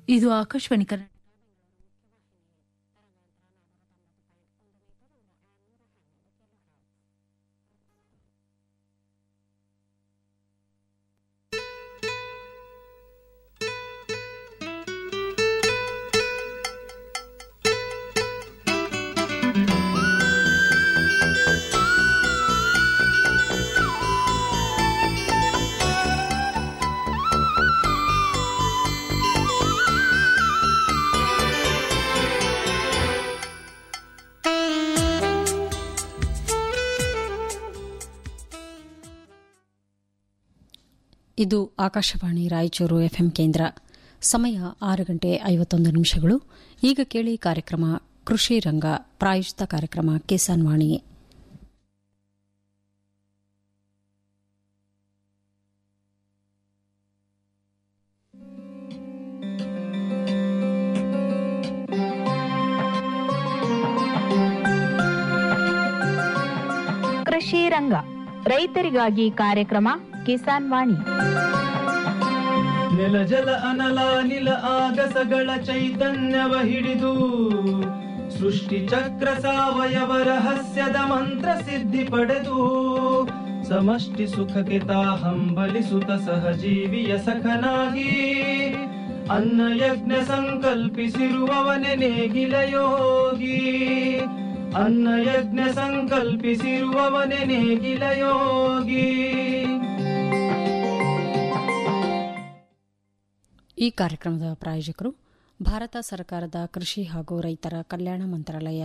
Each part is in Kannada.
ಇದು ಆಕಾಶವಾಣಿ ಕನ್ನಡ ಇದು ಆಕಾಶವಾಣಿ ರಾಯಚೂರು ಎಫ್ಎಂ ಕೇಂದ್ರ ಸಮಯ ಆರು ಗಂಟೆ ಐವತ್ತೊಂದು ನಿಮಿಷಗಳು ಈಗ ಕೇಳಿ ಕಾರ್ಯಕ್ರಮ ಕೃಷಿ ರಂಗ ಪ್ರಾಯೋಜಿತ ಕಾರ್ಯಕ್ರಮ ಕಿಸಾನ್ ವಾಣಿ ಕೃಷಿ ರಂಗ ರೈತರಿಗಾಗಿ ಕಾರ್ಯಕ್ರಮ ಕಿಸಾನ್ ವಾಣಿ ನೆಲ ಜಲ ಅನಲ ನಿಲ ಆಗಸಗಳ ಚೈತನ್ಯವ ಹಿಡಿದು ಸೃಷ್ಟಿ ಚಕ್ರ ಸಾವಯವ ರಹಸ್ಯದ ಮಂತ್ರ ಸಿದ್ಧಿ ಪಡೆದು ಸಮಷ್ಟಿ ಸುಖಕ್ಕೆ ತಾ ಹಂಬಲಿಸುತ್ತ ಸಹಜೀವಿಯ ಸಖನಾಗಿ ಅನ್ನ ಯಜ್ಞ ಸಂಕಲ್ಪಿಸಿರುವವನೆ ನೇಗಿಲ ಯೋಗಿ ಅನ್ನ ಯಜ್ಞ ಸಂಕಲ್ಪಿಸಿರುವವನೆ ನೇಗಿಲ ಯೋಗಿ ಈ ಕಾರ್ಯಕ್ರಮದ ಪ್ರಾಯೋಜಕರು ಭಾರತ ಸರ್ಕಾರದ ಕೃಷಿ ಹಾಗೂ ರೈತರ ಕಲ್ಯಾಣ ಮಂತ್ರಾಲಯ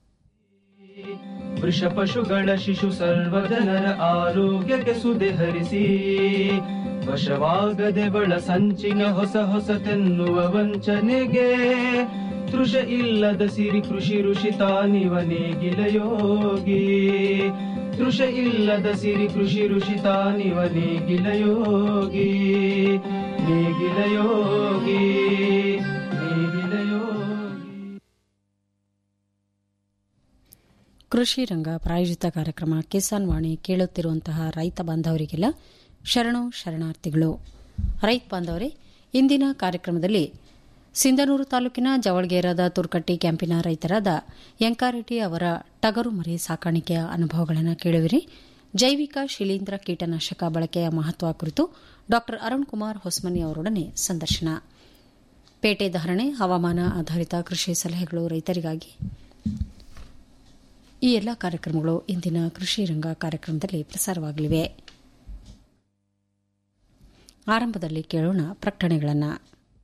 ವೃಷ ಪಶುಗಳ ಶಿಶು ಸರ್ವ ಜನರ ಆರೋಗ್ಯಕ್ಕೆ ಸುದೆ ಹರಿಸಿ ವಶವಾಗದೆ ಬಳ ಸಂಚಿನ ಹೊಸ ಹೊಸತೆನ್ನುವ ವಂಚನೆಗೆ ತೃಷ ಇಲ್ಲದ ಸಿರಿ ಕೃಷಿ ಋಷಿ ತಾನಿವ ನೇಗಿಲ ಯೋಗಿ ತೃಷ ಇಲ್ಲದ ಸಿರಿ ಕೃಷಿ ಋಷಿ ತಾನಿವ ನೇಗಿಲ ಯೋಗಿ ನೇಗಿಲ ಯೋಗಿ ನೇಗಿಲ ಯೋಗಿ ಕೃಷಿ ರಂಗ ಪ್ರಾಯೋಜಿತ ಕಾರ್ಯಕ್ರಮ ಕಿಸಾನ್ ವಾಣಿ ಕೇಳುತ್ತಿರುವಂತಹ ರೈತ ಬಾಂಧವರಿಗೆಲ್ಲ ಶರಣು ಶರಣಾರ್ಥಿಗಳು ರೈತ ಬಾಂಧವರೇ ಇಂದಿನ ಕಾರ್ಯಕ್ರಮದಲ್ಲಿ ಸಿಂಧನೂರು ತಾಲೂಕಿನ ಜವಳಗೇರದ ತುರ್ಕಟ್ಟಿ ಕ್ಯಾಂಪಿನ ರೈತರಾದ ಯಂಕಾರೆಡ್ಡಿ ಅವರ ಟಗರು ಮರಿ ಸಾಕಾಣಿಕೆಯ ಅನುಭವಗಳನ್ನು ಕೇಳುವಿರಿ ಜೈವಿಕ ಶಿಲೀಂಧ್ರ ಕೀಟನಾಶಕ ಬಳಕೆಯ ಮಹತ್ವ ಕುರಿತು ಡಾ ಅರುಣ್ ಕುಮಾರ್ ಹೊಸ್ಮನಿ ಅವರೊಡನೆ ಸಂದರ್ಶನ ಪೇಟೆ ಧಾರಣೆ ಹವಾಮಾನ ಆಧಾರಿತ ಕೃಷಿ ಸಲಹೆಗಳು ರೈತರಿಗಾಗಿ ಈ ಎಲ್ಲ ಕಾರ್ಯಕ್ರಮಗಳು ಇಂದಿನ ಕೃಷಿ ರಂಗ ಕಾರ್ಯಕ್ರಮದಲ್ಲಿ ಪ್ರಸಾರವಾಗಲಿವೆ ಆರಂಭದಲ್ಲಿ ಕೇಳೋಣ ಪ್ರಕಟಣೆಗಳನ್ನು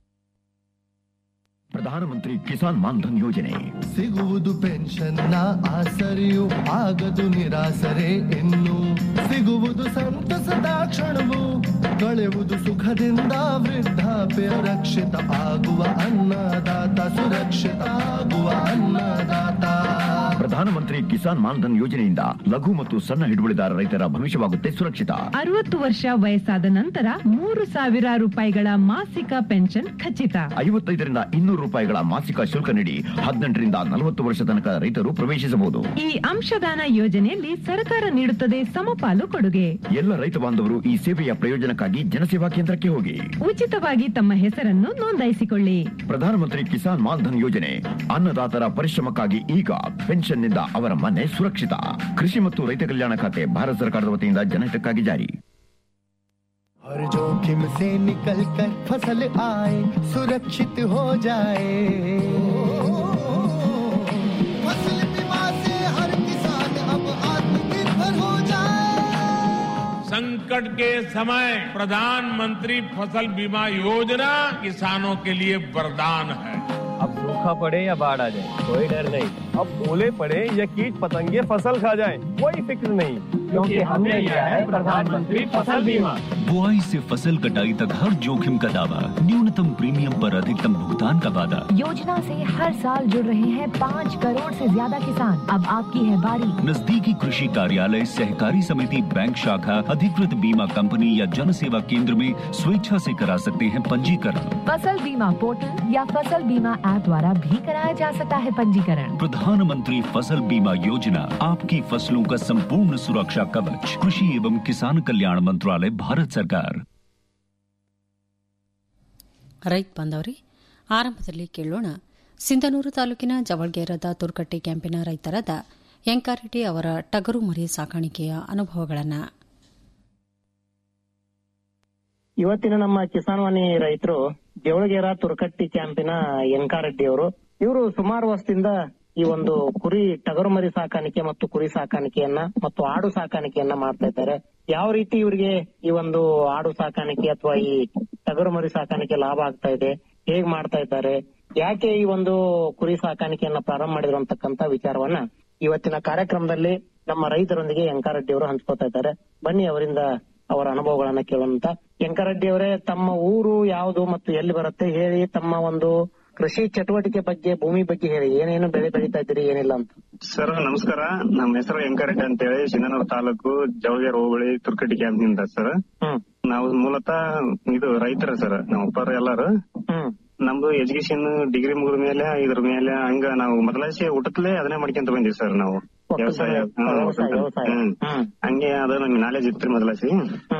ಪ್ರಧಾನಮಂತ್ರಿ ಕಿಸಾನ್ ಮಾನ್ಧನ್ ಯೋಜನೆ ಸಿಗುವುದು ಪೆನ್ಷನ್ನ ಆಸರೆಯು ಆಗದು ನಿರಾಸರೆ ಇನ್ನು ಸಿಗುವುದು ಸಂತಸದ ಕ್ಷಣವು ಕಳೆಯುವುದು ಸುಖದಿಂದ ವೃದ್ಧಾಪ್ಯ ರಕ್ಷಿತ ಆಗುವ ಅನ್ನದಾತ ಸುರಕ್ಷಿತ ಆಗುವ ಅನ್ನದಾತ ಪ್ರಧಾನಮಂತ್ರಿ ಕಿಸಾನ್ ಮಾನ್ಧನ್ ಯೋಜನೆಯಿಂದ ಲಘು ಮತ್ತು ಸಣ್ಣ ಹಿಡುವಳಿದಾರ ರೈತರ ಭವಿಷ್ಯವಾಗುತ್ತೆ ಸುರಕ್ಷಿತ ಅರವತ್ತು ವರ್ಷ ವಯಸ್ಸಾದ ನಂತರ ಮೂರು ಸಾವಿರ ರೂಪಾಯಿಗಳ ಮಾಸಿಕ ಪೆನ್ಷನ್ ಖಚಿತ ಐವತ್ತೈದರಿಂದ ಇನ್ನೂರು ರೂಪಾಯಿಗಳ ಮಾಸಿಕ ಶುಲ್ಕ ನೀಡಿ ಹದಿನೆಂಟರಿಂದ ನಲವತ್ತು ವರ್ಷ ತನಕ ರೈತರು ಪ್ರವೇಶಿಸಬಹುದು ಈ ಅಂಶದಾನ ಯೋಜನೆಯಲ್ಲಿ ಸರ್ಕಾರ ನೀಡುತ್ತದೆ ಸಮಪಾಲು ಕೊಡುಗೆ ಎಲ್ಲ ರೈತ ಬಾಂಧವರು ಈ ಸೇವೆಯ ಪ್ರಯೋಜನಕ್ಕಾಗಿ ಜನಸೇವಾ ಕೇಂದ್ರಕ್ಕೆ ಹೋಗಿ ಉಚಿತವಾಗಿ ತಮ್ಮ ಹೆಸರನ್ನು ನೋಂದಾಯಿಸಿಕೊಳ್ಳಿ ಪ್ರಧಾನಮಂತ್ರಿ ಕಿಸಾನ್ ಮಾನ್ಧನ್ ಯೋಜನೆ ಅನ್ನದಾತರ ಪರಿಶ್ರಮಕ್ಕಾಗಿ ಈಗ ಪೆನ್ಷನ್ನಿಂದ ಅವರ ಮನೆ ಸುರಕ್ಷಿತ ಕೃಷಿ ಮತ್ತು ರೈತ ಕಲ್ಯಾಣ ಖಾತೆ ಭಾರತ ಸರ್ಕಾರದ ವತಿಯಿಂದ ಜನಹಿತಕ್ಕಾಗಿ ಜಾರಿ हर जोखिम से निकल कर फसल आए सुरक्षित हो जाए फसल बीमा से हर किसान अब आत्मनिर्भर हो जाए संकट के समय प्रधानमंत्री फसल बीमा योजना किसानों के लिए वरदान है अब सूखा पड़े या बाढ़ आ जाए कोई डर नहीं अब ओले पड़े या कीट पतंगे फसल खा जाए कोई फिक्र नहीं क्योंकि हमने लिया है प्रधानमंत्री फसल बीमा बुआई से फसल कटाई तक हर जोखिम का दावा न्यूनतम प्रीमियम पर अधिकतम भुगतान का वादा योजना से हर साल जुड़ रहे हैं पाँच करोड़ से ज्यादा किसान अब आपकी है बारी नजदीकी कृषि कार्यालय सहकारी समिति बैंक शाखा अधिकृत बीमा कंपनी या जन सेवा केंद्र में स्वेच्छा से करा सकते हैं पंजीकरण फसल बीमा पोर्टल या फसल बीमा ऐप द्वारा भी कराया जा सकता है पंजीकरण प्रधानमंत्री फसल बीमा योजना आपकी फसलों का संपूर्ण सुरक्षा कवच कृषि एवं किसान कल्याण मंत्रालय भारत सरकार ರೈತ ಬಾಂಧವರೇ ಆರಂಭದಲ್ಲಿ ಕೇಳೋಣ ಸಿಂಧನೂರು ತಾಲೂಕಿನ ಜವಳ್ಗೇರದ ತುರ್ಕಟ್ಟಿ ಕ್ಯಾಂಪಿನ ರೈತರಾದ ಯಂಕಾರೆಡ್ಡಿ ಅವರ ಟಗರು ಮರಿ ಸಾಕಾಣಿಕೆಯ ಅನುಭವಗಳನ್ನು ಇವತ್ತಿನ ನಮ್ಮ ಕಿಸಾನ್ ವಾಣಿ ರೈತರು ದೇವಳಗೇರ ತುರ್ಕಟ್ಟಿ ಕ್ಯಾಂಪಿನ ಯಂಕಾರೆಡ್ಡಿ ಅವರು ಇವರು ಸುಮಾರು ವರ್ಷದಿಂದ ಈ ಒಂದು ಕುರಿ ಟಗರು ಮರಿ ಸಾಕಾಣಿಕೆ ಮತ್ತು ಕುರಿ ಸಾಕಾಣಿಕೆಯನ್ನ ಮತ್ತು ಆಡು ಸಾಕಾಣಿಕೆಯನ್ನ ಮಾಡ್ತಾ ಇದ್ದಾರೆ ಯಾವ ರೀತಿ ಇವರಿಗೆ ಈ ಒಂದು ಆಡು ಸಾಕಾಣಿಕೆ ಅಥವಾ ಈ ಟಗರು ಮರಿ ಸಾಕಾಣಿಕೆ ಲಾಭ ಆಗ್ತಾ ಇದೆ ಹೇಗ್ ಮಾಡ್ತಾ ಇದ್ದಾರೆ ಯಾಕೆ ಈ ಒಂದು ಕುರಿ ಸಾಕಾಣಿಕೆಯನ್ನ ಪ್ರಾರಂಭ ಮಾಡಿದ್ರು ಅಂತಕ್ಕಂತ ವಿಚಾರವನ್ನ ಇವತ್ತಿನ ಕಾರ್ಯಕ್ರಮದಲ್ಲಿ ನಮ್ಮ ರೈತರೊಂದಿಗೆ ಯಂಕಾರೆಡ್ಡಿ ಅವರು ಹಂಚ್ಕೋತಾ ಇದ್ದಾರೆ ಬನ್ನಿ ಅವರಿಂದ ಅವರ ಅನುಭವಗಳನ್ನ ಕೇಳೋಂತ ಯಂಕರೆಡ್ಡಿ ಅವರೇ ತಮ್ಮ ಊರು ಯಾವುದು ಮತ್ತು ಎಲ್ಲಿ ಬರುತ್ತೆ ಹೇಳಿ ತಮ್ಮ ಒಂದು ಕೃಷಿ ಚಟುವಟಿಕೆ ಬಗ್ಗೆ ಭೂಮಿ ಬಗ್ಗೆ ಹೇಳಿ ಏನೇನು ಬೆಳೆ ಬೆಳೀತಾ ಇದ್ದೀರಿ ಏನಿಲ್ಲ ಅಂತ ಸರ್ ನಮಸ್ಕಾರ ನಮ್ಮ ಹೆಸರು ವೆಂಕರೆಡ್ಡಿ ಅಂತ ಹೇಳಿ ಸಿಂಧನೂರು ತಾಲೂಕು ಜವಗೇರ್ ಹೋಬಳಿ ತುರ್ಕಟ್ಟಿ ಕ್ಯಾಂಪ್ ನಿಂದ ಸರ್ ನಾವು ಮೂಲತಃ ಇದು ರೈತರ ಸರ್ ನಮ್ಮ ಅಪ್ಪರು ಎಲ್ಲಾರು ನಮ್ದು ಎಜುಕೇಶನ್ ಡಿಗ್ರಿ ಮುಗಿದ ಮೇಲೆ ಇದ್ರ ಮೇಲೆ ಹಂಗ ನಾವು ಮೊದಲಾಸಿ ಊಟಕ್ಲೆ ಅದನ್ನೇ ಮಾಡ್ಕೊಂತ ಬಂದಿವಿ ಸರ್ ನಾವು ವ್ಯವಸಾಯ ಹಾ, ವ್ಯವಸಾಯ, ವ್ಯವಸಾಯ. ಹ್ಮ್. ಹಂಗೆ ಅದು ನಮ್ಗೆ ನಾಲೆಜ್ ಇತ್ತು ಮೊದಲಾಸಿ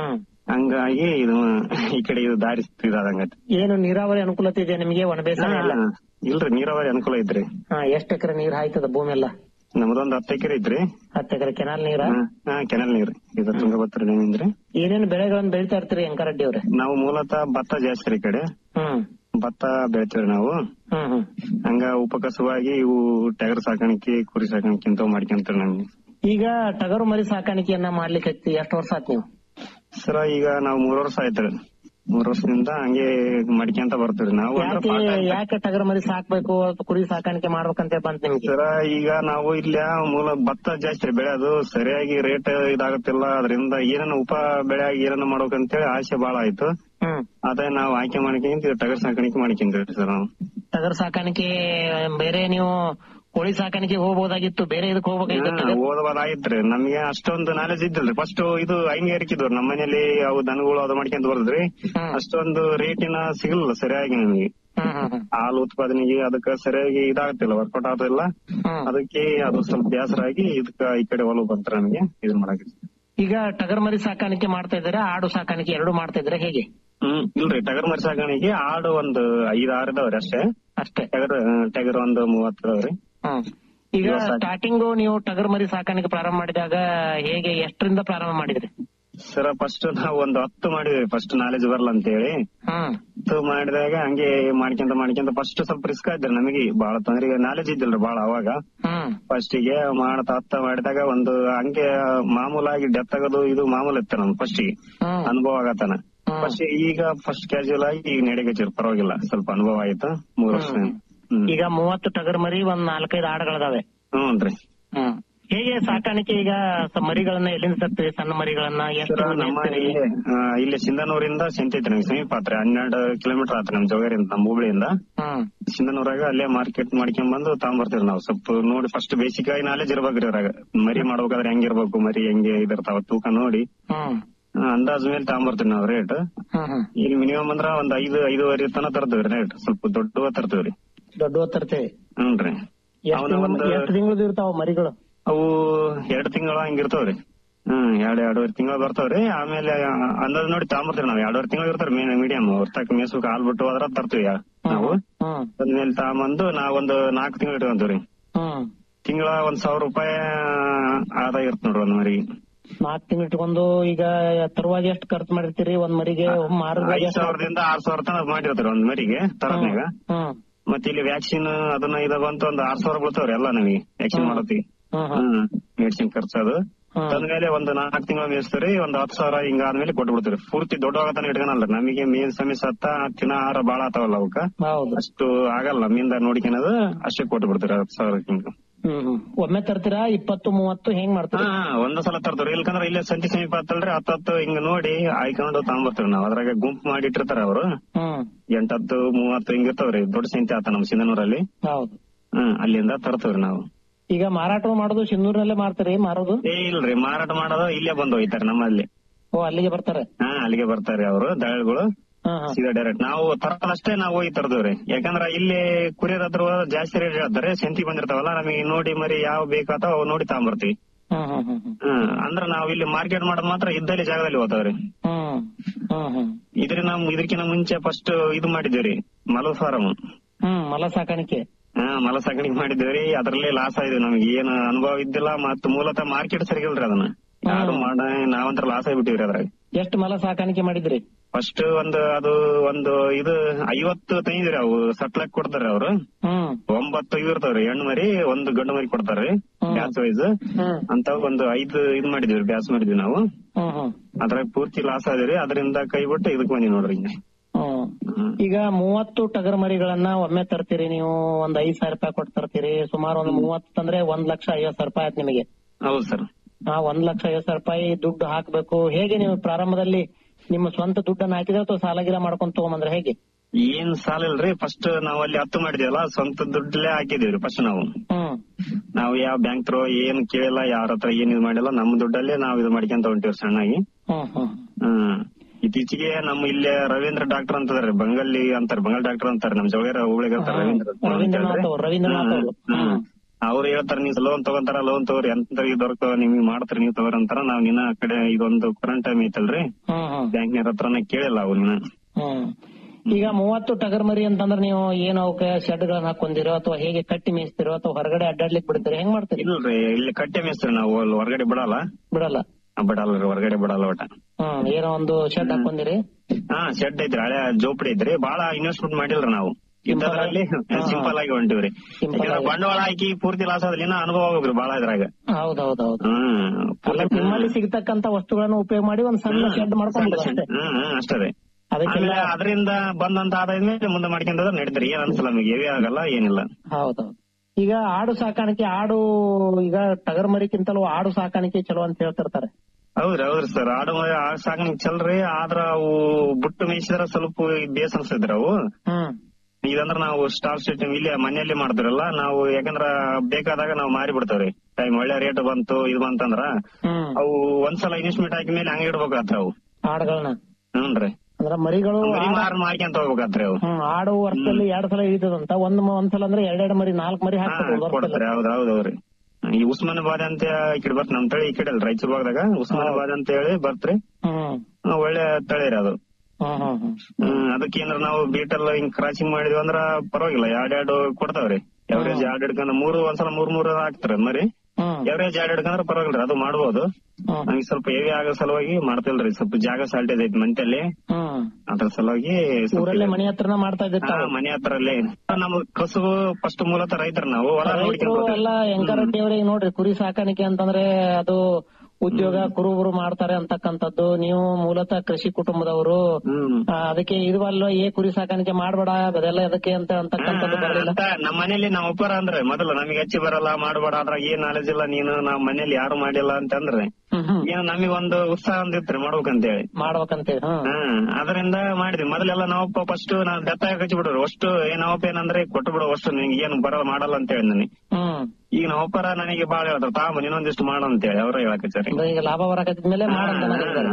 ಹಂಗಾಗಿ ಇದು ಈ ಕಡೆ ಇದು ದಾರಿ ಇದಾದಂಗೈತಿ ಏನು ನೀರಾವರಿ ಅನುಕೂಲತೆ ಇದೆ ನಿಮಗೆ ಒಣ ಬೇಸಾಯ ಎಲ್ಲ ಹಾ, ಇಲ್ರಿ ನೀರಾವರಿ ಅನುಕೂಲ ಐತ್ರಿ ಹಾ ಎಷ್ಟ್ ಎಕರೆ ನೀರ್ ಹಾಯ್ತದ ಭೂಮಿ ಎಲ್ಲ ನಮ್ದೊಂದ್ ಹತ್ತು ಎಕರೆ ಐತ್ರಿ ಹತ್ತು ಎಕರೆ ಕೆನಾಲ್ ನೀರ ಹಾ ಕೆನಲ್ ನೀರ್ ಇದು ತುಂಗಭದ್ರಾ ಡ್ಯಾಮಿಂದ್ರಿ ಏನೇನು ಬೆಳೆಗಳನ್ನ ಬೆಳಿತಾ ಇರ್ತೀರಿ ಯಂಕರೆಡ್ಡಿ ಅವ್ರೆ ನಾವು ಮೂಲತಃ ಭತ್ತ ಜಾಸ್ತಿ ರೀ ಈ ಕಡೆ ಹ್ಮ್ ಭತ್ತ ಬೆಳಿತೀವಿ ನಾವು ಹ್ಮ್ ಹ್ಮ್ ಹಂಗ ಉಪಕಸವಾಗಿ ಇವು ಟಗರ್ ಸಾಕಾಣಿಕೆ ಕುರಿ ಸಾಕಾಣಿಕೆ ಅಂತ ಮಾಡ್ಕೊಂತೀವಿ ನಮ್ಗೆ ಈಗ ಟಗರು ಮರಿ ಸಾಕಾಣಿಕೆಯನ್ನ ಮಾಡ್ಲಿಕ್ಕೆ ಹತ್ತಿ ಎಷ್ಟು ವರ್ಷ ಆತ್ ನೀವು ಸರ ಈಗ ನಾವು ಮೂರ್ ವರ್ಷ ಆಯ್ತ್ರಿ ಮೂರ್ ವರ್ಷದಿಂದ ಹಂಗೆ ಮಾಡ್ಕೊಂತ ಬರ್ತೀವಿ ನಾವು ಅಂದ್ರೆ ಯಾಕೆ part time- ಯಾಕೆ ಟಗರು ಮರಿ ಸಾಕ್ಬೇಕು ಅಥವಾ ಕುರಿ ಸಾಕಾಣಿಕೆ ಮಾಡ್ಬೇಕಂತ ಬಂತ ನಿಮ್ಗೆ ಸರ ಈಗ ನಾವು ಇಲ್ಲ ಮೂಲ ಭತ್ತ ಜಾಸ್ತಿ ರೀ ಬೆಳೆಯೋದು ಸರಿಯಾಗಿ ರೇಟ್ ಇದಾಗತ್ತಿಲ್ಲ ಅದರಿಂದ ಏನೇನು ಉಪ ಬೆಳೆ ಆಗಿ ಏನೇನು ಮಾಡ್ಬೇಕಂತೇಳಿ ಆಸೆ ಬಾಳ ಆಯ್ತು ಹ್ಮ್ ಅದೇ ನಾವು ಆಯ್ಕೆ ಮಾಡ್ಕೊಂತ ಟಗರ್ ಸಾಕಾಣಿಕೆ ಮಾಡ್ಕೊಂತೀವಿ ಸರ್ ನಾವು ಟಗರ್ ಸಾಕಾಣಿಕೆ ಬೇರೆ ನೀವು ಕೋಳಿ ಸಾಕಾಣಿಕೆ ಹೋಗ್ಬೋದಾಗಿತ್ತು ಬೇರೆ ಇದಕ್ಕೆ ಹೋಗ್ಬೇಕಾಗಿತ್ತು ಓದಬಹುದಾಗಿತ್ರಿ ನಮ್ಗೆ ಅಷ್ಟೊಂದು ನಾಲೆಜ್ ಇದ್ದಿಲ್ರಿ ಫಸ್ಟ್ ಇದು ಹೈನುಗಾರಿಕೆ ಇದ್ವು ನಮ್ಮ ಮನೇಲಿ ಅವು ದನಗಳು ಅದು ಮಾಡ್ಕೊಂತ ಬರದ್ರಿ ಅಷ್ಟೊಂದು ರೇಟಿನ ಸಿಗಲ್ಲ ಸರಿಯಾಗಿ ನಮಗೆ ಹಾಲು ಉತ್ಪಾದನೆಗೆ ಅದಕ್ಕ ಸರಿಯಾಗಿ ಇದಾಗತ್ತಿಲ್ಲ ವರ್ಕೌಟ್ ಆಗೋದಿಲ್ಲ ಅದಕ್ಕೆ ಅದು ಸ್ವಲ್ಪ ಬೇಸರ ಆಗಿ ಇದಕ್ಕ ಈ ಕಡೆ ಒಲವು ಬಂತ್ರ ನಮಗೆ ಇದನ್ ಮಾಡಕ್ಕೆ ಈಗ ಟಗರ್ ಮರಿ ಸಾಕಾಣಿಕೆ ಮಾಡ್ತಾ ಇದ್ದಾರೆ ಆಡು ಸಾಕಾಣಿಕೆ ಎರಡು ಮಾಡ್ತಾ ಇದ್ದಾರೆ ಹೇಗೆ ಹ್ಮ್ ಇಲ್ರಿ ಟಗರ್ ಮರಿ ಸಾಕಾಣಿಕೆ ಆಡು ಒಂದು ಐದ್ ಆರು ಇದಾವ್ರಿ ಅಷ್ಟೇ ಅಷ್ಟೇ ಟಗರ್ ಟಗರ್ ಒಂದು ಮೂವತ್ತು ಇದಾವ್ರಿ ಹ್ಮ್ ಈಗ ಸ್ಟಾರ್ಟಿಂಗ್ ನೀವು ಟಗರ್ ಮರಿ ಸಾಕಾಣಿಕೆ ಪ್ರಾರಂಭ ಮಾಡಿದಾಗ ಹೇಗೆ ಎಷ್ಟರಿಂದ ಪ್ರಾರಂಭ ಮಾಡಿದ್ರಿ ಸರ ಫಸ್ಟ್ ನಾವು ಒಂದು ಹತ್ತು ಮಾಡಿದ್ವಿ ಫಸ್ಟ್ ನಾಲೆಜ್ ಬರಲ್ಲ ಅಂತ ಹೇಳಿ ಹತ್ತು ಮಾಡಿದಾಗ ಹಂಗೆ ಮಾಡ್ಕೊಂತ ಮಾಡ್ಕೊಂತ ಫಸ್ಟ್ ಸ್ವಲ್ಪ ರಿಸ್ಕ್ ಆಯ್ತು ನಮಗೆ ಬಹಳ ತೊಂದ್ರೆ ನಾಲೆಜ್ ಇದ್ದಿಲ್ರಿ ಬಹಳ ಅವಾಗ ಫಸ್ಟ್ ಗೆ ಮಾಡ್ತಾ ಹತ್ತ ಮಾಡಿದಾಗ ಒಂದು ಹಂಗೆ ಮಾಮೂಲಾಗಿ ಡೆತ್ ಆಗೋದು ಇದು ಮಾಮೂಲ್ ಇತ್ತ ನಮ್ ಫಸ್ಟ್ ಗೆ ಅನುಭವ ಆಗತ್ತಾನ ಫಸ್ಟ್ ಈಗ ಫಸ್ಟ್ ಕ್ಯಾಶುವಲ್ ಆಗಿ ಈಗ ನಡೆಗಚ್ಚಿರ್ ಪರವಾಗಿಲ್ಲ ಸ್ವಲ್ಪ ಅನುಭವ ಆಯ್ತು ಮೂರ್ ವರ್ಷ ಈಗ ಮೂವತ್ತು ಟಗರ್ ಮರಿ ಒಂದ್ ನಾಲ್ಕೈದು ಆಡುಗಳದಾವೆ ಹ್ಞೂನ್ರಿ ಹ್ಮ್ ಹೇಗೆ ಸಾಕಾಣಿಕೆ ಈಗ ಸ- ಮರಿಗಳನ್ನ ಎಲ್ಲಿಂದ ತರ್ತೀವಿ ಸಣ್ಣ ಮರಿಗಳನ್ನ ಎಷ್ಟು ಸರ, ನಮ್ಮ ಇಲ್ಲಿ ಆ, ಇಲ್ಲಿ ಸಿಂಧನೂರಿಂದ ಸಂತೈತಿ ನಮ್ಗೆ ಸಮೀಪ ಆತ್ರಿ ಹನ್ನೆರಡು ಕಿಲೋಮೀಟರ್ ಆತ್ರಿ ನಮ್ ಜೋಗರಿಂದ ನಮ್ಮ ಹುಬ್ಳಿಯಿಂದ ಸಿಂಧನೂರಾಗ ಅಲ್ಲೇ ಮಾರ್ಕೆಟ್ ಮಾಡ್ಕೊಂಡ್ ಬಂದು ತಗೊಂಬರ್ತೀವಿ ನಾವು ಸ್ವಲ್ಪ ನೋಡಿ ಫಸ್ಟ್ ಬೇಸಿಕ್ ಆಗಿ ನಾಲೆಜ್ ಇರ್ಬೇಕ್ರಿ ಅದ್ರಾಗ ಮರಿ ಮಾಡ್ಬೇಕಾದ್ರೆ ಹೆಂಗಿರ್ಬೇಕು ಮರಿ ಹೆಂಗೆ ಇದಿರ್ತಾವ ತೂಕ ನೋಡಿ ಆ, ಅಂದಾಜ್ ಮೇಲೆ ತಗೊಂಬರ್ತೀವಿ ನಾವು ರೇಟ್ ಇಲ್ಲಿ ಮಿನಿಮಮ್ ಅಂದ್ರ ಒಂದ್ ಐದು ಐದುವರೆ ತನ ತರ್ತೀವ್ರಿ ರೇಟ್ ಸ್ವಲ್ಪ ದೊಡ್ಡ ತರ್ತೀವ್ರಿ ದೊಡ್ಡ ತರ್ತೇವೆ ಹ್ಞೂನ್ರಿ ಅವನ ಒಂದು ಎಷ್ಟು ತಿಂಗಳು ಇರ್ತಾವ ಮರಿಗಳು ಅವು ಎರಡ್ ತಿಂಗಳ ಹಂಗಿರ್ತಾವ್ರಿ ಹ್ಮ್ ಎರಡ್ ಎರಡೂವರೆ ತಿಂಗಳ ಬರ್ತಾವ್ರಿ ಆಮೇಲೆ ಅಂದಾಜ್ ನೋಡಿ ತಗೊಂಬರ್ತೀವಿ ನಾವ್ ಎರಡೂವರೆ ತಿಂಗಳ ಇರ್ತಾರ ಮೀಡಿಯಂ ಹೊರ್ತಕ್ ಮೇಸುಕ್ ಹಾಲ್ ಬಿಟ್ಟು ಅದ್ರ ತರ್ತೀವಿ ನಾವು ಅದ್ಮೇಲೆ ತಗೊಂಬಂದು ನಾವೊಂದು ನಾಲ್ಕು ತಿಂಗಳು ಇಟ್ಕೊಂತೀವ್ರಿ ತಿಂಗಳ ಒಂದ್ ಸಾವಿರ ರೂಪಾಯಿ ಆದಾಯ ಇರ್ತ ನೋಡ್ರಿ ಒಂದ್ ಮರಿಗೆ ನಾಲ್ಕು ತಿಂಗಳು ಇಟ್ಕೊಂಡು ಈಗ ತರುವಾಗ ಎಷ್ಟು ಖರ್ಚು ಮಾಡಿರ್ತೀರಿ ಒಂದ್ ಮರಿಗೆ ಮಾರಿದಾಗ ಐದ್ ಸಾವಿರದಿಂದ ಆರ್ ಸಾವಿರ ತನಕ ಮಾಡಿರ್ತಾರ ಒಂದ್ ಮರಿಗೆ ತರದ್ನಾಗ ಮತ್ತೆ ಇಲ್ಲಿ ವ್ಯಾಕ್ಸಿನ್ ಅದನ್ನ ಇದ ಬಂತು ಒಂದ್ ಆರ್ ಸಾವಿರ ಬೀಳ್ತಾವ್ರಿ ಎಲ್ಲ ನಮಗೆ ವ್ಯಾಕ್ಸಿನ್ ಮಾಡೋತಿ ಹ್ಮ್ ಮೆಡಿಸಿನ್ ಖರ್ಚದು ತಂದ್ಮೇಲೆ ಒಂದು ನಾಲ್ಕು ತಿಂಗಳ ಮೇಯಿಸ್ತೀರಿ ಒಂದ್ ಹತ್ತು ಸಾವಿರ ಹಿಂಗ ಆದ್ಮೇಲೆ ಕೊಟ್ಟು ಬಿಡ್ತೀರಿ ಪೂರ್ತಿ ದೊಡ್ಡವಾಗತಾನೆ ಇಟ್ಕೊಳಲ್ಲ ನಮಗೆ ಮೇನ್ ಸಮಸ್ಯೆ ಹತ್ತ ತಿನ್ನ ಆಹಾರ ಬಾಳ ಆತಾವಲ್ಲ ಅವಕ್ಕ ಅಷ್ಟು ಆಗಲ್ಲ ನಮ್ಮಿಂದ ನೋಡ್ಕೊಳೋದು ಅಷ್ಟೇ ಕೊಟ್ಟು ಬಿಡ್ತೀರಿ ಹತ್ತು ಸಾವಿರ ಹಿಂಗ ಹ್ಮ್ ಹ್ಮ್ ಒಮ್ಮೆ ತರ್ತೀರಾ ಇಪ್ಪತ್ತು ಮೂವತ್ತು ಹೆಂಗ್ ಮಾಡ್ತೀರಾ ಹಾ ಒಂದ್ ಸಲ ತರ್ತೀವ್ರಿ ಇಲ್ಕಂದ್ರ ಇಲ್ಲೇ ಸಂತಿ ಸಮೀಪ ಆತಲ್ರಿ ಹತ್ತತ್ತು ಹಿಂಗ ನೋಡಿ ಆಯ್ಕೊಂಡು ತಗೊಂಬರ್ತೀವಿ ನಾವ್ ಅದ್ರಾಗ ಗುಂಪು ಮಾಡಿ ಇಟ್ಟಿರ್ತಾರ ಅವ್ರು ಹ್ಮ್ ಎಂಟತ್ತು ಮೂವತ್ತು ಹಿಂಗಿರ್ತಾವ್ರಿ ದೊಡ್ಡ ಸಂತಿ ಆತ ನಮ್ ಸಿಂಧನೂರಲ್ಲಿ ಹೌದು ಹ್ಮ್ ಅಲ್ಲಿಂದ ತರ್ತೇವ್ರಿ ನಾವು ಈಗ ಮಾರಾಟ ಮಾಡೋದು ಸಿನ್ನೂರಿನಲ್ಲೇ ಮಾಡ್ತೀರಿ ಮಾರೋದು ಏ ಇಲ್ರಿ ಮಾರಾಟ ಮಾಡೋದು ಇಲ್ಲೇ ಬಂದು ಹೋಯ್ತಾರ ನಮ್ಮಲ್ಲಿ ಓ ಅಲ್ಲಿಗೆ ಬರ್ತಾರೆ ಹಾ ಅಲ್ಲಿಗೆ ಬರ್ತಾರೆ ಅವರು ದಳಗಳು ಸೀದಾ ಡೈರೆಕ್ಟ್ ನಾವು ತರದಷ್ಟೇ ನಾವು ಹೋಗಿ ತರ್ದೇವ್ರಿ ಯಾಕಂದ್ರ ಇಲ್ಲಿ ಕುರಿಯರ್ ಹತ್ರ ಹೋದ್ರೆ ಜಾಸ್ತಿ ರೇಟ್ ಹೇಳ್ತಾರೆ ಸಂತಿ ಬಂದಿರ್ತಾವಲ್ಲ ನಮಗೆ ನೋಡಿ ಮರಿ ಯಾವ ಬೇಕಾತಾವ ಅವ್ ನೋಡಿ ತಗೊಂಬರ್ತೀವಿ ಹ್ಮ್ ಹ್ಮ್ ಹ್ಮ್ ಹ್ಮ್ ಅಂದ್ರ ನಾವ್ ಇಲ್ಲಿ ಮಾರ್ಕೆಟ್ ಮಾಡೋದ್ ಮಾತ್ರ ಇದ್ದಲ್ಲಿ ಜಾಗದಲ್ಲಿ ಹೋಗ್ತಾವ್ರಿ ಹ್ಮ್ ಹ್ಮ್ ಹ್ಮ್ ಇದ್ರ ನಮ್ ಇದಕ್ಕಿಂತ ಮುಂಚೆ ಫಸ್ಟ್ ಇದು ಮಾಡಿದೇವ್ರಿ ಮಲ ಫಾರಂ ಹ್ಮ್ ಮಲ ಸಾಕಾಣಿಕೆ ಹಾ ಮಲ ಸಾಕಾಣಿಕೆ ಮಾಡಿದೇವ್ರಿ ಅದ್ರಲ್ಲಿ ಲಾಸ್ ಆಯ್ತು ನಮ್ಗೆ ಏನು ಅನುಭವ ಇದ್ದಿಲ್ಲ ಮತ್ ಮೂಲತಃ ಮಾರ್ಕೆಟ್ ಸರಿಗಿಲ್ರಿ ಅದನ್ನ ಯಾರು ಮಾಡ ನಾವಂತ್ರ ಲಾಸ್ ಆಗ್ಬಿಟ್ಟಿವ್ರಿ ಅದ್ರಾಗ ಎಷ್ಟು ಮಲ ಸಾಕಾಣಿಕೆ ಮಾಡಿದ್ರಿ ಫಸ್ಟ್ ಒಂದು ಅದು ಒಂದು ಇದು ಐವತ್ತು ತಂದಿದ್ರಿ ಅವು ಸಟ್ಲಕ್ ಕೊಡ್ತಾರ ಅವ್ರು ಹ್ಮ್ ಒಂಬತ್ತು ಇವ್ ಇರ್ತಾವ್ರಿ ಹೆಣ್ಣು ಮರಿ ಒಂದು ಗಂಡು ಮರಿ ಕೊಡ್ತಾರ್ರಿ ಬ್ಯಾಚ್ ವೈಸ್ ಹ್ಮ್ ಅಂತ ಒಂದು ಐದು ಇದ್ ಮಾಡಿದ್ವಿ ಬ್ಯಾಚ್ ಮಾಡಿದ್ವಿ ನಾವು ಹ್ಮ್ ಹ್ಮ್ ಅದ್ರಾಗ ಪೂರ್ತಿ ಲಾಸ್ ಆದ್ರಿ ಅದರಿಂದ ಕೈ ಬಿಟ್ಟು ಇದಕ್ ಬಂದಿ ನೋಡ್ರಿ ಈಗ ಹ್ಮ್ ಈಗ ಮೂವತ್ತು ಟಗರ್ ಮರಿಗಳನ್ನ ಒಮ್ಮೆ ತರ್ತೀರಿ ನೀವು ಒಂದ್ ಐದ್ ಸಾವಿರ ರೂಪಾಯಿ ಕೊಟ್ಟು ತರ್ತೀರಿ ಸುಮಾರು ಒಂದು ಮೂವತ್ತು ಅಂದ್ರೆ ಒಂದ್ ಲಕ್ಷ ಐವತ್ ಸಾವಿರ ರೂಪಾಯಿ ಆಯ್ತು ನಿಮಗೆ ಹೌದು ಸರ್ ಆ ಒಂದ್ ಲಕ್ಷ ಐವತ್ ಸಾವಿರ ರೂಪಾಯಿ ದುಡ್ಡು ಹಾಕ್ಬೇಕು ಹೇಗೆ ನೀವು ಪ್ರಾರಂಭದಲ್ಲಿ ನಿಮ್ಮ ಸ್ವಂತ ದುಡ್ಡನ್ನ ಹಾಕಿದ್ರೆ ಅಥವಾ ಸಾಲ ಗಿಲ ಮಾಡ್ಕೊಂಡ್ ತಗೊಂಬಂದ್ರೆ ಹೇಗೆ ಏನ್ ಸಾಲ ಇಲ್ರಿ ಫಸ್ಟ್ ನಾವ್ ಅಲ್ಲಿ ಹತ್ತು ಮಾಡಿದ್ವಲ್ಲ ಸ್ವಂತ ದುಡ್ಡಲ್ಲೇ ಹಾಕಿದೀವ್ರಿ ಫಸ್ಟ್ ನಾವು ಹ್ಮ್ ನಾವು ಯಾವ ಬ್ಯಾಂಕ್ ತ್ರೋ ಏನ್ ಕೇಳಿಲ್ಲ ಯಾರ ಹತ್ರ ಏನ್ ಇದು ಮಾಡಿಲ್ಲ ನಮ್ಮ ದುಡ್ಡಲ್ಲೇ ನಾವ್ ಇದು ಮಾಡ್ಕೊಂತ ಹೊಂಟಿವ್ರಿ ಸಣ್ಣಾಗಿ ಹ್ಮ್ ಹ್ಮ್ ಹ್ಮ್ ಇತ್ತೀಚೆಗೆ ನಮ್ಮ ಇಲ್ಲೇ ರವೀಂದ್ರ ಡಾಕ್ಟರ್ ಅಂತದಾರೆ ಬಂಗಲ್ಲಿ ಅಂತಾರೆ ಬಂಗಾಲ್ ಡಾಕ್ಟರ್ ಅಂತಾರೆ ನಮ್ ಜವಗೇರ ಹುಬ್ಳಿಗೆ ಇರ್ತಾರೆ ರವೀಂದ್ರ ರವೀಂದ್ರನಾಥ್ ಅವ್ರು ರವೀಂದ್ರನಾಥ್ ಅವರು ಹ್ಮ್. ಅವ್ರು ಹೇಳ್ತಾರ ನೀವು ಲೋನ್ ತಗೊಂತಾರ ಲೋನ್ ತಗೋರಿ ಎಂತ ದೊರಕ ನಿಮ್ಗೆ ಮಾಡ್ತಾರ ನೀವು ತಗೋರಿ ಅಂತಾರ ನಾವ್ ನಿನ್ನ ಆ ಕಡೆ ಇದೊಂದು ಕರೆಂಟ್ ಟೈಮ್ ಐತಲ್ರಿ ಹ್ಮ್ ಹ್ಮ್ ಬ್ಯಾಂಕ್ನ ಹತ್ರನ ಕೇಳಿಲ್ಲ ಅವ್ರು ನಿನ್ನ ಹ್ಮ್ ಈಗ ಮೂವತ್ತು ಟಗರ್ ಮರಿ ಅಂತಂದ್ರೆ ನೀವು ಏನ್ ಅವಕ್ಕೆ ಶೆಡ್ ಗಳನ್ನ ಹಾಕೊಂಡಿರೋ ಅಥವಾ ಹೇಗೆ ಕಟ್ಟಿ ಮೇಯಿಸ್ತಿರೋ ಅಥವಾ ಹೊರಗಡೆ ಅಡ್ಡಾಡ್ಲಿಕ್ಕೆ ಬಿಡ್ತೀರಿ ಹೆಂಗ್ ಮಾಡ್ತೀರಿ ಇಲ್ರಿ ಇಲ್ಲಿ ಕಟ್ಟೆ ಮೇಸ್ತ್ರಿ ನಾವು ಅಲ್ಲಿ ಹೊರಗಡೆ ಬಿಡಲ್ಲ ಬಿಡಲ್ಲ ಆ, ಬಿಡಲ್ರಿ ಹೊರಗಡೆ ಬಿಡಲ್ಲ ಒಟ್ಟ ಹ್ಮ್ ಏನೋ ಒಂದು ಶೆಡ್ ಹಾಕೊಂಡಿರಿ ಹಾ ಶೆಡ್ ಐತ್ರಿ ಹಳೆ ಜೋಪಡಿ ಐತ್ರಿ ಬಹಳ ಇನ್ವೆಸ್ಟ್ಮೆಂಟ್ ಮಾಡಿಲ್ರಿ ನಾವು ಇದ್ದದ್ರಲ್ಲಿ ಸಿಂಪಲ್ ಆಗಿ ಹೊಂಟಿವ್ರಿ ಯಾಕಂದ್ರೆ ಬಂಡವಾಳ ಹಾಕಿ ಪೂರ್ತಿ ಲಾಸ್ ಆದ್ರೆ ಇನ್ನ ಅನುಭವ ಹೋಗ್ರಿ ಬಹಳ ಇದ್ರಾಗ ಹೌದೌದೌದು ಹ್ಮ್ ಅಲ್ಲ ನಿಮ್ಮಲ್ಲಿ ಸಿಗತಕ್ಕಂತ ವಸ್ತುಗಳನ್ನು ಉಪಯೋಗ ಮಾಡಿ ಒಂದ್ ಸಣ್ಣ ಶೆಡ್ ಮಾಡ್ಕೊಂಡು ಅಷ್ಟೇ ಹ್ಮ್ ಹ್ಮ್ ಅಷ್ಟೇ ರೀ ಅದಕ್ಕೆಲ್ಲ ಆಮೇಲೆ ಅದರಿಂದ ಬಂದಂತ ಆದಾಯ ಮೇಲೆ ಮುಂದೆ ಮಾಡ್ಕೊಂಡ್ರೆ ನಡೀತಾರೆ ಏನ್ ಅನ್ಸಲ್ಲ ನಮಗೆ ಹೆವಿ ಆಗಲ್ಲ ಏನಿಲ್ಲ ಹೌದೌದು ಈಗ ಆಡು ಸಾಕಾಣಿಕೆ ಆಡು ಈಗ ಟಗರ್ ಮರಿಕ್ಕಿಂತಲೂ ಆಡು ಸಾಕಾಣಿಕೆ ಚಲೋ ಅಂತ ಹೇಳ್ತಿರ್ತಾರೆ ಹೌದ್ರಿ ಹೌದ್ರಿ ಸರ್ ಆಡು ಮರಿ ಆಡ್ ಸಾಕಾಣಿಕೆ ಚಲ್ರಿ ಆದ್ರ ಅವು ಬುಟ್ಟು ಮೇಯಿಸಿದ್ರ ಸ್ವಲ್ಪ ಬೇಸ್ ಅನ್ಸಿದ್ರಿ ಅವು ಹ್ಮ್ ಇದಂದ್ರ ನಾವು ಸ್ಟಾಲ್ ಸಿಸ್ಟಮ್ ಇಲ್ಲಿ ಮನೆಯಲ್ಲಿ ಮಾಡ್ತಿರಲ್ಲ ನಾವು ಯಾಕಂದ್ರ ಬೇಕಾದಾಗ ನಾವು ಮಾರಿ ಬಿಡ್ತಾವ್ರಿ ಟೈಮ್ ಒಳ್ಳೆ ರೇಟ್ ಬಂತು ಇದು ಬಂತಂದ್ರ ಹ್ಮ್ ಅವು ಒಂದ್ಸಲ ಇನ್ವೆಸ್ಟ್ಮೆಂಟ್ ಹಾಕಿ ಮೇಲೆ ಹಂಗ ಇಡ್ಬೇಕಾತ್ರ ಅವು ಆಡುಗಳನ್ನ ಹ್ಞೂನ್ರಿ ಅಂದ್ರ ಮರಿಗಳು ಮರಿ ಮಾರ್ ಮಾಡ್ಕೊಂತ ಹೋಗ್ಬೇಕಾತ್ರಿ ಅವು ಹ್ಮ್ ಆಡು ವರ್ಷದಲ್ಲಿ ಎರಡ್ ಸಲ ಇಳಿತದಂತ ಒಂದ್ ಮ- ಒಂದ್ಸಲ ಅಂದ್ರೆ ಎರಡೆರಡು ಮರಿ ನಾಲ್ಕು ಮರಿ ಹಾ ಹಾಕ್ತಾರೆ ವರ್ಷದಲ್ಲಿ ಕೊಡ್ತಾರೆ ಹೌದ್ ಹೌದ್ ಹೌದ್ರಿ ಈ ಉಸ್ಮಾನಾಬಾದ್ ಅಂತ ಈ ಕಡೆ ಬರ್ತ ನಮ್ ತಳಿ ಈ ಕಡೆ ಅಲ್ರಿ ರಾಯಚೂರ್ ಭಾಗದಾಗ ಉಸ್ಮಾನಾಬಾದ್ ಅಂತ ಹೇಳಿ ಬರ್ತ್ರಿ ಹ್ಮ್ ಆ, ಒಳ್ಳೆ ತಳಿ ರೀ ಅದು ಹ್ಮ್ ಹ್ಮ್ ಹ್ಮ್ ಹ್ಮ್ ಅದಕ್ಕೆ ಏನಾರ ನಾವು ಬೀಟಲ್ ಹಿಂಗ್ ಕ್ರಾಸಿಂಗ್ ಮಾಡಿದ್ವಿ ಅಂದ್ರ ಪರವಾಗಿಲ್ಲ ಎರಡ್ ಎರಡು ಕೊಡ್ತಾವ್ರಿ ಎವರೇಜ್ ಎರಡ್ ಹಿಡ್ಕೊಂಡ್ ಮೂರು ಒಂದ್ಸಲ ಮೂರ್ ಮೂರ್ ಹಾಕ್ತಾರ ಮರಿ ಹ್ಮ್ ಎವರೇಜ್ ಎರಡ್ ಹಿಡ್ಕಂದ್ರ ಪರವಾಗಿಲ್ಲ ಅದು ಮಾಡ್ಬೋದು ಹ್ಮ್. ನಮ್ಗೆ ಸ್ವಲ್ಪ ಹೆವಿ ಆಗೋ ಸಲುವಾಗಿ ಮಾಡ್ತಿಲ್ರಿ ಸ್ವಲ್ಪ ಜಾಗ ಸಾಲ್ಟೇಜ್ ಐತಿ ಮಂತಲ್ಲಿ ಹ್ಮ್ ಅದ್ರ ಸಲುವಾಗಿ ಸ್ವಲ್ಪ ಊರಲ್ಲೇ ಮನೆ ಹತ್ರನ ಮಾಡ್ತಾ ಇದ್ದಿತ್ತ ಹಾ, ಮನೆ ಹತ್ರಲ್ಲೇ ನಮ್ ಕಸುಬು ಫಸ್ಟ್ ಮೂಲತಃ ರೈತರ ನಾವು ಹೊಲ ರೈತರು ನೋಡ್ಕೊಂಡ್ ಎಲ್ಲ ಹೆಂಗಾರಟ್ಟಿ ಅವ್ರಿಗೆ ನೋಡ್ರಿ ಕುರಿ ಸಾಕಾಣಿಕೆ ಅಂತಂದ್ರೆ ಅದು ಉದ್ಯೋಗ ಕುರುಬರು ಮಾಡ್ತಾರೆ ಅಂತಕ್ಕಂಥದ್ದು ನೀವು ಮೂಲತಃ ಕೃಷಿ ಕುಟುಂಬದವರು ಆ, ಅದಕ್ಕೆ ಇದು ಅಲ್ವಾ ಏ ಕುರಿ ಸಾಕಾಣಿಕೆ ಮಾಡ್ಬೇಡ ಅದೆಲ್ಲ ಅದಕ್ಕೆ ಅಂತ ಅಂತಕ್ಕಂಥದ್ದು ಬರಲಿಲ್ಲ ಅಂತ ನಮ್ಮ ಮನೇಲಿ ನಾವ್ ಒಬ್ಬರ ಅಂದ್ರೆ ಮೊದಲು ನಮಗೆ ಹಚ್ಚಿ ಬರಲ್ಲ ಮಾಡಬೇಡ ಅದ್ರಾಗ ಏನ್ ನಾಲೆಜ್ ಇಲ್ಲ ನೀನು ನಾವ್ ಮನೇಲಿ ಯಾರು ಮಾಡಿಲ್ಲ ಅಂತ ಅಂದ್ರೆ ಏನು ನಮಗೆ ಒಂದು ಉತ್ಸಾಹ ಒಂದಿತ್ರಿ ಮಾಡ್ಬೇಕಂತ ಹೇಳಿ ಮಾಡ್ಬೇಕಂತೇಳಿ ಹ್ಮ್ ಹ್ಮ್ ಅದರಿಂದ ಮಾಡಿದ್ವಿ ಮೊದಲೆಲ್ಲ ನಾವಪ್ಪ ಫಸ್ಟ್ ನಾವ್ ಬೆತ್ತ ಹಚ್ಚಿ ಬಿಡೋರು ಅಷ್ಟು ನಾವಪ್ಪ ಏನಂದ್ರೆ ಕೊಟ್ಟು ಬಿಡು ಅಷ್ಟು ನಿಂಗೆ ಏನು ಬರಲ್ಲ ಮಾಡಲ್ಲ ಅಂತ ಹೇಳಿ ನನಗೆ ಹ್ಮ್ ಈಗ ನಾವಪ್ಪರ ನನಗೆ ಬಾಳ ಹೇಳ್ತಾರ ತಾಮ ಇನ್ನೊಂದಿಷ್ಟು ಮಾಡು ಅಂತ ಹೇಳಿ ಅವ್ರ ಹೇಳಕಚ್ಚಾರಿ ಅಂದ್ರೆ ಈಗ ಲಾಭ ಬರಕತ್ತಿದ್ಮೇಲೆ ಮಾಡಂತ ಹೇಳಿದ್ದಾರೆ.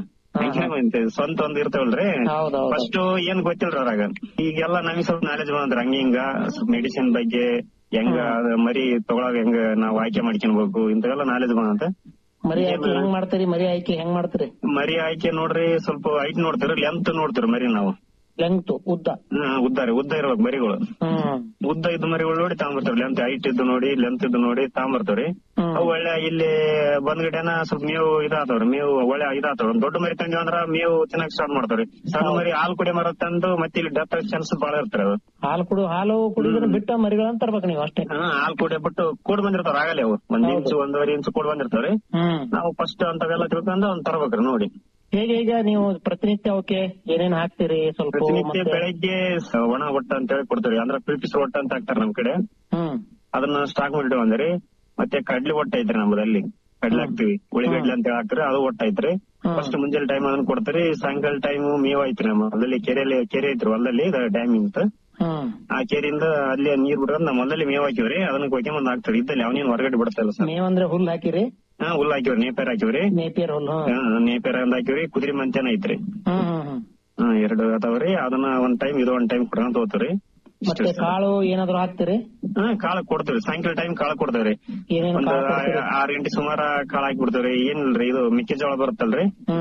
ಸ್ವಂತ ಒಂದ್ ಇರ್ತಾವಲ್ರಿ ಹೌದೌದು. ಫಸ್ಟ್ ಏನ್ ಗೊತ್ತಿಲ್ರಿ ಅದ್ರಾಗ ಈಗೆಲ್ಲ ನಮಗೆ ಸ್ವಲ್ಪ ನಾಲೆಜ್ ಬಂದ್ರಿ ಹಂಗ ಹಿಂಗ ಸ್ವಲ್ಪ ಮೆಡಿಸಿನ್ ಬಗ್ಗೆ ಹೆಂಗ ಅದ್ ಮರಿ ತಗೊಳಾಗ ಹೆಂಗ ನಾವ್ ಆಯ್ಕೆ ಮಾಡ್ಕೊಬೇಕು ಇಂಥವೆಲ್ಲ ನಾಲೆಜ್ ಬಂದಂತ ಮರಿ ಆಯ್ಕೆ ಹೆಂಗ್ ಮಾಡ್ತೀರಿ ಮರಿ ಆಯ್ಕೆ ಹೆಂಗ್ ಮಾಡ್ತೀರಿ ಮರಿ ಆಯ್ಕೆ ನೋಡ್ರಿ ಸ್ವಲ್ಪ ಹೈಟ್ ನೋಡ್ತೀರಿ ಲೆಂತ್ ನೋಡ್ತೀರಿ ಮರಿ ನಾವು ಲೆಂತ್ ಉದ್ದ ಹ್ಮ್ ಉದ್ದ ರೀ ಉದ್ದ ಇರ್ಬೇಕು ಮರಿಗಳು ಹ್ಮ್ ಉದ್ದ ಇದ್ದ ಮರಿಗಳು ನೋಡಿ ತಾಂಬರ್ತಾವ ಲೆಂತ್ ಹೈಟ್ ಇದ್ದು ನೋಡಿ ಲೆಂತ್ ಇದ್ದು ನೋಡಿ ತಾಂಬರ್ತಾವ್ರಿ ಹ್ಮ್. ಅವು ಒಳ್ಳೆ ಇಲ್ಲಿ ಬಂದ್ಗಡೆನ ಸ್ವಲ್ಪ ಮೇವು ಇದಾತವ್ರಿ ಮೇವು ಒಳ್ಳೆ ಇದಾತವ್ರಿ ಒಂದ್ ದೊಡ್ಡ ಮರಿ ತಂದ್ವಿ ಅಂದ್ರ ಮೇವು ತಿನ್ನಕ್ ಸ್ಟಾರ್ಟ್ ಮಾಡ್ತಾವ್ರಿ ಸಣ್ಣ ಮರಿ ಹಾಲು ಕುಡಿ ಮರ ತಂದು ಮತ್ತೆ ಇಲ್ಲಿ ಡೆತ್ ಚಾನ್ಸ್ ಬಾಳ ಇರ್ತಾರ ಅದು ಹಾಲು ಕುಡು ಹಾಲು ಕುಡಿದ್ರೆ ಬಿಟ್ಟ ಮರಿಗಳನ್ನ ತರ್ಬೇಕು ನೀವು ಅಷ್ಟೇ ಹ್ಮ್ ಹಾಲು ಕುಡಿ ಬಿಟ್ಟು ಕೂಡ್ ಬಂದಿರ್ತಾವ ಆಗಲೇ ಅವು ಒಂದ್ ಇಂಚು ಒಂದೂವರೆ ಇಂಚು ಕೂಡ್ ಬಂದಿರ್ತಾವ್ರಿ ಹ್ಮ್ ನಾವು ಫಸ್ಟ್ ಅಂತವೆಲ್ಲ ತಿಳ್ಕೊಂಡು ಅವ್ನ್ ತರ್ಬೇಕ್ರಿ ನೋಡಿ ಹೇಗೆ ಈಗ ನೀವು ಪ್ರತಿನಿತ್ಯ ಅವಕ್ಕೆ ಏನೇನ್ ಹಾಕ್ತೀರಿ ಸ್ವಲ್ಪ ಪ್ರತಿನಿತ್ಯ ಮತ್ತೆ ಬೆಳಗ್ಗೆ ಸ- ಒಣ ಒಟ್ಟ ಅಂತ ಹೇಳಿ ಕೊಡ್ತೀವಿ ಅಂದ್ರೆ ಪಿಲ್ಪಿಸ್ ಒಟ್ಟ ಅಂತ ಹಾಕ್ತಾರ ನಮ್ ಕಡೆ ಹ್ಮ್ ಅದನ್ನ ಸ್ಟಾಕ್ ಮಾಡಿಟ್ಟು ಅಂದ್ರಿ ಮತ್ತೆ ಕಡ್ಲಿ ಒಟ್ಟ ಐತ್ರಿ ನಮ್ಮದಲ್ಲಿ ಕಡ್ಲಿ ಹಾಕ್ತಿವಿ ಉಳಿಗಡ್ಲಿ ಅಂತ ಹೇಳಿ ಹಾಕ್ತಿರಿ ಅದು ಒಟ್ಟ ಐತ್ರಿ ಫಸ್ಟ್ ಮುಂಜಾನೆ ಟೈಮ್ ಅದನ್ನ ಕೊಡ್ತೀರಿ ಸಾಯಂಕಾಲ ಟೈಮ್ ಮೇವ್ ಐತ್ರಿ ನಮ್ಮ ಹೊಲದಲ್ಲಿ ಕೆರೆಯಲ್ಲಿ ಕೆರೆ ಐತ್ರಿ ಹೊಲದಲ್ಲಿ ಡ್ಯಾಮ್ ಅಂತ ಹ್ಮ್ ಆ ಕೆರೆಯಿಂದ ಅಲ್ಲಿ ನೀರ್ ಬಿಡೋದ್ ನಮ್ಮ ಹೊಲದಲ್ಲಿ ಮೇವ್ ಹಾಕಿವ್ರಿ ಅದನ್ನ ಕೊಯ್ಕೊಂಡ್ ಹಾಕ್ತಿರಿ ಇದ್ದಲ್ಲಿ ಅವನೇನ್ ಹೊರಗಡೆ ಬಿಡ್ತಾ ಇಲ್ಲ ಸರ್ ಮೇವಂದ್ರೆ ಹುಲ್ಲು ಹಾಕಿರಿ ಹಾ ಹುಲ್ ಹಾಕಿವ್ರಿ ನೇಪೇರ್ ಹಾಕಿವ್ರಿ ನೇಪಿಯರ್ ಹುಲ್ಲು ಹಾ, ನೇಪೇರ್ ಒಂದ್ ಹಾಕಿವ್ರಿ ಕುದುರೆ ಮಂಚನ ಐತ್ರಿ ಹ್ಮ್ ಹ್ಮ್ ಹ್ಮ್ ಹಾ ಎರಡು ಅದಾವ್ರಿ ಅದನ್ನ ಒಂದ್ ಟೈಮ್ ಇದು ಒಂದ್ ಟೈಮ್ ಕೊಡ್ಕೊಂತ ಹೋಗ್ತೀವ್ರಿ ಮತ್ತೆ ಕಾಳು ಏನಾದ್ರು ಹಾಕ್ತೀರಿ ಹಾ ಕಾಳ ಕೊಡ್ತೀವಿ ಸಾಯಂಕಾಲ ಟೈಮ್ ಕಾಳ ಕೊಡ್ತೇವ್ರಿ ಏನೇನ್ ಒಂದ್ ಕಾಳು ಕೊಡ್ತೀರಿ? ಆರ್ ಗಂಟೆ ಸುಮಾರ ಕಾಳ ಹಾಕಿ ಬಿಡ್ತೇವ್ರಿ ಏನಿಲ್ರಿ ಇದು ಮೆಕ್ಕೆಜೋಳ ಬರುತ್ತಲ್ರಿ ಹ್ಮ್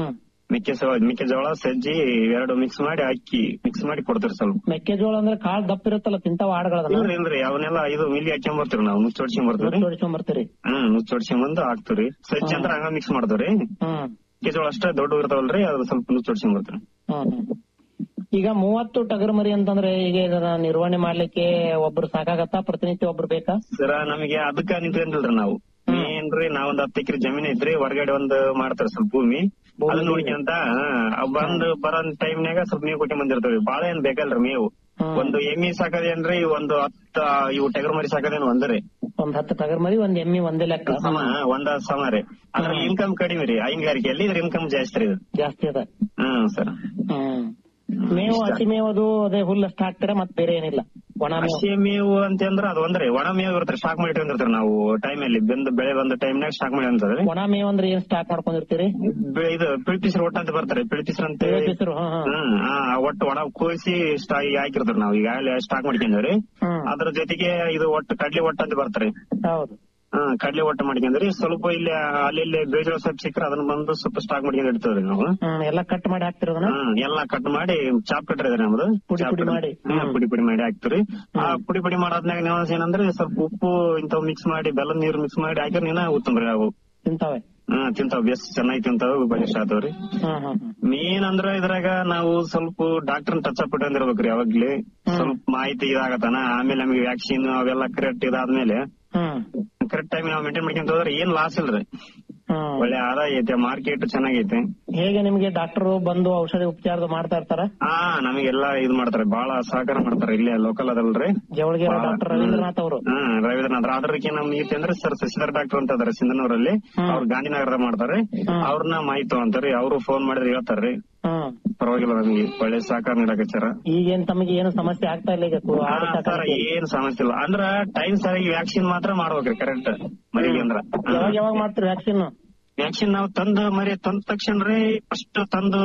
ಮೆಕ್ಕೆಜೋಳ ಮೆಕ್ಕೆಜೋಳ ಸಜ್ಜಿ ಎರಡು ಮಿಕ್ಸ್ ಮಾಡಿ ಅಕ್ಕಿ ಮಿಕ್ಸ್ ಮಾಡಿ ಕೊಡ್ತೀರಿ ಸ್ವಲ್ಪ ಮೆಕ್ಕೆಜೋಳ ಅಂದ್ರೆ ಕಾಳು ದಪ್ಪ ಇರುತ್ತಲ್ಲ ತಿಂತಾವ ಆಡುಗಳದನ್ನ ಇಲ್ರಿ ಇಲ್ರಿ ಅವನ್ನೆಲ್ಲ ಇದು ಮಿಲ್ಲಿ ಹಾಕ್ಕೊಂಡ್ ಬರ್ತೀವಿ ನಾವು ನುಚ್ಚ್ ಹೊಡ್ಸ್ಕೊಂಡ್ ಬರ್ತೀವಿ ಹೊಡ್ಸ್ಕೊಂಡ್ ಬರ್ತೀರಿ ಹ್ಮ್ ನುಚ್ಚ್ ಹೊಡ್ಸ್ಕೊಂಡ್ ಬಂದು ಹಾಕ್ತಿವ್ರಿ ಸಜ್ಜಿ ಅಂದ್ರೆ ಹಂಗ ಮಿಕ್ಸ್ ಮಾಡ್ತೀವ್ರಿ ಹ್ಮ್ ಮೆಕ್ಕೆಜೋಳ ಅಷ್ಟೇ ದೊಡ್ಡ ಇರ್ತಾವಲ್ರಿ ಅದು ಸ್ವಲ್ಪ ನುಚ್ಚ್ ಹೊಡ್ಸ್ಕೊಂಡ್ ಬರ್ತೀವಿ ಹ್ಮ್ ಹ್ಮ್. ಈಗ ಮೂವತ್ತು ಟಗರ್ ಮರಿ ಅಂತಂದ್ರೆ ಈಗ ಇದನ್ನ ನಿರ್ವಹಣೆ ಮಾಡ್ಲಿಕ್ಕೆ ಒಬ್ರು ಸಾಕಾಗತ್ತಾ ಪ್ರತಿನಿತ್ಯ ಒಬ್ರು ಬೇಕಾ ಸರ ನಮಗೆ ಅದಕ್ಕ ನಿಂತ್ಕೊಂಡಿಲ್ರಿ ನಾವು ಏನ್ರಿ ನಾವೊಂದ್ ಹತ್ತು ಎಕರೆ ಜಮೀನ್ ಐತ್ರಿ ಹೊರಗಡೆ ಒಂದ್ ಮಾಡ್ತಾರ ಸ್ವಲ್ಪ ಭೂಮಿ ಅದನ್ನ ನೋಡ್ಕೊಂತ ಅವ್ ಬಂದ್ ಬರೋ ಟೈಮ್ನಾಗ ಸ್ವಲ್ಪ ಮೇವು ಕೊಟ್ಟಿ ಬಂದಿರ್ತಾವ್ರಿ ಬಾಳ ಏನ್ ಬೇಕಲ್ರಿ ಮೇವು ಒಂದು ಎಮ್ಮಿ ಸಾಕದೇನ್ರಿ ಒಂದು ಹತ್ತ ಇವು ಟಗರ್ ಮರಿ ಸಾಕದೇನ್ ಒಂದ್ರಿ ಒಂದ್ ಹತ್ತು ಟಗರ್ ಮರಿ ಒಂದ್ ಎಮ್ಮಿ ಒಂದೇ ಲೆಕ್ಕ ಸಮ ಒಂದ ಸಮ ರೀ ಅದ್ರಲ್ಲಿ ಇನ್ಕಮ್ ಕಡಿಮೆ ರೀ ಹೈನುಗಾರಿಕೆಯಲ್ಲಿ ಇದ್ರ ಇನ್ಕಮ್ ಜಾಸ್ತಿ ರೀ ಇದು ಜಾಸ್ತಿ ಅದ ಹ್ಮ್ ಸರ್ ಹ್ಮ್ ಮೇವು ಹಸಿ ಮೇವು ಅದು ಅದೇ ಹುಲ್ಲು ಅಷ್ಟ ಹಾಕ್ತೀರಾ ಮತ್ ಬೇರೆ ಏನಿಲ್ಲ ಒಣ ಮೇವು ಹಸಿ ಮೇವು ಅಂತ ಅಂದ್ರ ಅದು ಒಂದ್ರಿ ಒಣ ಮೇವು ಇರ್ತಾರೆ ಸ್ಟಾಕ್ ಮಾಡಿ ಇಟ್ಕೊಂಡಿರ್ತೀವಿ ನಾವು ಟೈಮ್ ಅಲ್ಲಿ ಬಂದ್ ಬೆಳೆ ಬಂದ ಟೈಮ್ನಾಗ ಸ್ಟಾಕ್ ಮಾಡಿ ಅಂತದ್ರಿ ಒಣ ಮೇವು ಅಂದ್ರೆ ಏನ್ ಸ್ಟಾಕ್ ಮಾಡ್ಕೊಂಡಿರ್ತೀರಿ ಬೆ- ಇದು ಪಿಳ್ಪಿಸ್ರು ಒಟ್ಟ ಅಂತ ಬರ್ತಾರೆ ಪಿಳ್ಪಿಸ್ರು ಅಂತ ಪಿಳ್ಪಿಸ್ರು, ಹಾ, ಹಾ. ಹ್ಮ್ ಆ, ಒಟ್ಟು ಒಣ ಕೂರಿಸಿ ಸ್ಟಾ- ಈಗ ಹಾಕಿರ್ತಾರ ನಾವು ಈಗಾಗಲೇ ಸ್ಟಾಕ್ ಮಾಡ್ಕೊಂಡ್ರಿ ಅದ್ರ ಜೊತೆಗೆ ಇದು ಒಟ್ಟು ಕಡ್ಲಿ ಒಟ್ಟ ಅಂತ ಬರ್ತಾರೆ ಹೌದು ಹ್ಮ್ ಕಡ್ಲಿ ಒಟ್ಟ ಮಾಡ್ಕೊಂಡ್ರಿ ಸ್ವಲ್ಪ ಇಲ್ಲಿ ಅಲ್ಲಿ ಇಲ್ಲಿ ಬೇಜಾರ ಸ್ವಲ್ಪ ಸಿಕ್ಕರೆ ಅದನ್ನ ಬಂದು ಸ್ವಲ್ಪ ಸ್ಟಾಕ್ ಮಾಡ್ಕೊಂಡು ಇಡ್ತೇವ್ರಿ ನಾವು ಹ್ಮ್ ಎಲ್ಲಾ ಕಟ್ ಮಾಡಿ ಹಾಕ್ತಿರೋದನ್ನ ಹ್ಮ್ ಎಲ್ಲಾ ಕಟ್ ಮಾಡಿ ಚಾಪ್ ಕಟ್ರಿ ನಮ್ದು ಪುಡಿ ಚಾಪ್ ಪುಡಿ ಕಟ್ರಿ. ಮಾಡಿ. ಹ್ಮ್, ಪುಡಿ ಪುಡಿ ಮಾಡಿ ಹಾಕ್ತಿರಿ ಆ ಪುಡಿ ಪುಡಿ ಮಾಡೋದ್ನಾಗ ನೀವು ಏನಂದ್ರೆ ಸ್ವಲ್ಪ ಉಪ್ಪು ಇಂಥವ್ ಮಿಕ್ಸ್ ಮಾಡಿ ಬೆಲ್ಲದ ನೀರು ಮಿಕ್ಸ್ ಮಾಡಿ ಹಾಕಿದ್ರೆ ನೀನ ಉತ್ತಮ್ರಿ ಅವು ತಿಂತಾವೆ ಹ್ಮ್ ತಿಂತಾವ್ ಬೇಸ್ ಚೆನ್ನಾಗಿ ತಿಂತಾವ್ ಬಲಿಷ್ಠ ಆತವ್ರಿ ಹ್ಮ್ ಹ್ಮ್ ಹ್ಮ್ ಮೇನ್ ಅಂದ್ರ ಇದ್ರಾಗ ನಾವು ಸ್ವಲ್ಪ ಡಾಕ್ಟರ್ ಟಚ್ ಅಪ್ ಇಟ್ಟಿರ್ಬೇಕ್ರಿ ಯಾವಾಗ್ಲಿ ಸ್ವಲ್ಪ ಮಾಹಿತಿ ಇದಾಗತ್ತಾನ ಆಮೇಲೆ ನಮಗೆ ವ್ಯಾಕ್ಸಿನ್ ಅವೆಲ್ಲ ಕರೆಕ್ಟ್ ಇದಾದ್ಮೇಲೆ ಹ್ಮ್ ಕರೆಕ್ಟ್ ಟೈಮ್ ನಾವು ಮೇಂಟೈನ್ ಮಾಡ್ಕೊಂತ ಹೋದ್ರೆ ಏನ್ ಲಾಸ್ ಇಲ್ರಿ ಹ್ಮ್ ಒಳ್ಳೆ ಆದಾಯ ಐತೆ ಮಾರ್ಕೆಟ್ ಚೆನ್ನಾಗೈತೆ ಹೇಗೆ ನಿಮ್ಗೆ ಡಾಕ್ಟರ್ ಬಂದು ಔಷಧಿ ಉಪಚಾರದ ಮಾಡ್ತಾ ಇರ್ತಾರ ಹಾ ನಮಗೆಲ್ಲ ಇದ್ ಮಾಡ್ತಾರೆ ಬಹಳ ಸಹಕಾರ ಮಾಡ್ತಾರೆ ಇಲ್ಲೇ ಲೋಕಲ್ ಅದಲ್ರಿ ಜವಳಗಿರ ಬಹಳ- ಡಾಕ್ಟರ್ ರವೀಂದ್ರನಾಥ್ ಅವರು ಹ್ಮ್ ರವೀಂದ್ರನಾಥ್ ಅದಕ್ಕೆ ನಮ್ ನೀತಿ ಅಂದ್ರೆ ಸರ್ ಶಶಿಧರ್ ಡಾಕ್ಟರ್ ಅಂತ ಅದಾರೆ ಸಿಂಧನೂರಲ್ಲಿ ಅವ್ರು ಗಾಂಧಿನಗರದ ಮಾಡ್ತಾರೆ ಅವ್ರನ್ನ ಮಾಹಿತಿ ಅಂತಾರಿ ಅವರು ಫೋನ್ ಮಾಡಿದ್ರೆ ಹೇಳ್ತಾರ್ರಿ ಹ್ಮ್ ಪರವಾಗಿಲ್ಲ ನಮ್ಗೆ ಒಳ್ಳೆ ಸಹಕಾರ ನೀಡಕಚ್ಚಾರ ಈಗೇನ್ ತಮಗೆ ಏನು ಸಮಸ್ಯೆ ಆಗ್ತಾ ಇಲ್ಲ ಈಗ ಕು- ಆಡು ಸರ್ ಸಾಕಾಣಿಕೆ. ಏನ್ ಸಮಸ್ಯೆ ಇಲ್ಲ ಅಂದ್ರ ಟೈಮ್ ಸರಿಯಾಗಿ ವ್ಯಾಕ್ಸಿನ್ ಮಾತ್ರ ಮಾಡ್ಬೇಕ್ರಿ ಕರೆಕ್ಟ್ ಮರಿಗೆ ಅಂದ್ರ ಯಾವಾಗ ಯಾವಾಗ ಮಾಡ್ತೀರಿ ವ್ಯಾಕ್ಸಿನ್ ವ್ಯಾಕ್ಸಿನ್ ನಾವು ತಂದ್ ಮರಿ ತಂದ ತಕ್ಷಣ ರೀ ಫಸ್ಟ್ ತಂದು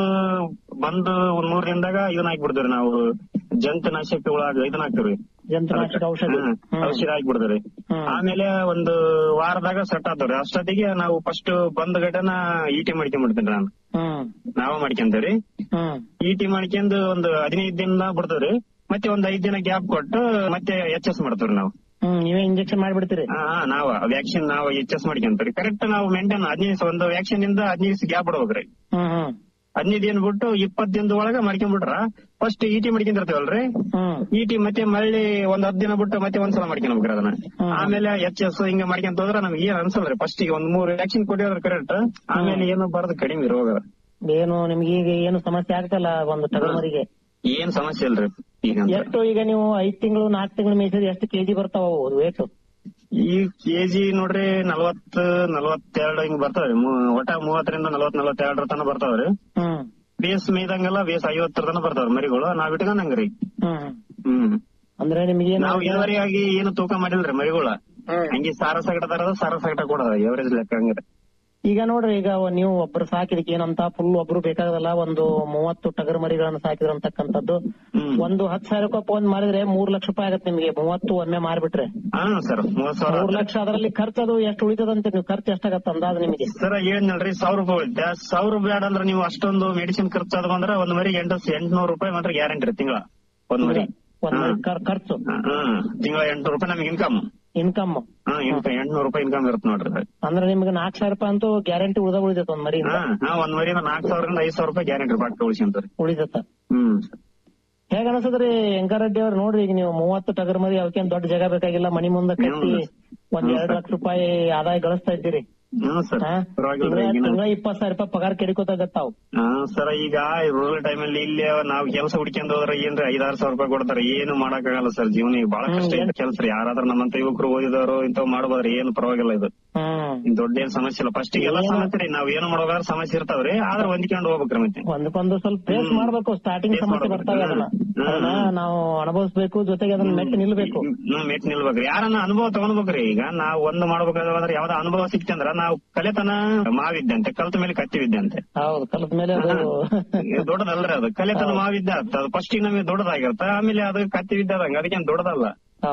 ಬಂದು ಒಂದ್ ಮೂರ್ ದಿನದಾಗ ಇದನ್ನ ಹಾಕ್ಬಿಡ್ತೀವಿ ನಾವು ಜಂತುನಾಶಕ ಒಳಗ ಇದನ್ನ ಹಾಕ್ತಿವ್ರಿ ಜಂತುನಾಶಕ ಔಷಧಿ ಹ್ಮ್, ಔಷಧ ಹಾಕ್ಬಿಡ್ತೀವಿ ಆಮೇಲೆ ಒಂದು ವಾರದಾಗ ಸೆಟ್ ಆತವ್ರಿ ಅಷ್ಟೊತ್ತಿಗೆ ನಾವು ಫಸ್ಟ್ ಬಂದ ಗಟನ ಈಟಿ ಮಾಡ್ಕೊಂಡ್ಬಿಡ್ತೀನಿ ನಾನು ಹ್ಮ್ ನಾವ ಮಾಡ್ಕೊಂತೇವ್ರಿ ಹ್ಮ್ ಈಟಿ ಮಾಡ್ಕೊಂಡ್ ಒಂದು ಹದಿನೈದು ದಿನ ಬಿಡ್ತೇವ್ರಿ ಮತ್ತೆ ಒಂದ್ ಐದ್ ದಿನ ಗ್ಯಾಪ್ ಕೊಟ್ಟು ಮತ್ತೆ ಎಚ್ ಎಸ್ ಮಾಡ್ತೇವ್ರಿ ನಾವು ಹ್ಮ್ ನೀವೇ ಇಂಜೆಕ್ಷನ್ ಮಾಡ್ಬಿಡ್ತೀರಿ ಹಾ ಹಾ, ನಾವ ವ್ಯಾಕ್ಸಿನ್ ನಾವು ಎಚ್ ಎಸ್ ಮಾಡ್ಕೊಂತೀವಿ ಕರೆಕ್ಟ್ ನಾವು ಮೇಂಟೈನ್ ಹದಿನೈದು ಒಂದು ವ್ಯಾಕ್ಸಿನ್ ಇಂದ ಹದಿನೈದು ದಿವಸ ಗ್ಯಾಪ್ ಬಿಡ್ಬೇಕ್ರಿ ಹ್ಮ್ ಹ್ಮ್ ಹದಿನೈದು ದಿನ ಬಿಟ್ಟು ಇಪ್ಪತ್ ದಿನದ ಒಳಗ ಮಾಡ್ಕೊಂಡ್ಬಿಟ್ರ ಫಸ್ಟ್ ಇಟಿ ಮಾಡ್ಕೊಂಡಿರ್ತೇವಲ್ರಿ ಹ್ಮ್ ಇಟಿ ಮತ್ತೆ ಮಳ್ಳಿ ಒಂದ್ ಹತ್ತು ದಿನ ಬಿಟ್ಟು ಮತ್ತೆ ಒಂದ್ಸಲ ಮಾಡ್ಕೊಂಡ್ಬೇಕ್ರಿ ಅದನ್ನ ಆಮೇಲೆ ಎಚ್ ಎಸ್ ಹಿಂಗ ಮಾಡ್ಕೊಂತ ಹೋದ್ರ ನಮ್ಗೆ ಏನ್ ಅನ್ಸಲ್ರಿ ಫಸ್ಟ್ ಈಗ ಒಂದ್ ಮೂರ್ ವ್ಯಾಕ್ಸಿನ್ ಕೊಟ್ಟಿದ್ರೆ ಕರೆಕ್ಟ್ ಆಮೇಲೆ ಏನು ಬರೋದು ಕಡಿಮೆ ರೋಗ ಏನು ನಿಮ್ಗೆ ಈಗ ಏನು ಸಮಸ್ಯೆ ಆಗ್ತಲ್ಲ ಒಂದು ಟಗರ್ ಮರಿಗೆ ಏನ್ ಸಮಸ್ಯೆ ಇಲ್ರಿ ಈಗ ಎಷ್ಟು ಈಗ ನೀವು ಐದ್ ತಿಂಗಳು ನಾಲ್ಕು ತಿಂಗಳು ಮೇಯ್ಸಿದ್ರೆ ಎಷ್ಟು ಕೆಜಿ ಬರ್ತಾವ ವೇಟ್ ಈ ಕೆಜಿ ನೋಡ್ರಿ ನಲವತ್ ನಲವತ್ತೆರಡು ಹಿಂಗ್ ಬರ್ತಾವ್ರಿ ಮೂ- ಒಟ್ಟ ಮೂವತ್ತರಿಂದ ನಲವತ್ ನಲವತ್ತೆರಡರ ತನ ಬರ್ತಾವ್ರಿ ಹ್ಮ್ ಬೇಸ್ ಮೇಯ್ದಂಗೆಲ್ಲ ಬೇಸ್ ಐವತ್ತರ ತನ ಬರ್ತಾವ್ರಿ ಮರಿಗಳು ನಾವ್ ಇಟ್ಕೊಂಡಂಗ್ರಿ ಹ್ಮ್ ಹ್ಮ್ ಅಂದ್ರೆ ನಿಮ್ಗೆ ನಾವ್ ಇಳುವರಿಯಾಗಿ ಏನು ತೂಕ ಮಾಡಿಲ್ರಿ ಮರಿಗಳ ಹಂಗೆ ಸಾರ ಸಗಟ ತರದ ಸಾರ ಸಗಟ ಕೊಡದ ಎವರೇಜ್ ಲೆಕ್ಕ ಹಂಗ್ರಿ ಈಗ ನೋಡ್ರಿ ಈಗ ನೀವು ಒಬ್ರು ಸಾಕಿದಕ್ಕೆ ಏನಂತ ಫುಲ್ ಒಬ್ರು ಬೇಕಾಗಲ್ಲ ಒಂದು ಮೂವತ್ತು ಟಗರ್ ಮರಿಗಳನ್ನ ಸಾಕಿದ್ರ ಅಂತಕ್ಕಂಥದ್ದು ಒಂದು ಹತ್ತು ಸಾವಿರ ರೂಪಾಯಿ ಒಂದ್ ಮಾರಿದ್ರೆ ಮೂರ್ ಲಕ್ಷ ರೂಪಾಯಿ ಆಗತ್ತೆ ನಿಮ್ಗೆ ಮೂವತ್ತು ಒಮ್ಮೆ ಮಾರ್ಬಿಟ್ರೆ ಹಾ ಸರ್ ಮೂವತ್ ಸಾವಿರ ಮೂರ್ ಲಕ್ಷ ಅದರಲ್ಲಿ ಖರ್ಚು ಅದು ಎಷ್ಟು ಉಳಿತದಂತೆ ನೀವು ಖರ್ಚು ಎಷ್ಟಾಗತ್ತ ಅಂದಾಜು ನಿಮಗೆ ಸರ್ ಹೇಳಿದ್ನಲ್ರಿ ಸಾವಿರ ರೂಪಾಯಿ ಉಳಿತೆ ಸಾವಿರ ಬ್ಯಾಡ ಅಂದ್ರೆ ನೀವು ಅಷ್ಟೊಂದು ಮೆಡಿಸಿನ್ ಖರ್ಚು ಅದ ಬಂದ್ರೆ ಒಂದ್ ಮರಿಗೆ ಎಂಟು ಎಂಟ್ನೂರು ರೂಪಾಯಿ ಮಾತ್ರ ಗ್ಯಾರಂಟಿ ರೀ ತಿಂಗಳ ಒಂದ್ ಮರಿ ಒಂದ್ ಮರಿ ಖರ್- ಖರ್ಚು ಹ್ಮ್ ತಿಂಗಳ ಎಂಟ್ನೂರು ರೂಪಾಯಿ ನಮ್ಗೆ ಇನ್ಕಮ್ ಇನ್ಕಮ್ ಹಾ ಇನ್ಕಮ್ ಎಂಟ್ನೂರು ರೂಪಾಯಿ ಇನ್ಕಮ್ ಇರುತ್ತೆ ನೋಡ್ರಿ ಅದ್ರಾಗ. ಅಂದ್ರೆ ನಿಮ್ಗೆ ನಾಲ್ಕು ಸಾವಿರ ರೂಪಾಯಿ ಅಂತೂ ಗ್ಯಾರಂಟಿ ಉಳ್ದ ಉಳಿದೈತೆ ಒಂದ್ ಮರಿ ಹಾ ಹಾ ಒಂದ್ ಮರಿಯಿಂದ ನಾಲ್ಕು ಸಾವಿರದಿಂದ ಐದ್ ಸಾವಿರ ರೂಪಾಯಿ ಗ್ಯಾರಂಟಿ ಬಾಕಿ ಉಳಿಸ್ಕೊಂತಾರೆ ಉಳಿದತ್ತ ಹ್ಮ್ ಹೇಗ ಅನ್ಸದ್ರಿ ವೆಂಕರೆಡ್ಡಿ ಅವ್ರು ನೋಡ್ರಿ ಈಗ ನೀವು ಮೂವತ್ತು ಟಗರ್ ಮರಿ ಅವಕ್ಕೇನ್ ದೊಡ್ಡ ಜಾಗ ಬೇಕಾಗಿಲ್ಲ ಮನಿ ಮುಂದೆ ಕಟ್ಟಿ ಒಂದ್ ಎರಡ್ ಲಕ್ಷ ರೂಪಾಯಿ ಆದಾಯ ಗಳಿಸ್ತಾ ಇದ್ದೀರಿ ಹ್ಮ್ ಸರ್ ಹಾ? ಪರವಾಗಿಲ್ರಿ ತಿಂಗಳ ಈಗಿನ ತಿಂಗಳ ಇಪ್ಪತ್ ಸಾವಿರ ರೂಪಾಯಿ ಪಗಾರ ಕೆಡಿಕೋತಾಗತ್ತಾವ್ ಹಾ ಸರ್ ಈಗ ರೂರಲ್ ಟೈಮಲ್ಲಿ ಇಲ್ಲಿ ನಾವ್ ಕೆಲಸ ಹುಡ್ಕೊಂಡ್ ಹೋದ್ರೆ ಏನ್ರಿ ಐದಾರು ಸಾವಿರ ರೂಪಾಯಿ ಕೊಡ್ತಾರೆ ಏನು ಮಾಡಕ್ಕಾಗಲ್ಲ ಸರ್ ಜೀವನ ಈಗ ಬಹಳ ಕಷ್ಟ ಇದೆ ಕೆಲಸ ರೀ ಯಾರಾದ್ರೂ ನಮ್ಮಂತ ಯುವಕರು ಓದಿದವರು ಇಂಥವ್ ಮಾಡ್ಬೋದ್ರಿ ಏನು ಪರವಾಗಿಲ್ಲ ಇದು ಹ್ಮ್ ಇದ್ ದೊಡ್ಡ ಏನ್ ಸಮಸ್ಯೆ ಇಲ್ಲ ಫಸ್ಟ್ ಎಲ್ಲ ಸಮಸ್ಯೆ ರೀ ನಾವ್ ಏನು ಮಾಡೋದಾದ್ರೆ ಸಮಸ್ಯೆ ಇರ್ತಾವ್ರಿ ಆದ್ರೆ ಹೊಂದ್ಕೊಂಡು ಹೋಗ್ಬೇಕ್ರಿ ಮತ್ತೆ ಒಂದಕ್ಕೊಂದು ಸ್ವಲ್ಪ ಫೇಸ್ ಮಾಡ್ಬೇಕು ಸ್ಟಾರ್ಟಿಂಗ್ Face ಸಮಸ್ಯೆ ಮಾಡ್ಬೇಕು. ಬರ್ತಾವೆ ಅದನ್ನ ಹ್ಮ್. ಅದನ್ನ ನಾವು ಅನುಭವಿಸ್ಬೇಕು ಜೊತೆಗೆ ಅದನ್ನ ಮೆಟ್ಟಿ ನಿಲ್ಬೇಕು ಹ್ಮ್ ಮೆಟ್ ನಿಲ್ಬೇಕ್ರಿ ಯಾರನ್ನ ಅನುಭವ ತಗೊಂಡ್ಬೇಕ್ರಿ ಈಗ ನಾವ್ ಒಂದು ಮಾಡ್ಬೇಕಾದ್ರೆ ಯಾವ್ದೋ ಅನುಭವ ಸಿಕ್ತಂದ್ರ ನಾವ್ ಕಲೆತನ ಮಾವಿದ್ದೆ ಅಂತೆ ಕಲ್ತ ಮೇಲೆ ಕತ್ತಿವಿದ್ದೆ ಅಂತೆ ಹೌದು ಕಲದ ಮೇಲೆ ಅದು ಇದು ದೊಡ್ಡದಲ್ರಿ ಅದು ಕಲೆತನ ಮಾವಿದ್ದೆ ಅಂತ ಅದು ಫಸ್ಟ್ ನಮಗೆ ದೊಡ್ಡದಾಗಿರುತ್ತೆ ಆಮೇಲೆ ಅದು ಕತ್ತಿ ವಿದ್ಯಾದಂಗ ಅದಕ್ಕೇನ್ ದೊಡ್ಡದಲ್ಲ ಹೌದು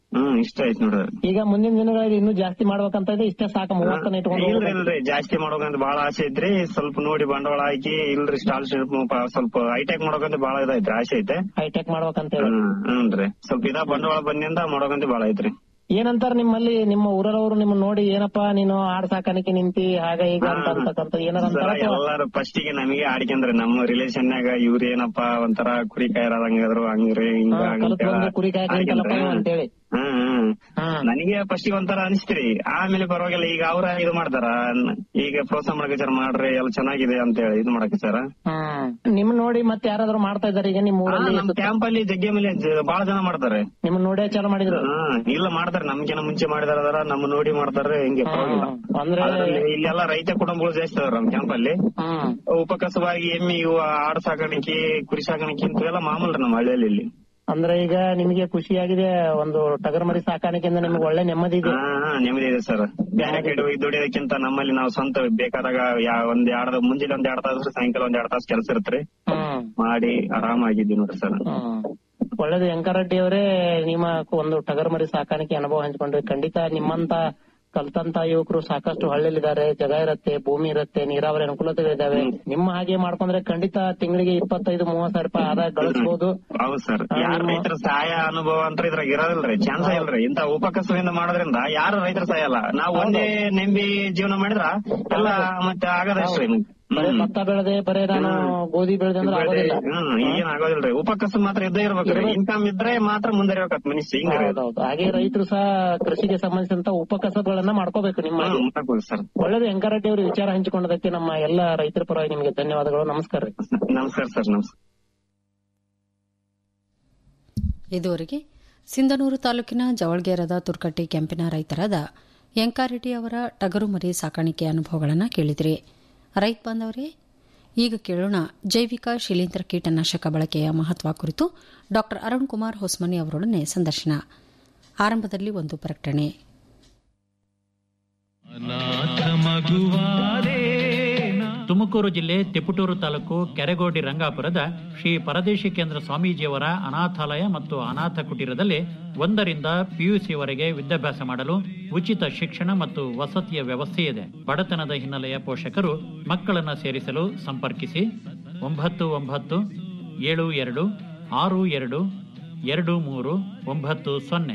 ಹ್ಮ್ ಇಷ್ಟ ಆಯ್ತು ನೋಡ್ರಿ ಈಗ ಮುಂದಿನ ದಿನಗಳಲ್ಲಿ ಇನ್ನೂ ಜಾಸ್ತಿ ಮಾಡ್ಬೇಕಂತ ಇದೆ ಇಷ್ಟೇ ಸಾಕು ಮೂವತ್ತನ್ನ ಇಟ್ಕೊಂಡು ಇಲ್ರಿ ಹೋಗ್ಬೇಕು. ಇಲ್ರಿ ಜಾಸ್ತಿ ಮಾಡೋಕಂತ ಬಾಳ ಆಸೆ ಐತ್ರಿ ಸ್ವಲ್ಪ ನೋಡಿ ಬಂಡವಾಳ ಹಾಕಿ ಇಲ್ರಿ ಸ್ಟಾಲ್ ಸ್ವಲ್ಪ ಹೈಟೆಕ್ ಮಾಡೋಕಂತ ಬಾಳ ಇದೈತ್ರಿ ಆಸೆ ಐತೆ ಹೈಟೆಕ್ ಮಾಡ್ಬೇಕಂತ ಹೇಳಿ ಹ್ಮ್ ಹ್ಞೂನ್ರಿ ಸ್ವಲ್ಪ ಇದ ಬಂಡವಾಳ ಬಂದಿಂದ ಮಾಡೋಕಂತ ಬಾಳ ಐತ್ರಿ ಏನಂತಾರ ನಿಮ್ಮಲ್ಲಿ ನಿಮ್ಮ ಊರವರು ನಿಮ್ಮ ನೋಡಿ ಏನಪ್ಪಾ ನೀನು ಆಡ್ ಸಾಕಾಣಿಕೆ ನಿಂತಿ ಹಾಗ ಈಗ ಅಂತ ಅಂತಕ್ಕಂತ ಏನಾರ ಅಂತಾರ ಅಥವಾ- ಎಲ್ಲಾರು ಫಸ್ಟ್ ಗೆ ನಮಗೆ ಆಡ್ಕೊಂಡ್ರಿ ನಮ್ಮ ರಿಲೇಷನ್ನಾಗ ಇವ್ರ ಏನಪ್ಪಾ ಒಂಥರ ಕುರಿ ಕಾಯರಂಗಾದ್ರು ಹಂಗ್ರಿ ಹಿಂಗ ಹಾ, ಕಲ್ತ್ ಬಂದು ಕುರಿ ಕಾಯ್ಕೊಂತಲ್ಲಪ್ಪ ಇವ ಅಂತೇಳಿ ಹ್ಮ್ ಹ್ಮ್ ನನಗೆ ಫಸ್ಟ್ ಒಂಥರ ಅನಿಸ್ತ್ರಿ ಆಮೇಲೆ ಪರವಾಗಿಲ್ಲ ಈಗ ಅವ್ರ ಇದು ಮಾಡ್ತಾರ ಈಗ ಪ್ರೋತ್ಸಾಹ ಮಾಡಕಚಾರ ಮಾಡ್ರಿ ಎಲ್ಲ ಚೆನ್ನಾಗಿದೆ ಅಂತ ಹೇಳಿ ಇದು ಮಾಡಕಚಾರ ಹ್ಮ್ ನಿಮ್ ನೋಡಿ ಮತ್ತೆ ಯಾರಾದ್ರೂ ಮಾಡ್ತಾ ಇದಾರೆ ಈಗ ನಿಮ್ ಊರಲ್ಲಿ ನಮ್ ಕ್ಯಾಂಪ್ ಅಲ್ಲಿ ಜಗ್ಗೆ ಮೇಲೆ ಜ- ಬಾಳ ಜನ ಮಾಡ್ತಾರೆ ನಿಮ್ ನೋಡೇ ಚಾಲು ಮಾಡಿದ್ರು ಹಾ ಇಲ್ಲ ಮಾಡ್ತಾರೆ ನಮ್ಗೇನ ಮುಂಚೆ ಮಾಡಿದಾರ ಅದಾರ ನಮ್ಮ ನೋಡಿ ಮಾಡ್ತಾರೆ ಹಿಂಗೆ ಪರವಾಗಿಲ್ಲ ಅಂದ್ರೆ ಅದ್ರಲ್ಲಿ ಇಲ್ಲೆಲ್ಲ ರೈತ ಕುಟುಂಬಗಳು ಜಾಸ್ತಿ ಅದಾರ ನಮ್ ಕ್ಯಾಂಪ್ ಅಲ್ಲಿ ಹ್ಮ್ ಉಪಕಸವಾಗಿ ಎಮ್ಮಿ ಇವು ಆಡು ಸಾಕಾಣಿಕೆ ಕುರಿ ಸಾಕಾಣಿಕೆ ಇಂಥವೆಲ್ಲ ಮಾಮೂಲ್ರಿ ನಮ್ಮ ಹಳ್ಳಿಯಲ್ಲಿ ಇಲ್ಲಿ ಅಂದ್ರೆ ಈಗ ನಿಮಗೆ ಖುಷಿಯಾಗಿದೆ ಒಂದು ಟಗರ್ ಮರಿ ಸಾಕಾಣಿಕೆಯಿಂದ ನಿಮ್ಗೆ ಒಳ್ಳೆ ನೆಮ್ಮದಿ ಇದೆ ಹಾ ಹಾ, ನೆಮ್ಮದಿ ಇದೆ ಸರ್ ಬೇರೆ ಕಡೆ ಹೋಗಿ ದುಡಿಯೋದಕ್ಕಿಂತ ನಮ್ಮಲ್ಲಿ ನಾವು ಸ್ವಂತ ಬೇಕಾದಾಗ ಯಾ- ಒಂದ್ ಎರಡ್ ಮುಂಜಾನೆ ಒಂದ್ ಎರಡ್ ತಾಸು ಸಾಯಂಕಾಲ ಒಂದ್ ಎರಡ್ ತಾಸು ಕೆಲಸ ಇರ್ತ್ರಿ ಹ್ಮ್ ಮಾಡಿ ಆರಾಮಾಗಿದ್ದೀವಿ ನೋಡ್ರಿ ಸರ್ ಹ್ಮ್. ಒಳ್ಳೇದು ವೆಂಕರೆಡ್ಡಿ ಅವರೇ ನಿಮ್ಮ ಒಂದು ಟಗರ್ ಮರಿ ಸಾಕಾಣಿಕೆ ಅನುಭವ ಹಂಚ್ಕೊಂಡ್ರಿ ಖಂಡಿತ ನಿಮ್ಮಂತ ಕಲ್ತಂತ ಯುವಕರು ಸಾಕಷ್ಟು ಹಳ್ಳಿಲಿದ್ದಾರೆ ಜಾಗ ಇರತ್ತೆ ಭೂಮಿ ಇರತ್ತೆ ನೀರಾವರಿ ಅನುಕೂಲತೆಗಳಿದಾವೆ ನಿಮ್ಮ ಹಾಗೆ ಮಾಡ್ಕೊಂಡ್ರೆ ಖಂಡಿತ ತಿಂಗಳಿಗೆ ಇಪ್ಪತ್ತೈದು ಮೂವತ್ ಸಾವಿರ ರೂಪಾಯಿ ಆದಾಯ ಗಳಿಸಬಹುದು ಹೌದು ಸರ್ ಯಾರ ರೈತರ ಸಹಾಯ ಅನುಭವ ಅಂತ ಇದ್ರಾಗ ಇರೋದಿಲ್ರಿ ಚಾನ್ಸ್ ಇಲ್ರಿ ಇಂತ ಉಪಕಸವಿಂದ ಮಾಡೋದ್ರಿಂದ ಯಾರು ರೈತರ ಸಹಾಯ ಅಲ್ಲ ನಾವು ಒಂದೇ ನೆಂಬಿ ಜೀವನ ಮಾಡಿದ್ರ ಎಲ್ಲ ಮತ್ತೆ ಆಗದಷ್ಟೇ ಬರೇ ಭತ್ತ ಬೆಳೆದೆ ಬರೇ ನಾನು ಗೋಧಿ ಬೆಳೆದೆ ಅಂದ್ರೆ ಆಗೋದಿಲ್ಲ ಹ್ಮ್ ಈಗೇನ್ ಆಗೋದಿಲ್ರಿ ಉಪಕಸ ಮಾತ್ರ ಇದ್ದೇ ಇರ್ಬೇಕ್ರಿ ಇನ್ಕಮ್ ಇದ್ರೆ ಮಾತ್ರ ಮುಂದರಿಬೇಕತ್ ಮನುಷ್ಯ ಹಿಂಗ್ರಿ ಅದು. ಹೌದೌದು ಹಾಗೆ ರೈತರು ಸಹ ಕೃಷಿಗೆ ಸಂಬಂಧಿಸಿದಂತ ಉಪಕಸಗಳನ್ನ ಮಾಡ್ಕೋಬೇಕು ನಿಮ್ಮ ಹಾಗೆ. ಹ್ಮ್, ಮಾಡ್ಬೋದು ಸರ್ ಒಳ್ಳೇದು ವೆಂಕರೆಡ್ಡಿ ಅವರು ವಿಚಾರ ಹಂಚಿಕೊಂಡದಕ್ಕೆ ನಮ್ಮ ಎಲ್ಲ ರೈತರ ಪರವಾಗಿ ನಿಮಗೆ ಧನ್ಯವಾದಗಳು ನಮಸ್ಕಾರ ರೀ ನಮಸ್ಕಾರ ಸರ್ ನಮಸ್ಕಾರ ಇದುವರೆಗೆ ಸಿಂಧನೂರು ತಾಲೂಕಿನ ಜವಳ್ಗೇರದ ತುರ್ಕಟ್ಟಿ ಕೆಂಪಿನ ರೈತರಾದ ಯಂಕಾರೆಡ್ಡಿ ಅವರ ಟಗರು ಮರಿ ಸಾಕಾಣಿಕೆ ಅನುಭವಗಳನ್ನು ಕೇಳಿದ್ರಿ ರೈತ ಬಾಂಧವರೇ ಈಗ ಕೇಳೋಣ ಜೈವಿಕ ಶಿಲೀಂಧ್ರ ಕೀಟನಾಶಕ ಬಳಕೆಯ ಮಹತ್ವ ಕುರಿತು ಡಾ ಅರುಣ್ ಕುಮಾರ್ ಹೊಸ್ಮನಿ ಅವರೊಡನೆ ಸಂದರ್ಶನ ಆರಂಭದಲ್ಲಿ ಒಂದು ಪ್ರಕಟಣೆ ತುಮಕೂರು ಜಿಲ್ಲೆ ತಿಪಟೂರು ತಾಲೂಕು ಕೆರೆಗೋಡಿ ರಂಗಾಪುರದ ಶ್ರೀ ಪರದೇಶಿ ಕೇಂದ್ರ ಸ್ವಾಮೀಜಿಯವರ ಅನಾಥಾಲಯ ಮತ್ತು ಅನಾಥ ಕುಟೀರದಲ್ಲಿ ಒಂದರಿಂದ ಪಿಯುಸಿವರೆಗೆ ವಿದ್ಯಾಭ್ಯಾಸ ಮಾಡಲು ಉಚಿತ ಶಿಕ್ಷಣ ಮತ್ತು ವಸತಿಯ ವ್ಯವಸ್ಥೆ ಇದೆ ಬಡತನದ ಹಿನ್ನೆಲೆಯ ಪೋಷಕರು ಮಕ್ಕಳನ್ನು ಸೇರಿಸಲು ಸಂಪರ್ಕಿಸಿ ಒಂಬತ್ತು ಒಂಬತ್ತು ಏಳು ಎರಡು ಆರು ಎರಡು ಎರಡು ಮೂರು ಒಂಬತ್ತು ಸೊನ್ನೆ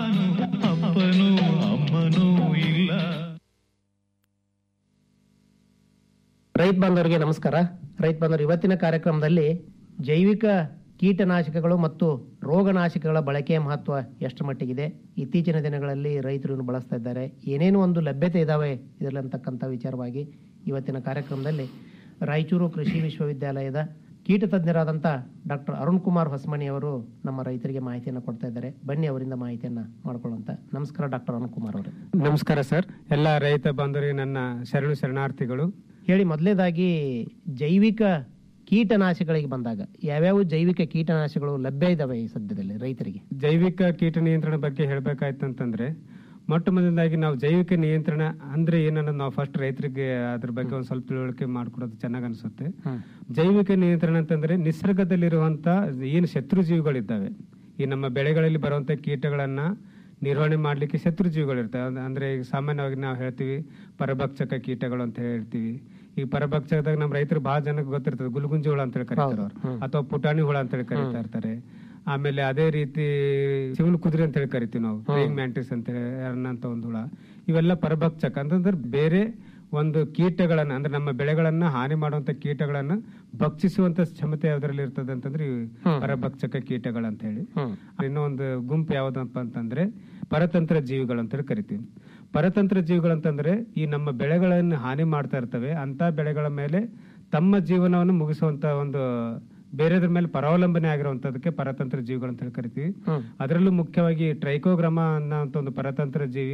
ರೈತ ಬಾಂಧವರಿಗೆ ನಮಸ್ಕಾರ ರೈತ ಬಾಂಧವರು ಇವತ್ತಿನ ಕಾರ್ಯಕ್ರಮದಲ್ಲಿ ಜೈವಿಕ ಕೀಟನಾಶಕಗಳು ಮತ್ತು ರೋಗನಾಶಕಗಳ ಬಳಕೆಯ ಮಹತ್ವ ಎಷ್ಟು ಮಟ್ಟಿಗಿದೆ ಇತ್ತೀಚಿನ ದಿನಗಳಲ್ಲಿ ರೈತರು ಇನ್ನು ಬಳಸ್ತಾ ಇದ್ದಾರೆ ಏನೇನು ಒಂದು ಲಭ್ಯತೆ ಇದಾವೆ ಇದರಲ್ಲಿ ಅಂತಕ್ಕಂಥ ವಿಚಾರವಾಗಿ ಇವತ್ತಿನ ಕಾರ್ಯಕ್ರಮದಲ್ಲಿ ರಾಯಚೂರು ಕೃಷಿ ವಿಶ್ವವಿದ್ಯಾಲಯದ ಕೀಟ ತಜ್ಞರಾದಂಥ ಡಾಕ್ಟರ್ ಅರುಣ್ ಕುಮಾರ್ ಹೊಸ್ಮನಿ ಅವರು ನಮ್ಮ ರೈತರಿಗೆ ಮಾಹಿತಿಯನ್ನು ಕೊಡ್ತಾ ಇದ್ದಾರೆ ಬನ್ನಿ ಅವರಿಂದ ಮಾಹಿತಿಯನ್ನ ಮಾಡ್ಕೊಳ್ಳುವಂತ ನಮಸ್ಕಾರ ಡಾಕ್ಟರ್ ಅರುಣ್ ಕುಮಾರ್ ಅವರೇ ನಮಸ್ಕಾರ ಸರ್ ಎಲ್ಲ ರೈತ ಬಾಂಧವರಿಗೆ ನನ್ನ ಶರಣು ಶರಣಾರ್ಥಿಗಳು ಹೇಳಿ ಮೊದಲನೇದಾಗಿ ಜೈವಿಕ ಕೀಟನಾಶಕಗಳಿಗೆ ಬಂದಾಗ ಯಾವ್ಯಾವ ಜೈವಿಕ ಕೀಟನಾಶಕಗಳು ಲಭ್ಯ ಇದಾವೆ ಈ ಸದ್ಯದಲ್ಲಿ ರೈತರಿಗೆ ಜೈವಿಕ ಕೀಟ ನಿಯಂತ್ರಣ ಬಗ್ಗೆ ಹೇಳ್ಬೇಕಾಯ್ತು ಅಂತಂದ್ರೆ ಮೊಟ್ಟ ಮೊದಲನೇದಾಗಿ ನಾವು ಜೈವಿಕ ನಿಯಂತ್ರಣ ಅಂದ್ರೆ ಏನನ್ನೋದು ನಾವು ಫಸ್ಟ್ ರೈತರಿಗೆ ಅದ್ರ ಬಗ್ಗೆ ಒಂದ್ ಸ್ವಲ್ಪ ತಿಳುವಳಿಕೆ ಮಾಡ್ಕೊಡೋದು ಚೆನ್ನಾಗಿ ಅನ್ಸುತ್ತೆ ಜೈವಿಕ ನಿಯಂತ್ರಣ ಅಂತಂದ್ರೆ ನಿಸರ್ಗದಲ್ಲಿರುವಂತ ಏನು ಶತ್ರು ಜೀವಿಗಳಿದ್ದಾವೆ ಈ ನಮ್ಮ ಬೆಳೆಗಳಲ್ಲಿ ಬರುವಂತ ಕೀಟಗಳನ್ನ ನಿರ್ವಹಣೆ ಮಾಡ್ಲಿಕ್ಕೆ ಶತ್ರು ಜೀವಿಗಳಿರ್ತವೆ ಅಂದ್- ಅಂದ್ರೆ ಈಗ ಸಾಮಾನ್ಯವಾಗಿ ನಾವು ಹೇಳ್ತೀವಿ ಪರಭಕ್ಷಕ ಕೀಟಗಳು ಅಂತ ಹೇಳ್ತೀವಿ ಈ ಪರಭಕ್ಷಕದಾಗ ನಮ್ಮ ರೈತರು ಬಹಳ ಜನಕ್ಕೆ ಗೊತ್ತಿರ್ತದೆ ಗುಲ್ಗುಂಜಿ ಹುಳ ಅಂತ ಹೇಳಿ ಕರೀತಾರೆ ಅವ್ರು ಅಥವಾ ಪುಟಾಣಿ ಹುಳ ಅಂತ ಹೇಳಿ ಕರೀತಾ ಇರ್ತಾರೆ ಆಮೇಲೆ ಅದೇ ರೀತಿ ಶಿವನ್ ಕುದುರೆ ಅಂತ ಹೇಳಿ ಕರಿತೀವಿ ನಾವು ಪ್ರೇಯಿಂಗ್ ಮ್ಯಾಂಟಿಸ್ ಅಂತ ಹೇಳಿ ಅನ್ನಂತ ಒಂದು ಹುಳ ಇವೆಲ್ಲ ಪರಭಕ್ಷಕ ಅಂತಂದ್ರೆ ಬೇರೆ ಒಂದು ಕೀಟಗಳನ್ನ ಅಂದ್ರೆ ನಮ್ಮ ಬೆಳೆಗಳನ್ನ ಹಾನಿ ಮಾಡುವಂತ ಕೀಟಗಳನ್ನ ಭಕ್ಷಿಸುವಂತ ಕ್ಷಮತೆ ಯಾವ್ದ್ರಲ್ಲಿ ಇರ್ತದೆ ಅಂತಂದ್ರೆ ಈ ಪರಭಕ್ಷಕ ಕೀಟಗಳಂತ ಹೇಳಿ ಇನ್ನೊಂದು ಗುಂಪು ಯಾವ್ದಪ್ಪ ಅಂತಂದ್ರೆ ಪರತಂತ್ರ ಜೀವಿಗಳು ಅಂತ ಹೇಳಿ ಕರಿತೀವಿ ಪರತಂತ್ರ ಜೀವಿಗಳಂತಂದ್ರೆ ಈ ನಮ್ಮ ಬೆಳೆಗಳನ್ನು ಹಾನಿ ಮಾಡ್ತಾ ಇರ್ತವೆ ಅಂತ ಬೆಳೆಗಳ ಮೇಲೆ ತಮ್ಮ ಜೀವನವನ್ನು ಮುಗಿಸುವಂತ ಒಂದು ಬೇರೆದ್ರ ಮೇಲೆ ಪರಾವಲಂಬನೆ ಆಗಿರುವಂತದಕ್ಕೆ ಪರತಂತ್ರ ಜೀವಿಗಳು ಅಂತ ಹೇಳಿ ಕರಿತೀವಿ ಅದರಲ್ಲೂ ಮುಖ್ಯವಾಗಿ ಟ್ರೈಕೋಗ್ರಾಮ ಅನ್ನೋ ಒಂದು ಪರತಂತ್ರ ಜೀವಿ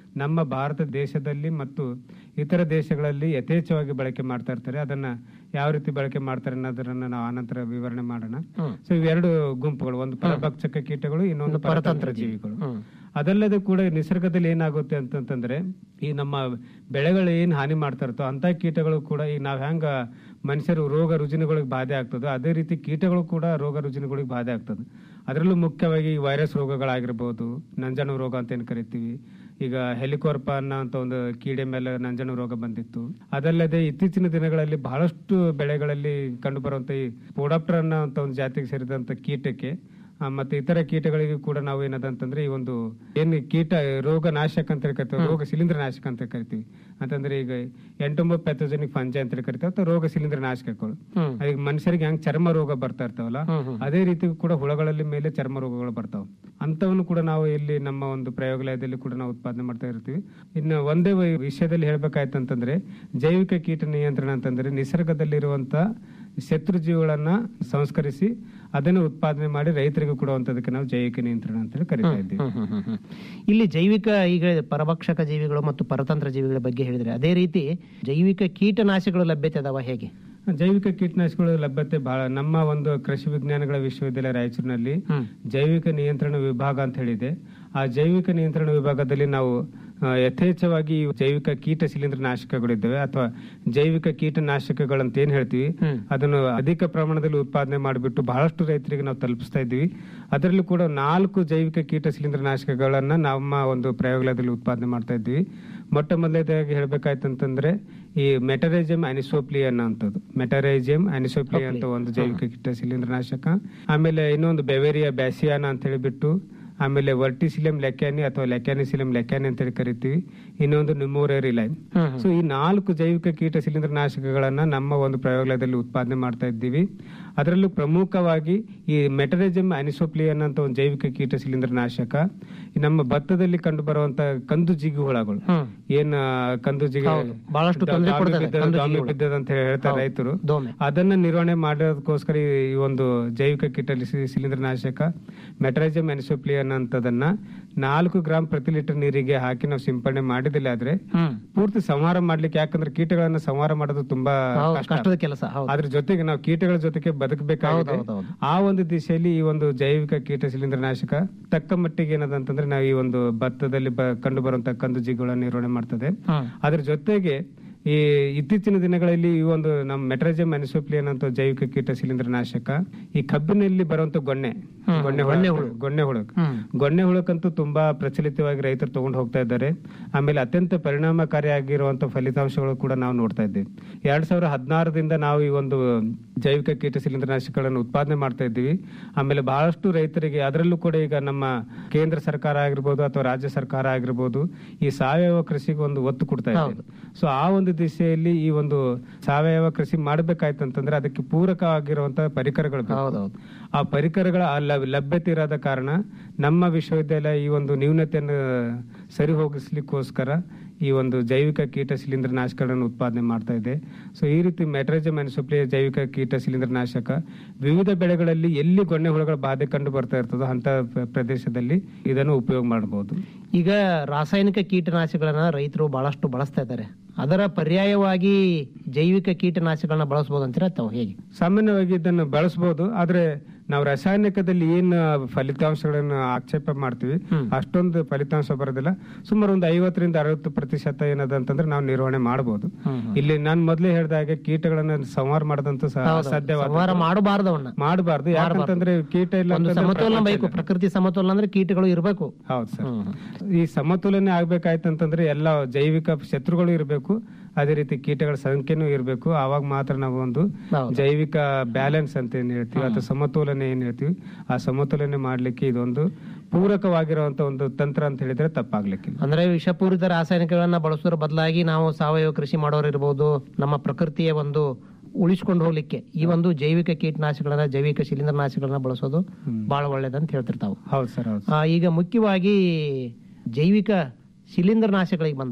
ನಮ್ಮ ಭಾರತ ದೇಶದಲ್ಲಿ ಮತ್ತು ಇತರ ದೇಶಗಳಲ್ಲಿ ಯಥೇಚ್ಛವಾಗಿ ಬಳಕೆ ಮಾಡ್ತಾ ಇರ್ತಾರೆ ಅದನ್ನ ಯಾವ ರೀತಿ ಬಳಕೆ ಮಾಡ್ತಾರೆ ಅನ್ನೋದನ್ನ ನಾವು ಆನಂತರ ವಿವರಣೆ ಮಾಡೋಣ ಸೊ ಇವೆರಡು ಗುಂಪುಗಳು ಒಂದು ಪರಭಕ್ಷಕ ಕೀಟಗಳು ಇನ್ನೊಂದು ಪರತಂತ್ರ ಜೀವಿಗಳು ಅದಲ್ಲದೆ ಕೂಡ ನಿಸರ್ಗದಲ್ಲಿ ಏನಾಗುತ್ತೆ ಅಂತಂತಂದ್ರೆ ಈ ನಮ್ಮ ಬೆಳೆಗಳು ಏನ್ ಹಾನಿ ಮಾಡ್ತಾ ಇರ್ತೋ ಅಂತ ಕೀಟಗಳು ಕೂಡ ಈಗ ನಾವ್ ಹೆಂಗ ಮನುಷ್ಯರು ರೋಗ ರುಜಿನಗಳಿಗೆ ಬಾಧೆ ಆಗ್ತದೋ ಅದೇ ರೀತಿ ಕೀಟಗಳು ಕೂಡ ರೋಗ ರುಜಿನಗಳಿಗೆ ಬಾಧೆ ಆಗ್ತದೆ ಅದರಲ್ಲೂ ಮುಖ್ಯವಾಗಿ ವೈರಸ್ ರೋಗಗಳಾಗಿರ್ಬೋದು ನಂಜಾನು ರೋಗ ಅಂತ ಏನ್ ಕರಿತೀವಿ ಈಗ ಹೆಲಿಕೋರ್ಪ ಅನ್ನೋ ಅಂತ ಒಂದು ಕೀಡೆ ಮೇಲೆ ನಂಜಾನು ರೋಗ ಬಂದಿತ್ತು ಅದಲ್ಲದೆ ಇತ್ತೀಚಿನ ದಿನಗಳಲ್ಲಿ ಬಹಳಷ್ಟು ಬೆಳೆಗಳಲ್ಲಿ ಕಂಡು ಬರುವಂತ ಈ ಪೋಡಾಪ್ಟರ್ ಅನ್ನೋ ಅಂತ ಒಂದು ಜಾತಿಗೆ ಸೇರಿದಂತ ಕೀಟಕ್ಕೆ ಆ, ಮತ್ತೆ ಇತರ ಕೀಟಗಳಿಗೂ ಕೂಡ ನಾವು ಏನದಂತಂದ್ರೆ ಈ ಒಂದು ಏನ್ ಕೀಟ ರೋಗ ನಾಶಕ ಅಂತ ಹೇಳಿ ಕರಿತೀವಿ ರೋಗ ಶಿಲೀಂಧ್ರ ನಾಶಕ ಅಂತ ಕರಿತೀವಿ ಅಂತಂದ್ರೆ ಈಗ ಎಂಟೊಂಬ ಪ್ಯಾಥೋಜೆನಿಕ್ ಫಂಜ ಅಂತ ಹೇಳಿ ಕರಿತೀವಿ ಅಥವಾ ರೋಗ ಶಿಲೀಂಧ್ರ ನಾಶಕಗಳು ಈಗ ಮನುಷ್ಯರಿಗೆ ಹೆಂಗ್ ಚರ್ಮ ರೋಗ ಬರ್ತಾ ಇರ್ತಾವಲ್ಲ ಅದೇ ರೀತಿ ಕೂಡ ಹುಳಗಳಲ್ಲಿ ಮೇಲೆ ಚರ್ಮ ರೋಗಗಳು ಬರ್ತಾವ ಅಂತವನ್ನು ಕೂಡ ನಾವು ಇಲ್ಲಿ ನಮ್ಮ ಒಂದು ಪ್ರಯೋಗಾಲಯದಲ್ಲಿ ಕೂಡ ನಾವು ಉತ್ಪಾದನೆ ಮಾಡ್ತಾ ಇರ್ತೀವಿ ಇನ್ನು ಒಂದೇ ವಿ- ವಿಷಯದಲ್ಲಿ ಹೇಳ್ಬೇಕಾಯ್ತು ಅಂತಂದ್ರೆ ಜೈವಿಕ ಕೀಟ ನಿಯಂತ್ರಣ ಅಂತಂದ್ರೆ ನಿಸರ್ಗದಲ್ಲಿರುವಂತ ಶತ್ರು ಜೀವಿಗಳನ್ನ ಸಂಸ್ಕರಿಸಿ ಅದನ್ನು ಉತ್ಪಾದನೆ ಮಾಡಿ ರೈತರಿಗೆ ಕೊಡುವಂತದಕ್ಕೆ ನಾವು ಜೈವಿಕ ನಿಯಂತ್ರಣ ಅಂತ ಹೇಳಿ ಕರಿತಾ ಇದ್ದೀವಿ ಇಲ್ಲಿ ಜೈವಿಕ ಈಗ ಪರಭಕ್ಷಕ ಜೀವಿಗಳು ಮತ್ತು ಪರತಂತ್ರ ಜೀವಿಗಳ ಬಗ್ಗೆ ಹೇಳಿದ್ರೆ ಅದೇ ರೀತಿ ಜೈವಿಕ ಕೀಟನಾಶಕಗಳು ಲಭ್ಯತೆ ಅದಾವ ಹೇಗೆ ಜೈವಿಕ ಕೀಟನಾಶಕಗಳ ಲಭ್ಯತೆ ಬಹಳ ನಮ್ಮ ಒಂದು ಕೃಷಿ ವಿಜ್ಞಾನಗಳ ವಿಶ್ವವಿದ್ಯಾಲಯ ರಾಯಚೂರಿನಲ್ಲಿ ಜೈವಿಕ ನಿಯಂತ್ರಣ ವಿಭಾಗ ಅಂತ ಹೇಳಿದೆ ಆ ಜೈವಿಕ ನಿಯಂತ್ರಣ ವಿಭಾಗದಲ್ಲಿ ನಾವು ಆ, ಯಥೇಚ್ಛವಾಗಿ ಈ ಜೈವಿಕ ಕೀಟ ಶಿಲೀಂಧ್ರ ನಾಶಕಗಳಿದ್ದಾವೆ ಅಥವಾ ಜೈವಿಕ ಕೀಟನಾಶಕಗಳಂತ ಏನ್ ಹೇಳ್ತೀವಿ ಅದನ್ನು ಅಧಿಕ ಪ್ರಮಾಣದಲ್ಲಿ ಉತ್ಪಾದನೆ ಮಾಡಿಬಿಟ್ಟು ಬಹಳಷ್ಟು ರೈತರಿಗೆ ನಾವು ತಲುಪಿಸ್ತಾ ಇದ್ದೀವಿ ಅದರಲ್ಲೂ ಕೂಡ ನಾಲ್ಕು ಜೈವಿಕ ಕೀಟ ಶಿಲೀಂಧ್ರ ನಾಶಕಗಳನ್ನ ನಮ್ಮ ಒಂದು ಪ್ರಯೋಗಾಲಯದಲ್ಲಿ ಉತ್ಪಾದನೆ ಮಾಡ್ತಾ ಇದ್ದೀವಿ ಮೊಟ್ಟ ಮೊದಲನೇದಾಗಿ ಹೇಳ್ಬೇಕಾಯ್ತು ಅಂತಂದ್ರೆ ಈ ಮೆಟರೈಜಿಯಂ ಅನಿಸೋಪ್ಲಿ ಅನ್ನೋಂಥದ್ದು ಮೆಟರೈಜಿಯಂ ಅನಿಸೋಪ್ಲಿ ಅಂತ ಒಂದು ಜೈವಿಕ ಕೀಟ ಶಿಲೀಂಧ್ರ ನಾಶಕ ಆಮೇಲೆ ಇನ್ನೊಂದು ಬೆವೇರಿಯಾ ಬ್ಯಾಸಿಯಾನ ಅಂತ ಹೇಳಿಬಿಟ್ಟು ಆಮೇಲೆ ವರ್ಟಿಸಿಲಿಯಂ ಲೆಕ್ಯಾನಿ ಅಥವಾ ಲೆಕ್ಯಾನಿಸಿಲಿಯಂ ಲೆಕ್ಯಾನಿ ಅಂತ ಹೇಳಿ ಕರಿತೀವಿ ಇನ್ನೊಂದು ನಿಮೋರೇರಿ ಲೈನ್ ಸೊ ಈ ನಾಲ್ಕು ಜೈವಿಕ ಕೀಟ ಶಿಲೀಂಧ್ರ ನಾಶಕಗಳನ್ನ ನಮ್ಮ ಒಂದು ಪ್ರಯೋಗಾಲಯದಲ್ಲಿ ಉತ್ಪಾದನೆ ಮಾಡ್ತಾ ಇದ್ದೀವಿ ಅದರಲ್ಲೂ ಪ್ರಮುಖವಾಗಿ ಈ ಮೆಟರಿಸಮ್ ಅನಿಸೋಪ್ಲಿಯನ್ ಅಂತ ಒಂದು ಜೈವಿಕ ಕೀಟ ಶಿಲೀಂಧ್ರ ನಾಶಕ ಈ ನಮ್ಮ ಭತ್ತದಲ್ಲಿ ಕಂಡು ಬರುವಂತ ಕಂದು ಜಿಗಿ ಹುಳಗಳು ಏನ್ ಆ, ಕಂದು ಜಿಗಿ ಹೌದು. ಬಹಳಷ್ಟು ತೊಂದ್ರೆ ದಾಮಿ ಕೊಡ್ತದೆ ಬಿದ್ದದ, ಕಂದು ದಾಮಿ ಜಿಗಿಗಳು. ಬಿದ್ದದ ಅಂತ ಹೇಳಿ ಹೇಳ್ತಾರೆ ಹೌದು. ರೈತರು ದೋಮೆ. ಅದನ್ನ ನಿರ್ವಹಣೆ ಮಾಡೋದಕ್ಕೋಸ್ಕರ ಈ ಒಂದು ಜೈವಿಕ ಕೀಟ ಸಿ- ಶಿಲೀಂಧ್ರ ನಾಶಕ ಮೆಟ್ರೈಜಮ್ ಅನಿಸೋಪ್ಲಿಯನ್ ಅಂತದನ್ನ ನಾಲ್ಕು ಗ್ರಾಂ ಪ್ರತಿ ಲೀಟರ್ ನೀರಿಗೆ ಹಾಕಿ ನಾವು ಸಿಂಪಡಣೆ ಮಾಡಿದಿಲ್ಲ ಆದ್ರೆ ಪೂರ್ತಿ ಸಂಹಾರ ಮಾಡ್ಲಿಕ್ಕೆ ಯಾಕಂದ್ರೆ ಕೀಟಗಳನ್ನ ಸಂಹಾರ ಮಾಡೋದು ತುಂಬಾ ಹೌದು, ಕಷ್ಟ. ಕಷ್ಟದ ಕೆಲಸ ಹೌದು ಅದ್ರ ಜೊತೆಗೆ ನಾವು ಕೀಟಗಳ ಜೊತೆಗೆ ಬದುಕಬೇಕಾಗಿದೆ ಹೌದು, ಹೌದು, ಆ ಒಂದು ದಿಶೆಯಲ್ಲಿ ಈ ಒಂದು ಜೈವಿಕ ಕೀಟ ಶಿಲೀಂಧ್ರ ನಾಶಕ ತಕ್ಕ ಮಟ್ಟಿಗೆ ಏನದಂತಂದ್ರೆ ನಾವು ಈ ಒಂದು ಭತ್ತದಲ್ಲಿ ಬ- ಕಂಡು ಬರುವಂತ ಕಂದು ಜಿಗಳನ್ನು ನಿರ್ವಹಣೆ ಮಾಡ್ತದೆ ಅದ್ರ ಜೊತೆಗೆ ಈ ಇತ್ತೀಚಿನ ದಿನಗಳಲ್ಲಿ ಈ ಒಂದು ನಮ್ಮ ಮೆಟ್ರಜಮ್ ಅನಿಸೋಪ್ಲಿಯನ್ ಅಂತ ಜೈವಿಕ ಕೀಟ ಶಿಲೀಂಧ್ರ ನಾಶಕ ಈ ಕಬ್ಬಿನಲ್ಲಿ ಬರುವಂತ ಗೊಣ್ಣೆ ಗೊಣ್ಣೆ ಹುಳ ಗೊಣ್ಣೆ ಹುಳು. ಗೊಣ್ಣೆ ಹುಳಕ್ ಗೊಣ್ಣೆ ಹುಳಕ್ಕಂತೂ ತುಂಬಾ ಪ್ರಚಲಿತವಾಗಿ ರೈತರು ತಗೊಂಡು ಹೋಗ್ತಾ ಇದ್ದಾರೆ ಆಮೇಲೆ ಅತ್ಯಂತ ಪರಿಣಾಮಕಾರಿಯಾಗಿರುವಂತ ಫಲಿತಾಂಶಗಳು ಕೂಡ ನಾವು ನೋಡ್ತಾ ಇದ್ದೀವಿ ಎರಡ್ ಸಾವಿರ ಹದಿನಾರರಿಂದ ನಾವು ಈ ಒಂದು ಜೈವಿಕ ಕೀಟ ಶಿಲೀಂಧ್ರ ನಾಶಕಗಳನ್ನು ಉತ್ಪಾದನೆ ಮಾಡ್ತಾ ಇದ್ದೀವಿ ಆಮೇಲೆ ಬಹಳಷ್ಟು ರೈತರಿಗೆ ಅದರಲ್ಲೂ ಕೂಡ ಈಗ ನಮ್ಮ ಕೇಂದ್ರ ಸರ್ಕಾರ ಆಗಿರ್ಬೋದು ಅಥವಾ ರಾಜ್ಯ ಸರ್ಕಾರ ಆಗಿರ್ಬೋದು ಈ ಸಾವಯವ ಕೃಷಿಗೆ ಒಂದು ಒತ್ತು ಕೊಡ್ತಾ ಇದೆ ಸೊ ಆ ಒಂದು ದಿಶೆಯಲ್ಲಿ ಈ ಒಂದು ಸಾವಯವ ಕೃಷಿ ಮಾಡ್ಬೇಕಾಯ್ತು ಅಂತಂದ್ರೆ ಅದಕ್ಕೆ ಪೂರಕವಾಗಿರುವಂತಹ ಪರಿಕರಗಳು ಬೇಕು. ಆ ಪರಿಕರಗಳ ಆ ಲಭ್- ಲಭ್ಯತೆ ಇರೋದ ಕಾರಣ ನಮ್ಮ ವಿಶ್ವವಿದ್ಯಾಲಯ ಈ ಒಂದು ನ್ಯೂನತೆಯನ್ನು ಸರಿ ಹೋಗಿಸ್ಲಿಕ್ಕೋಸ್ಕರ ಈ ಒಂದು ಜೈವಿಕ ಕೀಟ ಶಿಲೀಂಧ್ರ ನಾಶಕಗಳನ್ನು ಉತ್ಪಾದನೆ ಮಾಡ್ತಾ ಇದೆ ಸೊ ಈ ರೀತಿ ಮೆಟ್ರೈಜಮ್ ಅನಿಸೋಪ್ಲಿಯ ಜೈವಿಕ ಕೀಟ ಶಿಲೀಂಧ್ರ ನಾಶಕ ವಿವಿಧ ಬೆಳೆಗಳಲ್ಲಿ ಎಲ್ಲಿ ಗೊಣ್ಣೆ ಹುಳುಗಳ ಬಾಧೆ ಕಂಡು ಬರ್ತಾ ಇರ್ತದೋ ಅಂತ ಪ್ರ- ಪ್ರದೇಶದಲ್ಲಿ ಇದನ್ನು ಉಪಯೋಗ ಮಾಡಬಹುದು ಈಗ ರಾಸಾಯನಿಕ ಕೀಟನಾಶಕಗಳನ್ನ ರೈತರು ಬಹಳಷ್ಟು ಬಳಸ್ತಾ ಇದ್ದಾರೆ ಅದರ ಪರ್ಯಾಯವಾಗಿ ಜೈವಿಕ ಕೀಟನಾಶಕಗಳನ್ನ ಬಳಸಬಹುದು ಅಂತೀರಾ ಅಥವಾ ಹೇಗೆ ಸಾಮಾನ್ಯವಾಗಿ ಇದನ್ನು ಬಳಸಬಹುದು ಆದ್ರೆ ನಾವು ರಾಸಾಯನಿಕದಲ್ಲಿ ಏನ್ ಫಲಿತಾಂಶಗಳನ್ನು ಆಕ್ಷೇಪ ಮಾಡ್ತೀವಿ ಅಷ್ಟೊಂದು ಫಲಿತಾಂಶ ಬರೋದಿಲ್ಲ ಸುಮಾರು ಒಂದು ಐವತ್ತರಿಂದ ಅರವತ್ತು ಪ್ರತಿಶತ ಏನದ ಅಂತಂದ್ರೆ ನಾವು ನಿರ್ವಹಣೆ ಮಾಡಬಹುದು ಇಲ್ಲಿ ನಾನು ಮೊದಲೇ ಹೇಳಿದ ಹಾಗೆ ಕೀಟಗಳನ್ನ ಸಂಹಾರ ಮಾಡದಂತೂ ಹೌದು. ಸಂಹಾರ ಮಾಡಬಾರ್ದು ಅವನ್ನ ಮಾಡಬಾರ್ದು ಯಾಕಂತಂದ್ರೆ ಕೀಟ ಇಲ್ಲ ಒಂದು ಅಂತಂದ್ರೆ ಸಮತೋಲನ ಪ್ರಪಂಚ ಬೇಕು ಇಲ್ಲ. ಪ್ರಕೃತಿ ಸಮತೋಲನ ಅಂದ್ರೆ ಕೀಟಗಳು ಇರಬೇಕು ಹೌದು ಸರ್ ಈ ಸಮತೋಲನೆ ಆಗ್ಬೇಕಾಯ್ತು ಅಂತಂದ್ರೆ ಎಲ್ಲ ಜೈವಿಕ ಶತ್ರುಗಳು ಇರಬೇಕು ಅದೇ ರೀತಿ ಕೀಟಗಳ ಸಂಖ್ಯೆನೂ ಇರಬೇಕು ಆವಾಗ ಮಾತ್ರ ನಾವು ಒಂದು ಜೈವಿಕ ಬ್ಯಾಲೆನ್ಸ್ ಅಂತ ಏನ್ ಹೇಳ್ತೀವಿ ಅಥವಾ ಸಮತೋಲನೆ ಏನ್ ಹೇಳ್ತೀವಿ ಆ ಸಮತೋಲನೆ ಮಾಡ್ಲಿಕ್ಕೆ ಇದೊಂದು ಪೂರಕವಾಗಿರುವಂತ ಒಂದು ತಂತ್ರ ಅಂತ ಹೇಳಿದ್ರೆ ತಪ್ಪಾಗ್ಲಿಕ್ಕಿಲ್ಲ ಅಂದ್ರೆ ವಿಷಪೂರಿತ ರಾಸಾಯನಿಕಗಳನ್ನ ಬಳಸೋದ್ರ ಬದಲಾಗಿ ನಾವು ಸಾವಯವ ಕೃಷಿ ಮಾಡೋರು ಇರ್ಬೋದು ನಮ್ಮ ಪ್ರಕೃತಿಯ ಒಂದು ಉಳಿಸ್ಕೊಂಡು ಹೋಗ್ಲಿಕ್ಕೆ ಈ ಒಂದು ಜೈವಿಕ ಕೀಟನಾಶಕಗಳನ್ನ ಜೈವಿಕ ಶಿಲೀಂಧ್ರನಾಶಕಗಳನ್ನ ಬಳಸೋದು ಬಹಳ ಒಳ್ಳೇದಂತ ಹೇಳ್ತಿರ್ತಾವ ಹೌದು ಸರ್ ಹೌದು ಆ, ಈಗ ಮುಖ್ಯವಾಗಿ ಜೈವಿಕ ಶಿಲೀಂಧ್ರನಾಶಕಗಳಿಗೆ ಬಂದಾಗ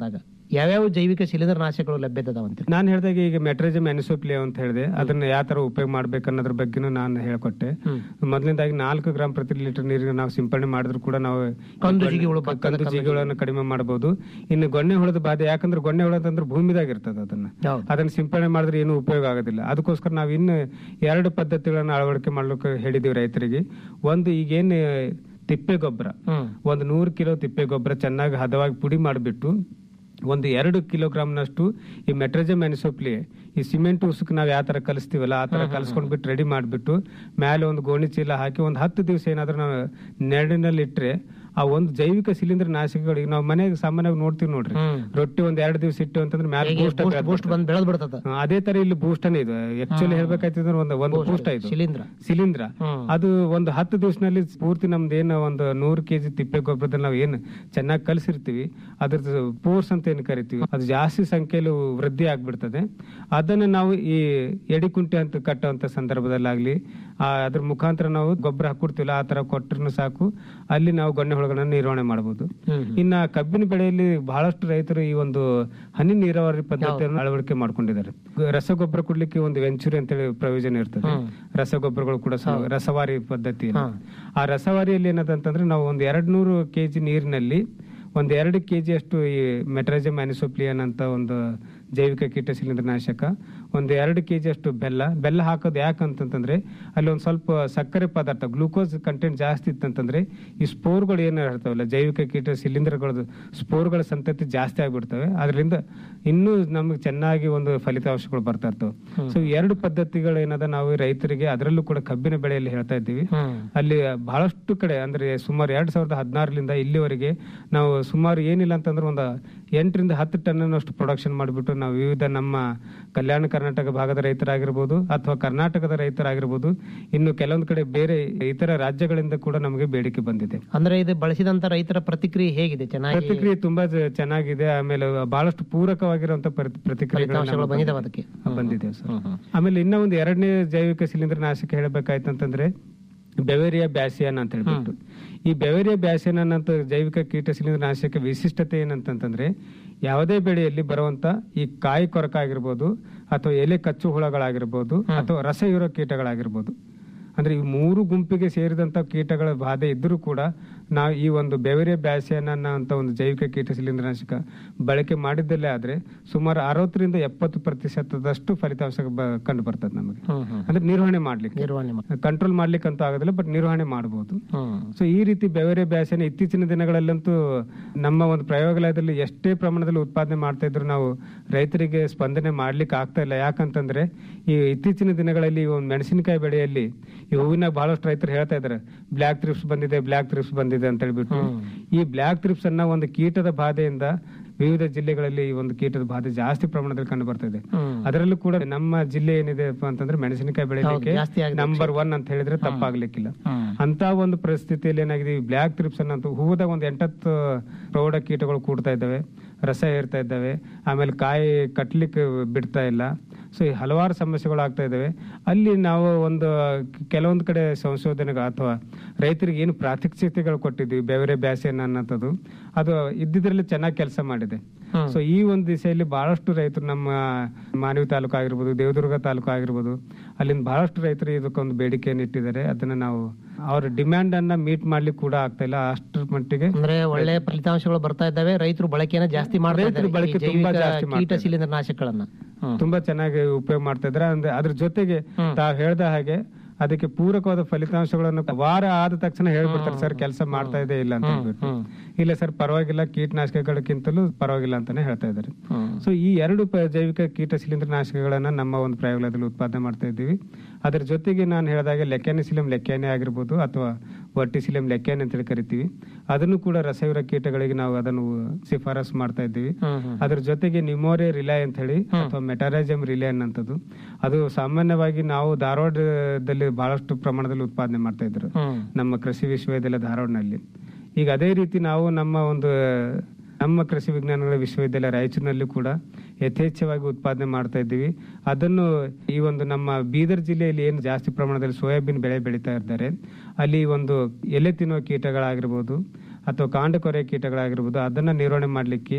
ಯಾವ್ಯಾವ ಜೈವಿಕ ಶಿಲೀಂಧ್ರನಾಶಕಗಳು ಲಭ್ಯತೆ ಅದಾವಂತ ನಾನು ಹೇಳಿದಾಗ ಈಗ ಮೆಟ್ರಜಮ್ ಎನಿಸೋಪ್ಲಿಯ ಅಂತ ಹೇಳಿದೆ ಅದನ್ನ ಯಾವ ತರ ಉಪಯೋಗ ಮಾಡ್ಬೇಕು ಅನ್ನೋದ್ರ ಬಗ್ಗೆನೂ ನಾನು ಹೇಳ್ಕೊಟ್ಟೆ ಮೊದಲನೇದಾಗಿ ನಾಲ್ಕು ಗ್ರಾಮ್ ಪ್ರತಿ ಲೀಟರ್ ನೀರಿಗೆ ನಾವು ಸಿಂಪಡಣೆ ಮಾಡಿದ್ರು ಕೂಡ ನಾವು ಕಂದು ಗೊಣ್ಣೆ- ಜಿಗಿಹುಳು ಕ- ಭತ್ತದ ಕಂದು ಕಂದು ಜಿಗಿಗಳನ್ನು ಕಡಿಮೆ ಮಾಡಬಹುದು ಇನ್ನು ಗೊಣ್ಣೆ ಹುಳದ ಬಾಧೆ ಯಾಕಂದ್ರೆ ಗೊಣ್ಣೆ ಹುಳ ಅಂತಂದ್ರೆ ಭೂಮಿದಾಗ ಇರ್ತದೆ ಅದನ್ನ ಅದನ್ನ ಸಿಂಪಡಣೆ ಮಾಡಿದ್ರೆ ಏನು ಉಪಯೋಗ ಆಗೋದಿಲ್ಲ ಅದಕ್ಕೋಸ್ಕರ ನಾವು ಇನ್ನು ಎರಡು ಪದ್ಧತಿಗಳನ್ನ ಅಳವಡಿಕೆ ಮಾಡ್ಲಿಕ್ಕೆ ಹೇಳಿದೀವಿ ರೈತರಿಗೆ ಒಂದು ಈಗೇನು ತಿಪ್ಪೆ ಗೊಬ್ಬರ ಒಂದು ನೂರು ಕಿಲೋ ತಿಪ್ಪೆ ಗೊಬ್ಬರ ಚೆನ್ನಾಗಿ ಹದವಾಗಿ ಪುಡಿ ಮಾಡಿಬಿಟ್ಟು ಒಂದು ಎರಡು ಕಿಲೋಗ್ರಾಮ್ನಷ್ಟು ಈ ಮೆಟ್ರಜಮ್ ಅನಿಸೋಪ್ಲಿ ಈ ಸಿಮೆಂಟ್ ಉಸುಕ್ ನಾವು ಯಾವ ತರ ಕಲಿಸ್ತೀವಲ್ಲ ಆ ತರ ಕಲಿಸ್ಕೊಂಡ್ಬಿಟ್ಟು ರೆಡಿ ಮಾಡಿಬಿಟ್ಟು ಮೇಲೆ ಒಂದು ಗೋಣಿ ಚೀಲ ಹಾಕಿ ಒಂದು ಹತ್ತು ದಿವಸ ಏನಾದ್ರೂ ನಾವು ನೆರಳಿನಲ್ಲಿ ಇಟ್ರೆ ಆ ಒಂದು ಜೈವಿಕ ಶಿಲೀಂಧ್ರ ನಾಶಕಗಳು ಈಗ ನಾವು ಮನೆಗೆ ಸಾಮಾನ್ಯವಾಗಿ ನೋಡ್ತೀವಿ ನೋಡ್ರಿ ರೊಟ್ಟಿ ಒಂದ್ ಎರಡು ದಿವಸ ಇಟ್ಟು ಅಂತಂದ್ರೆ ಮೇಲೆ ಹೇಗೆ ಬೂಸ್ಟ್ boost- boost ಬಂದ್ ಬೆಳೆದ್ ಬಿಡ್ತದ ಅದೇ ತರ ಇಲ್ಲಿ ಬೂಸ್ಟನೇ ಇದು ಆಕ್ಚುಲಿ ಹೇಳ್ಬೇಕಾಯ್ತಂದ್ರೆ ಒಂದು ಒಂದು Boost, ಬೂಸ್ಟ್ ಇದು ಶಿಲೀಂಧ್ರ. ಶಿಲೀಂಧ್ರ ಅದು ಒಂದು ಹತ್ತು ದಿವಸನಲ್ಲಿ ಪೂರ್ತಿ ನಮ್ದು ಏನು ಒಂದು ನೂರು ಕೆಜಿ ತಿಪ್ಪೆ ಗೊಬ್ಬರದಲ್ಲಿ ನಾವು ಏನು ಚೆನ್ನಾಗಿ ಕಲಿಸಿರ್ತೀವಿ ಅದ್ರದ್ದು ಪೋರ್ಸ್ ಅಂತ ಏನು ಕರಿತೀವಿ ಅದು ಜಾಸ್ತಿ ಸಂಖ್ಯೆಯಲ್ಲಿ ವೃದ್ಧಿ ಆಗ್ಬಿಡ್ತದೆ ಅದನ್ನ ನಾವು ಈ ಎಡಿಕುಂಟೆ ಅಂತ ಕಟ್ಟುವಂತ ಸಂದರ್ಭದಲ್ಲಾಗ್ಲಿ ಆ ಅದ್ರ ಮುಖಾಂತರ ನಾವು ಗೊಬ್ಬರ ಹಾಕೊಡ್ತೀವಲ್ಲ ಆ ತರ ಕೊಟ್ಟರು ಸಾಕು ಅಲ್ಲಿ ನಾವು ಗೊಣ್ಣೆ ಹುಳುಗಳನ್ನ ನಿರ್ವಹಣೆ ಮಾಡಬಹುದು ಇನ್ನ ಕಬ್ಬಿನ ಬೆಳೆಯಲ್ಲಿ ಬಹಳಷ್ಟು ರೈತರು ಈ ಒಂದು ಹನಿ ನೀರಾವರಿ ಪದ್ಧತಿಯನ್ನು ಅಳವಡಿಕೆ ಮಾಡ್ಕೊಂಡಿದ್ದಾರೆ ರಸಗೊಬ್ಬರ ಕೊಡ್ಲಿಕ್ಕೆ ಒಂದು ವೆಂಚೂರಿ ಅಂತೇಳಿ ಪ್ರಯೋಜನ ಇರ್ತದೆ ರಸಗೊಬ್ಬರಗಳು ಕೂಡ ಸಹ ರಸವಾರಿ ಪದ್ಧತಿ ಆ ರಸವಾರಿಯಲ್ಲಿ ಏನದಂತಂದ್ರೆ ನಾವು ಒಂದು ಎರಡ್ ನೂರು ಕೆಜಿ ನೀರಿನಲ್ಲಿ ಒಂದ್ ಎರಡು ಕೆಜಿ ಅಷ್ಟು ಈ ಮೆಟ್ರಜಮ್ ಅನಿಸೋಪ್ಲಿಯನ್ ಅಂತ ಒಂದು ಜೈವಿಕ ಕೀಟ ಶಿಲೀಂಧ್ರನಾಶಕ ಒಂದು ಎರಡು ಕೆಜಿ ಅಷ್ಟು ಬೆಲ್ಲ ಬೆಲ್ಲ ಹಾಕೋದು ಯಾಕಂತಂದ್ರೆ ಅಲ್ಲಿ ಒಂದು ಸ್ವಲ್ಪ ಸಕ್ಕರೆ ಪದಾರ್ಥ ಗ್ಲೂಕೋಸ್ ಕಂಟೆಂಟ್ ಜಾಸ್ತಿ ಇತ್ತಂತಂದ್ರೆ ಈ ಸ್ಪೋರ್ಗಳು ಏನು ಇರ್ತಾವಲ್ಲ ಜೈವಿಕ ಕೀಟ ಶಿಲೀಂಧ್ರಗಳ ಸ್ಪೋರ್ಗಳ ಸಂತತಿ ಜಾಸ್ತಿ ಆಗ್ಬಿಡ್ತವೆ ಅದರಿಂದ ಇನ್ನೂ ನಮಗೆ ಚೆನ್ನಾಗಿ ಒಂದು ಫಲಿತಾಂಶಗಳು ಬರ್ತಾ ಇರ್ತವೆ ಸೊ ಎರಡು ಪದ್ಧತಿಗಳು ಏನದ ನಾವು ರೈತರಿಗೆ ಅದರಲ್ಲೂ ಕೂಡ ಕಬ್ಬಿನ ಬೆಳೆಯಲ್ಲಿ ಹೇಳ್ತಾ ಇದ್ದೀವಿ ಅಲ್ಲಿ ಬಹಳಷ್ಟು ಕಡೆ ಅಂದ್ರೆ ಸುಮಾರು ಎರಡ್ ಸಾವಿರದ ಹದಿನಾರರಿಂದ ಇಲ್ಲಿವರೆಗೆ ನಾವು ಸುಮಾರು ಏನಿಲ್ಲ ಅಂತಂದ್ರೆ ಒಂದು ಎಂಟರಿಂದ ಹತ್ತು ಟನ್ನಷ್ಟು ಪ್ರೊಡಕ್ಷನ್ ಮಾಡಿಬಿಟ್ಟು ನಾವು ವಿವಿಧ ನಮ್ಮ ಕಲ್ಯಾಣ ಕರ್ನಾಟಕ ಭಾಗದ ರೈತರಾಗಿರ್ಬೋದು ಅಥವಾ ಕರ್ನಾಟಕದ ರೈತರಾಗಿರ್ಬೋದು ಇನ್ನು ಕೆಲವೊಂದು ಕಡೆ ಬೇರೆ ಇತರ ರಾಜ್ಯಗಳಿಂದ ಕೂಡ ನಮಗೆ ಬೇಡಿಕೆ ಬಂದಿದೆ ಅಂದ್ರೆ ಇದು ಬಳಸಿದಂತ ರೈತರ ಪ್ರತಿಕ್ರಿಯೆ ಹೇಗಿದೆ ಚೆನ್ನಾಗಿ ಪ್ರತಿಕ್ರಿಯೆ ತುಂಬಾ ಜ- ಚೆನ್ನಾಗಿದೆ ಆಮೇಲೆ ಬಹಳಷ್ಟು ಪೂರಕವಾಗಿರುವಂತ ಪ್ರತಿಕ್ರಿಯೆಗಳು ಫಲಿತಾಂಶಗಳು ಬಂದಿದಾವೆ ಅದಕ್ಕೆ ಬಂದಿದೆ ಸರ್ ಆಮೇಲೆ ಇನ್ನ ಒಂದು ಎರಡನೇ ಜೈವಿಕ ಶಿಲೀಂಧ್ರ ನಾಶಕ ಹೇಳಬೇಕಾಯ್ತಂತಂದ್ರೆ ಬೆವೇರಿಯಾ ಬ್ಯಾಸಿಯನ್ ಅಂತ ಹೇಳ್ಬಿಟ್ಟು ಈ ಬೆವೇರಿಯಾ ಬ್ಯಾಸಿಯನ್ ಅನ್ನೋ ಜೈವಿಕ ಕೀಟ ಶಿಲೀಂಧ್ರ ನಾಶಕ ವಿಶಿಷ್ಟತೆ ಏನಂತಂದ್ರೆ ಯಾವುದೇ ಬೆಳೆಯಲ್ಲಿ ಬರುವಂತ ಈ ಕಾಯಿ ಕೊರಕ ಆಗಿರ್ಬೋದು ಅಥವಾ ಎಲೆ ಕಚ್ಚು ಹುಳಗಳಾಗಿರ್ಬೋದು ಅಥವಾ ರಸ ಇರೋ ಕೀಟಗಳಾಗಿರ್ಬೋದು ಅಂದ್ರೆ ಈ ಮೂರು ಗುಂಪಿಗೆ ಸೇರಿದಂತ ಕೀಟಗಳ ಬಾಧೆ ಇದ್ರೂ ಕೂಡ ನಾವು ಈ ಒಂದು ಬೆವರೆ ಬ್ಯಾಸಿಯನ್ ಅಂತ ಒಂದು ಜೈವಿಕ ಕೀಟ ಶಿಲೀಂಧ್ರನಾಶಕ ಬಳಕೆ ಮಾಡಿದ್ದಲ್ಲೇ ಆದ್ರೆ ಸುಮಾರು ಅರವತ್ತರಿಂದ ಎಪ್ಪತ್ತು ಪ್ರತಿಶತದಷ್ಟು ಫಲಿತಾಂಶ ಬ- ಕಂಡು ಬರ್ತದೆ ನಮಗೆ ಅಂದ್ರೆ ನಿರ್ವಹಣೆ ಮಾಡ್ಲಿಕ್ಕೆ ನಿರ್ವಹಣೆ ಕಂಟ್ರೋಲ್ ಮಾಡ್ಲಿಕ್ಕೆ ಅಂತೂ ಆಗೋದಿಲ್ಲ ಬಟ್ ನಿರ್ವಹಣೆ ಮಾಡಬಹುದು ಸೊ ಈ ರೀತಿ ಬೆವರೆ ಬ್ಯಾಸನ ಇತ್ತೀಚಿನ ದಿನಗಳಲ್ಲಂತೂ ನಮ್ಮ ಒಂದು ಪ್ರಯೋಗಾಲಯದಲ್ಲಿ ಎಷ್ಟೇ ಪ್ರಮಾಣದಲ್ಲಿ ಉತ್ಪಾದನೆ ಮಾಡ್ತಾ ಇದ್ರು ನಾವು ರೈತರಿಗೆ ಸ್ಪಂದನೆ ಮಾಡ್ಲಿಕ್ಕೆ ಆಗ್ತಾ ಇಲ್ಲ ಯಾಕಂತಂದ್ರೆ ಈ ಇತ್ತೀಚಿನ ದಿನಗಳಲ್ಲಿ ಈ ಒಂದು ಮೆಣಸಿನಕಾಯಿ ಬೆಳೆಯಲ್ಲಿ ಈ ಹೂವಿನ ಬಹಳಷ್ಟು ರೈತರು ಹೇಳ್ತಾ ಇದಾರೆ ಬ್ಲಾಕ್ ಥ್ರಿಪ್ಸ್ ಬಂದಿದೆ ಬ್ಲಾಕ್ ಥ್ರಿಪ್ಸ್ ಬಂದಿದೆ ಅಂತ ಹೇಳ್ಬಿಟ್ಟು ಈ ಬ್ಲಾಕ್ ಥ್ರಿಪ್ಸ್ ಅನ್ನ ಒಂದು ಕೀಟದ ಬಾಧೆಯಿಂದ ವಿವಿಧ ಜಿಲ್ಲೆಗಳಲ್ಲಿ ಈ ಒಂದು ಕೀಟದ ಬಾಧೆ ಜಾಸ್ತಿ ಪ್ರಮಾಣದಲ್ಲಿ ಕಂಡು ಬರ್ತಾ ಇದೆ ಅದರಲ್ಲೂ ಕೂಡ ನಮ್ಮ ಜಿಲ್ಲೆ ಏನಿದೆ ಅಂತಂದ್ರೆ ಮೆಣಸಿನಕಾಯಿ ಬೆಳೆಯಲಿಕ್ಕೆ ಜಾಸ್ತಿ ಆಗಿದೆ ನಂಬರ್ ಒನ್ ಅಂತ ಹೇಳಿದ್ರೆ ತಪ್ಪಾಗ್ಲಿಕ್ಕಿಲ್ಲ ಅಂತ ಒಂದು ಪರಿಸ್ಥಿತಿಯಲ್ಲಿ ಏನಾಗಿದೆ ಈ ಬ್ಲಾಕ್ ಥ್ರಿಪ್ಸ್ ಅನ್ನೋ ಹೂವದಾಗ ಒಂದು ಎಂಟತ್ತು ಪ್ರೌಢ ಕೀಟಗಳು ಕೂಡ್ತಾ ಇದ್ದಾವೆ ರಸ ಏರ್ತಾ ಇದ್ದಾವೆ ಆಮೇಲೆ ಕಾಯಿ ಕಟ್ಲಿಕ್ಕೆ ಬಿಡ್ತಾ ಇಲ್ಲ ಸೊ ಈ ಹಲವಾರು ಸಮಸ್ಯೆಗಳು ಆಗ್ತಾ ಇದಾವೆ ಅಲ್ಲಿ ನಾವು ಒಂದು ಕೆಲವೊಂದು ಕಡೆ ಸಂಶೋಧನೆಗಳು ಅಥವಾ ರೈತರಿಗೆ ಏನು ಪ್ರಾತ್ಯಕ್ಷಿತೆಗಳು ಕೊಟ್ಟಿದ್ವಿ ಬೆವರೆ ಬ್ಯಾಸಿಯನ್ ಅನ್ನೋಂಥದ್ದು ಅದು ಇದ್ದಿದ್ರಲ್ಲಿ ಚೆನ್ನಾಗಿ ಕೆಲಸ ಮಾಡಿದೆ ಸೊ ಈ ಒಂದು ದಿಸೆಯಲ್ಲಿ ಬಹಳಷ್ಟು ರೈತರು ನಮ್ಮ ಮಾನವಿ ತಾಲೂಕು ಆಗಿರ್ಬೋದು ದೇವದುರ್ಗ ತಾಲೂಕು ಆಗಿರ್ಬೋದು ಅಲ್ಲಿಂದ ಬಹಳಷ್ಟು ರೈತರು ಇದಕ್ಕೊಂದು ಬೇಡಿಕೆಯನ್ನು ಇಟ್ಟಿದ್ದಾರೆ ಅದನ್ನ ನಾವು ಅವ್ರ ಡಿಮ್ಯಾಂಡ್ ಅನ್ನ ಮೀಟ್ ಮಾಡ್ಲಿಕ್ಕೆ ಕೂಡ ಆಗ್ತಾ ಇಲ್ಲ ಅಷ್ಟರ ಮಟ್ಟಿಗೆ ಅಂದ್ರೆ ಒಳ್ಳೆ ಫಲಿತಾಂಶಗಳು ಬರ್ತಾ ಇದ್ದಾವೆ ರೈತರು ಬಳಕೆನ ಜಾಸ್ತಿ ಮಾಡ್ತಾ ರೈತರು ಇದ್ದಾರೆ ಬಳಕೆ ಈ ತುಂಬಾ ಜೈವಿಕ ಜಾಸ್ತಿ ಮಾಡ್ತಾ ಕೀಟ ಶಿಲೀಂಧ್ರ ನಾಶಕಗಳನ್ನ ತುಂಬಾ ಚೆನ್ನಾಗಿ ಉಪಯೋಗ ಮಾಡ್ತಾ ಇದ್ದಾರೆ ಅಂದ್ರೆ ಅದ್ರ ಜೊತೆಗೆ ತಾವ್ ಹೇಳ್ದ ಹಾಗೆ ಅದಕ್ಕೆ ಪೂರಕವಾದ ಫಲಿತಾಂಶಗಳನ್ನು ವಾರ ಆದ ತಕ್ಷಣ ಹೇಳ್ಬಿಡ್ತಾರೆ ಸರ್ ಕೆಲಸ ಮಾಡ್ತಾ ಇದೆ ಇಲ್ಲ ಅಂತ ಹೇಳ್ಬಿಟ್ಟು ಇಲ್ಲ ಸರ್ ಪರವಾಗಿಲ್ಲ ಕೀಟನಾಶಕಗಳಕ್ಕಿಂತಲೂ ಪರವಾಗಿಲ್ಲ ಅಂತಾನೆ ಹೇಳ್ತಾ ಇದ್ದಾರೆ ಸೊ ಈ ಎರಡು ಪ- ಜೈವಿಕ ಕೀಟ ಶಿಲೀಂಧ್ರ ನಾಶಕಗಳನ್ನ ನಮ್ಮ ಒಂದು ಪ್ರಯೋಗಾಲಯದಲ್ಲಿ ಉತ್ಪಾದನೆ ಮಾಡ್ತಾ ಇದ್ದೀವಿ ಅದ್ರ ಜೊತೆಗೆ ನಾನು ಹೇಳಿದಾಗೆ ಲೆಕ್ಯಾನಿಸಿಲಂ ಲೆಕ್ಯಾನೆ ಆಗಿರ್ಬೋದು ಅಥವಾ ವರ್ಟಿಸಿಲಂ ಲೆಕ್ಯಾನೆ ಅಂತೇಳಿ ಕರಿತೀವಿ ಅದನ್ನು ಕೂಡ ರಸಯುರ ಕೀಟಗಳಿಗೆ ನಾವು ಅದನ್ನು ಶಿಫಾರಸು ಮಾಡ್ತಾ ಇದ್ದೀವಿ ಅದ್ರ ಜೊತೆಗೆ ನಿಮೋರೆ ರಿಲೈ ಅಂತ ಹೇಳಿ ಅಥವಾ ಮೆಟಾರೈಜಮ್ ರಿಲೈ ಅನ್ನಂಥದ್ದು ಅದು ಸಾಮಾನ್ಯವಾಗಿ ನಾವು ಧಾರವಾಡದಲ್ಲಿ ಬಹಳಷ್ಟು ಪ್ರಮಾಣದಲ್ಲಿ ಉತ್ಪಾದನೆ ಮಾಡ್ತಾ ಇದ್ರು ನಮ್ಮ ಕೃಷಿ ವಿಶ್ವವಿದ್ಯಾಲಯ ಧಾರವಾಡನಲ್ಲಿ ಈಗ ಅದೇ ರೀತಿ ನಾವು ನಮ್ಮ ಒಂದು ನಮ್ಮ ಕೃಷಿ ವಿಜ್ಞಾನಗಳ ವಿಶ್ವವಿದ್ಯಾಲಯ ರಾಯಚೂರಿನಲ್ಲಿ ಕೂಡ ಯಥೇಚ್ಛವಾಗಿ ಉತ್ಪಾದನೆ ಮಾಡ್ತಾ ಇದ್ದೀವಿ ಅದನ್ನು ಈ ಒಂದು ನಮ್ಮ ಬೀದರ್ ಜಿಲ್ಲೆಯಲ್ಲಿ ಏನು ಜಾಸ್ತಿ ಪ್ರಮಾಣದಲ್ಲಿ ಸೋಯಾಬೀನ್ ಬೆಳೆ ಬೆಳೀತಾ ಇದ್ದಾರೆ ಅಲ್ಲಿ ಒಂದು ಎಲೆ ತಿನ್ನುವ ಕೀಟಗಳಾಗಿರ್ಬೋದು ಅಥವಾ ಕಾಂಡ ಕೊರೆ ಕೀಟಗಳಾಗಿರ್ಬೋದು ಅದನ್ನ ನಿರ್ವಹಣೆ ಮಾಡಲಿಕ್ಕೆ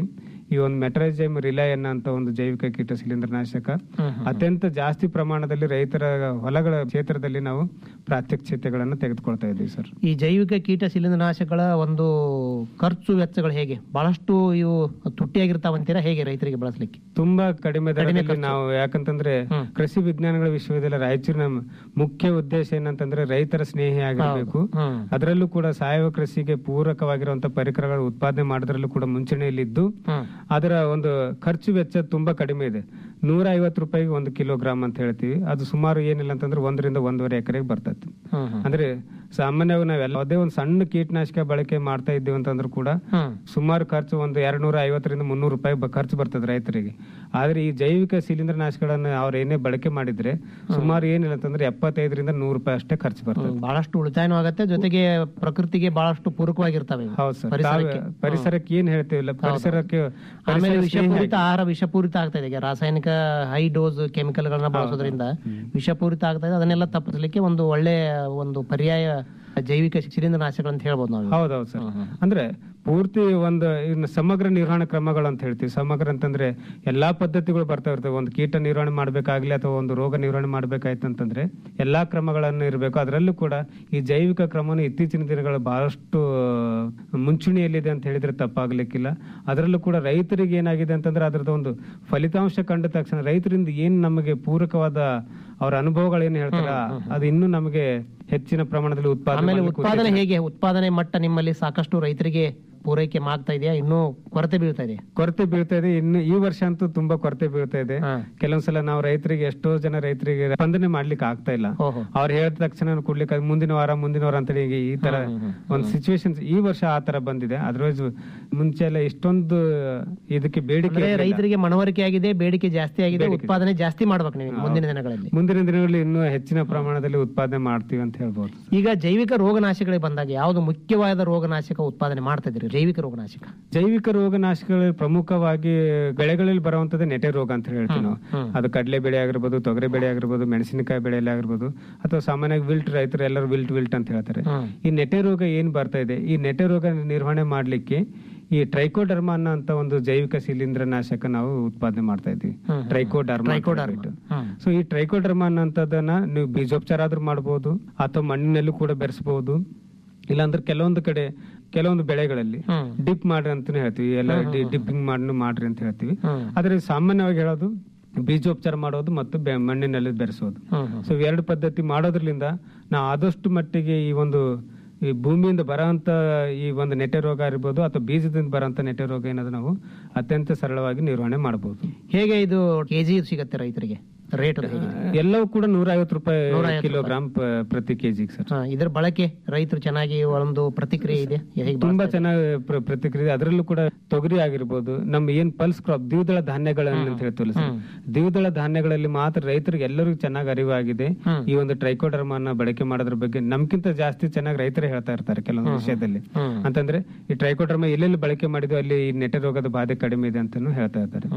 ಈ ಒಂದು ಮೆಟ್ರೈಸೈಮ್ ರಿಲಯನ್ ಅಂತ ಒಂದು ಜೈವಿಕ ಕೀಟ ಶಿಲೀಂಧ್ರನಾಶಕ ಅತ್ಯಂತ ಜಾಸ್ತಿ ಪ್ರಮಾಣದಲ್ಲಿ ರೈತರ ಹೊಲಗಳ ಕ್ಷೇತ್ರದಲ್ಲಿ ನಾವು ಪ್ರಾತ್ಯಕ್ಷಿತೆಗಳನ್ನು ತೆಗೆದುಕೊಳ್ತಾ ಇದ್ದೀವಿ ಸರ್ ಈ ಜೈವಿಕ ಕೀಟ ಶಿಲೀಂಧ್ರನಾಶಕಗಳ ಒಂದು ಖರ್ಚು ವೆಚ್ಚಗಳು ಹೇಗೆ ಬಹಳಷ್ಟು ಇವು ತುಟ್ಟಿಯಾಗಿರ್ತಾವಂತೀರಾ ಹೇಗೆ ರೈತರಿಗೆ ಬಳಸಲಿಕ್ಕೆ ತುಂಬಾ ಕಡಿಮೆ ದರದಲ್ಲಿ ನಾವು ಯಾಕಂತಂದ್ರೆ ಕೃಷಿ ವಿಜ್ಞಾನಗಳ ವಿಶ್ವವಿದ್ಯಾಲಯ ರಾಯಚೂರಿನ ಮುಖ್ಯ ಉದ್ದೇಶ ಏನಂತಂದ್ರೆ ರೈತರ ಸ್ನೇಹಿ ಆಗಿರಬೇಕು ಅದರಲ್ಲೂ ಕೂಡ ಸಾವಯವ ಕೃಷಿಗೆ ಪೂರಕವಾಗಿರುವಂತ ಪರಿಕರಗಳ ಉತ್ಪಾದನೆ ಮಾಡೋದ್ರಲ್ಲೂ ಕೂಡ ಮುಂಚೂಣಿಯಲ್ಲಿದ್ದು ಅದರ ಒಂದು ಖರ್ಚು ವೆಚ್ಚ ತುಂಬಾ ಕಡಿಮೆ ಇದೆ ನೂರ ಐವತ್ತು ರೂಪಾಯಿಗೆ ಒಂದು ಕಿಲೋಗ್ರಾಮ್ ಅಂತ ಹೇಳ್ತೀವಿ ಅದು ಸುಮಾರು ಏನಿಲ್ಲ ಅಂತಂದ್ರೆ ಒಂದರಿಂದ ಒಂದೂವರೆ ಎಕರೆಗೆ ಬರ್ತೈತಿ ಅಂದ್ರೆ ಸಾಮಾನ್ಯವಾಗಿ ನಾವೆಲ್ಲ ಅದೇ ಒಂದು ಸಣ್ಣ ಕೀಟನಾಶಕ ಬಳಕೆ ಮಾಡ್ತಾ ಇದ್ದೀವಿ ಅಂತಂದ್ರೂ ಕೂಡ ಸುಮಾರು ಖರ್ಚು ಒಂದು ಎರಡ್ ನೂರ ಐವತ್ತರಿಂದ ಮುನ್ನೂರು ರೂಪಾಯಿ ಬ- ಖರ್ಚು ಬರ್ತದೆ ರೈತರಿಗೆ ಆದ್ರೆ ಈ ಜೈವಿಕ ಶಿಲೀಂಧ್ರನಾಶಕಗಳನ್ನ ಅವ್ರು ಏನೇ ಬಳಕೆ ಮಾಡಿದ್ರೆ ಸುಮಾರು ಏನಿಲ್ಲ ಅಂತಂದ್ರೆ ಎಪ್ಪತ್ತೈದರಿಂದ ನೂರು ರೂಪಾಯಿ ಅಷ್ಟೇ ಖರ್ಚು ಬರ್ತದೆ ಬಹಳಷ್ಟು ಉಳಿತಾಯನೂ ಆಗತ್ತೆ ಜೊತೆಗೆ ಪ್ರಕೃತಿಗೆ ಬಹಳಷ್ಟು ಪೂರಕವಾಗಿರ್ತವೆ ಇವು. ಹೌದು ಸರ್ ಪರಿಸರಕ್ಕೆ. ತಾವೇ- ಪರಿಸರಕ್ಕೆ ಏನ್ ಹೇಳ್ತೀವಿಲ್ಲ ಪರಿಸರಕ್ಕೆ ಆಮೇಲೆ ಪರಿಸರ ಸ್ನೇಹಿ ವಿಷಪೂರಿತ ಆಹಾರ ವಿಷಪೂರಿತ ಆಗ್ತಾ ಇದೆ ಈಗ ರಾಸಾಯನಿಕ ಹೈ ಡೋಸ್ ಕೆಮಿಕಲ್ ಗಳನ್ನ ಬಳಸೋದ್ರಿಂದ ವಿಷಪೂರಿತ ಆಗ್ತಾ ಇದೆ ಅದನ್ನೆಲ್ಲ ತಪ್ಪಿಸಲಿಕ್ಕೆ ಒಂದು ಒಳ್ಳೆ ಒಂದು ಪರ್ಯಾಯ ಜೈವಿಕ ಶಿಲೀಂಧ್ರನಾಶಕಗಳು ಅಂತ ಹೇಳ್ಬೋದು ನಾವು ಹೌದೌದು ಸರ್ ಅಂದ್ರೆ ಪೂರ್ತಿ ಒಂದು ಇನ್ನು ಸಮಗ್ರ ನಿರ್ವಹಣಾ ಕ್ರಮಗಳು ಅಂತ ಹೇಳ್ತೀವಿ ಸಮಗ್ರ ಅಂತಂದ್ರೆ ಎಲ್ಲಾ ಪದ್ಧತಿಗಳು ಬರ್ತಾ ಇರ್ತವೆ ಒಂದು ಕೀಟ ನಿರ್ವಹಣೆ ಮಾಡ್ಬೇಕಾಗ್ಲಿ ಅಥವಾ ಒಂದು ರೋಗ ನಿರ್ವಹಣೆ ಮಾಡ್ಬೇಕಾಯ್ತು ಅಂತಂದ್ರೆ ಎಲ್ಲಾ ಕ್ರಮಗಳನ್ನು ಇರಬೇಕು ಅದರಲ್ಲೂ ಕೂಡ ಈ ಜೈವಿಕ ಕ್ರಮವನ್ನು ಇತ್ತೀಚಿನ ದಿನಗಳು ಬಹಳಷ್ಟು ಮುಂಚೂಣಿಯಲ್ಲಿದೆ ಅಂತ ಹೇಳಿದ್ರೆ ತಪ್ಪಾಗ್ಲಿಕ್ಕಿಲ್ಲ ಅದರಲ್ಲೂ ಕೂಡ ರೈತರಿಗೆ ಏನಾಗಿದೆ ಅಂತಂದ್ರೆ ಅದರದ ಒಂದು ಫಲಿತಾಂಶ ಕಂಡ ತಕ್ಷಣ ರೈತರಿಂದ ಏನ್ ನಮಗೆ ಪೂರಕವಾದ ಅವರ ಅನುಭವಗಳು ಏನ್ ಹೇಳ್ತಾರ ಅದು ಇನ್ನೂ ನಮಗೆ ಹೆಚ್ಚಿನ ಪ್ರಮಾಣದಲ್ಲಿ ಉತ್ಪಾದನೆ ಆಮೇಲೆ ಮಾಡ್ಲಿಕ್ಕೆ ಉತ್ಪಾದನೆ ಉದ್ದೇಶ. ಹೇಗೆ ಉತ್ಪಾದನೆ ಮಟ್ಟ ನಿಮ್ಮಲ್ಲಿ ಸಾಕಷ್ಟು ರೈತರಿಗೆ ಪೂರೈಕೆ ಮಾಡ್ತಾ ಇದೆಯಾ ಇನ್ನೂ ಕೊರತೆ ಬೀಳ್ತಾ ಇದೆ ಕೊರತೆ ಬೀಳ್ತಾ ಇದೆ ಇನ್ನು ಈ ವರ್ಷ ಅಂತೂ ತುಂಬಾ ಕೊರತೆ ಬೀಳ್ತಾ ಇದೆ ಕೆಲವೊಂದ್ಸಲ ನಾವು ರೈತರಿಗೆ ಎಷ್ಟೋ ಜನ ರೈತರಿಗೆ ಸ್ಪಂದನೆ ಮಾಡ್ಲಿಕ್ಕೆ ಆಗ್ತಾ ಇಲ್ಲ ಅವ್ರು ಹೇಳಿದ ತಕ್ಷಣ ಕೊಡ್ಲಿಕ್ಕೆ ಅದು ಮುಂದಿನ ವಾರ ಮುಂದಿನ ವಾರ ಅಂತೇಳಿ ಈಗ ಈ ತರ ಒಂದು ಸಿಚುವೇಶನ್ ಈ ವರ್ಷ ಆ ತರ ಬಂದಿದೆ ಅದರ್ವೈಸ್ ಮುಂಚೆ ಎಲ್ಲ ಇಷ್ಟೊಂದು ಇದಕ್ಕೆ ಬೇಡಿಕೆ ಅಂದ್ರೆ ಇರ್ಲಿಲ್ಲ. ರೈತರಿಗೆ ಮನವರಿಕೆ ಆಗಿದೆ ಬೇಡಿಕೆ ಜಾಸ್ತಿ ಆಗಿದೆ ಉತ್ಪಾದನೆ ಜಾಸ್ತಿ ಮಾಡ್ಬೇಕು ನೀವು ಮುಂದಿನ ದಿನಗಳಲ್ಲಿ ಮುಂದಿನ ದಿನಗಳಲ್ಲಿ ಇನ್ನೂ ಹೆಚ್ಚಿನ ಪ್ರಮಾಣದಲ್ಲಿ ಉತ್ಪಾದನೆ ಮಾಡ್ತೀವಿ ಅಂತ ಹೇಳ್ಬೋದು ಈಗ ಜೈವಿಕ ರೋಗನಾಶಕಗಳಿಗೆ ಬಂದಾಗ ಯಾವುದು ಮುಖ್ಯವಾದ ರೋಗನಾಶಕ ಉತ್ಪಾದನೆ ಮಾಡ್ತಾ ಇದ್ದೀರಿ ಜೈವಿಕ ರೋಗನಾಶಕ ಜೈವಿಕ ರೋಗನಾಶಕಗಳಲ್ಲಿ ಪ್ರಮುಖವಾಗಿ ಬೆಳೆಗಳಲ್ಲಿ ಬರುವಂತದ್ದು ನೆಟೆ ರೋಗ ಅಂತ ಹೇಳ್ತೀವಿ ನಾವು ಅದು ಕಡಲೆ ಬೆಳೆ ಆಗಿರ್ಬೋದು ತೊಗರಿ ಬೆಳೆ ಆಗಿರ್ಬೋದು ಮೆಣಸಿನಕಾಯಿ ಬೆಳೆಯಲ್ಲಿ ಆಗಿರ್ಬೋದು ಅಥವಾ ಸಾಮಾನ್ಯವಾಗಿ ವಿಲ್ಟ್ ರೈತರು ಎಲ್ಲರೂ ವಿಲ್ಟ್ ವಿಲ್ಟ್ ಅಂತ ಹೇಳ್ತಾರೆ ಈ ನೆಟೆ ರೋಗ ಏನ್ ಬರ್ತಾ ಇದೆ ಈ ನೆಟೆ ರೋಗ ನಿರ್ವಹಣೆ ಮಾಡ್ಲಿಕ್ಕೆ ಈ ಟ್ರೈಕೋಡರ್ಮಾ ಅನ್ನೋ ಅಂತ ಒಂದು ಜೈವಿಕ ಶಿಲೀಂಧ್ರನಾಶಕ ನಾವು ಉತ್ಪಾದನೆ ಮಾಡ್ತಾ ಇದ್ದೀವಿ ಟ್ರೈಕೋಡರ್ಮಾ ಸೊ ಈ ಟ್ರೈಕೋಡರ್ಮಾ ಅನ್ನೋಂಥದ್ದನ್ನ ನೀವು ಬೀಜೋಪಚಾರ ಆದ್ರೂ ಮಾಡಬಹುದು ಅಥವಾ ಮಣ್ಣಿನಲ್ಲೂ ಕೂಡ ಬೆರೆಸಬಹುದು ಇಲ್ಲಾಂದ್ರೆ ಕೆಲವೊಂದು ಕಡೆ ಕೆಲವೊಂದು ಬೆಳೆಗಳಲ್ಲಿ ಡಿಪ್ ಮಾಡ್ರಿ ಅಂತಾನೆ ಹೇಳ್ತೀವಿ ಎಲ್ಲ ಡಿಪ್ಪಿಂಗ್ ಮಾಡಿ ಮಾಡ್ರಿ ಅಂತ ಹೇಳ್ತೀವಿ ಆದ್ರೆ ಸಾಮಾನ್ಯವಾಗಿ ಹೇಳೋದು ಬೀಜೋಪಚಾರ ಮಾಡೋದು ಮತ್ತು ಬೆ- ಮಣ್ಣಿನಲ್ಲಿ ಬೆರೆಸೋದು ಸೊ ಎರಡು ಪದ್ಧತಿ ಮಾಡೋದ್ರಲಿಂದ ನಾವು ಆದಷ್ಟು ಮಟ್ಟಿಗೆ ಈ ಒಂದು ಈ ಭೂಮಿಯಿಂದ ಬರೋಂತ ಈ ಒಂದು ನೆಟೆ ರೋಗ ಇರ್ಬೋದು ಅಥವಾ ಬೀಜದಿಂದ ಬರೋಂತ ನೆಟೆ ರೋಗ ಏನಾದ್ರು ನಾವು ಅತ್ಯಂತ ಸರಳವಾಗಿ ನಿರ್ವಹಣೆ ಮಾಡಬಹುದು ಹೇಗೆ ಇದು ಕೆಜಿ ಸಿಗತ್ತೆ ರೈತರಿಗೆ ರೇಟ್ ಎಲ್ಲವೂ ಕೂಡ ನೂರ ಐವತ್ತು ರೂಪಾಯಿ 150 ಕಿಲೋಗ್ರಾಮ್ ಪ- ಪ್ರತಿ ಕೆಜಿಗೆ ಸರ್ ಇದ್ರ ಬಳಕೆ ರೈತರು ಚೆನ್ನಾಗಿ ಒಂದು ಪ್ರತಿಕ್ರಿಯೆ ಇದೆ ಹೇಗೆ ತುಂಬಾ ಚೆನ್ನಾಗಿ ಪ್ರ- ಪ್ರತಿಕ್ರಿಯೆ ಅದರಲ್ಲೂ ಕೂಡ ತೊಗರಿ ಆಗಿರ್ಬೋದು ನಮ್ಮ ಏನ್ ಪಲ್ಸ್ ಕ್ರಾಪ್ ದ್ವಿದಳ ಧಾನ್ಯಗಳನ್ನ ಅಂತ ಹೇಳ್ತೀವಲ್ಲ ಸರ್ ದ್ವಿದಳ ಧಾನ್ಯಗಳಲ್ಲಿ ಮಾತ್ರ ರೈತರಿಗೆ ಎಲ್ಲರಿಗೂ ಚೆನ್ನಾಗಿ ಅರಿವಾಗಿದೆ ಈ ಒಂದು ಟ್ರೈಕೋಡರ್ಮನ್ನ ಬಳಕೆ ಮಾಡೋದ್ರ ಬಗ್ಗೆ ನಮ್ಗಿಂತ ಜಾಸ್ತಿ ಚೆನ್ನಾಗಿ ರೈತರೇ ಹೇಳ್ತಾ ಇರ್ತಾರೆ ಕೆಲವೊಂದು ವಿಷಯದಲ್ಲಿ ಅಂತಂದ್ರೆ ಈ ಟ್ರೈಕೋಡರ್ಮ ಎಲ್ಲೆಲ್ಲಿ ಬಳಕೆ ಮಾಡಿದ್ವಿ ಅಲ್ಲಿ ಈ ನೆಟೆ ರೋಗದ ಬಾಧೆ ಕಡಿಮೆ ಇದೆ ಅಂತಾನು ಹೇಳ್ತಾ ಇರ್ತಾರೆ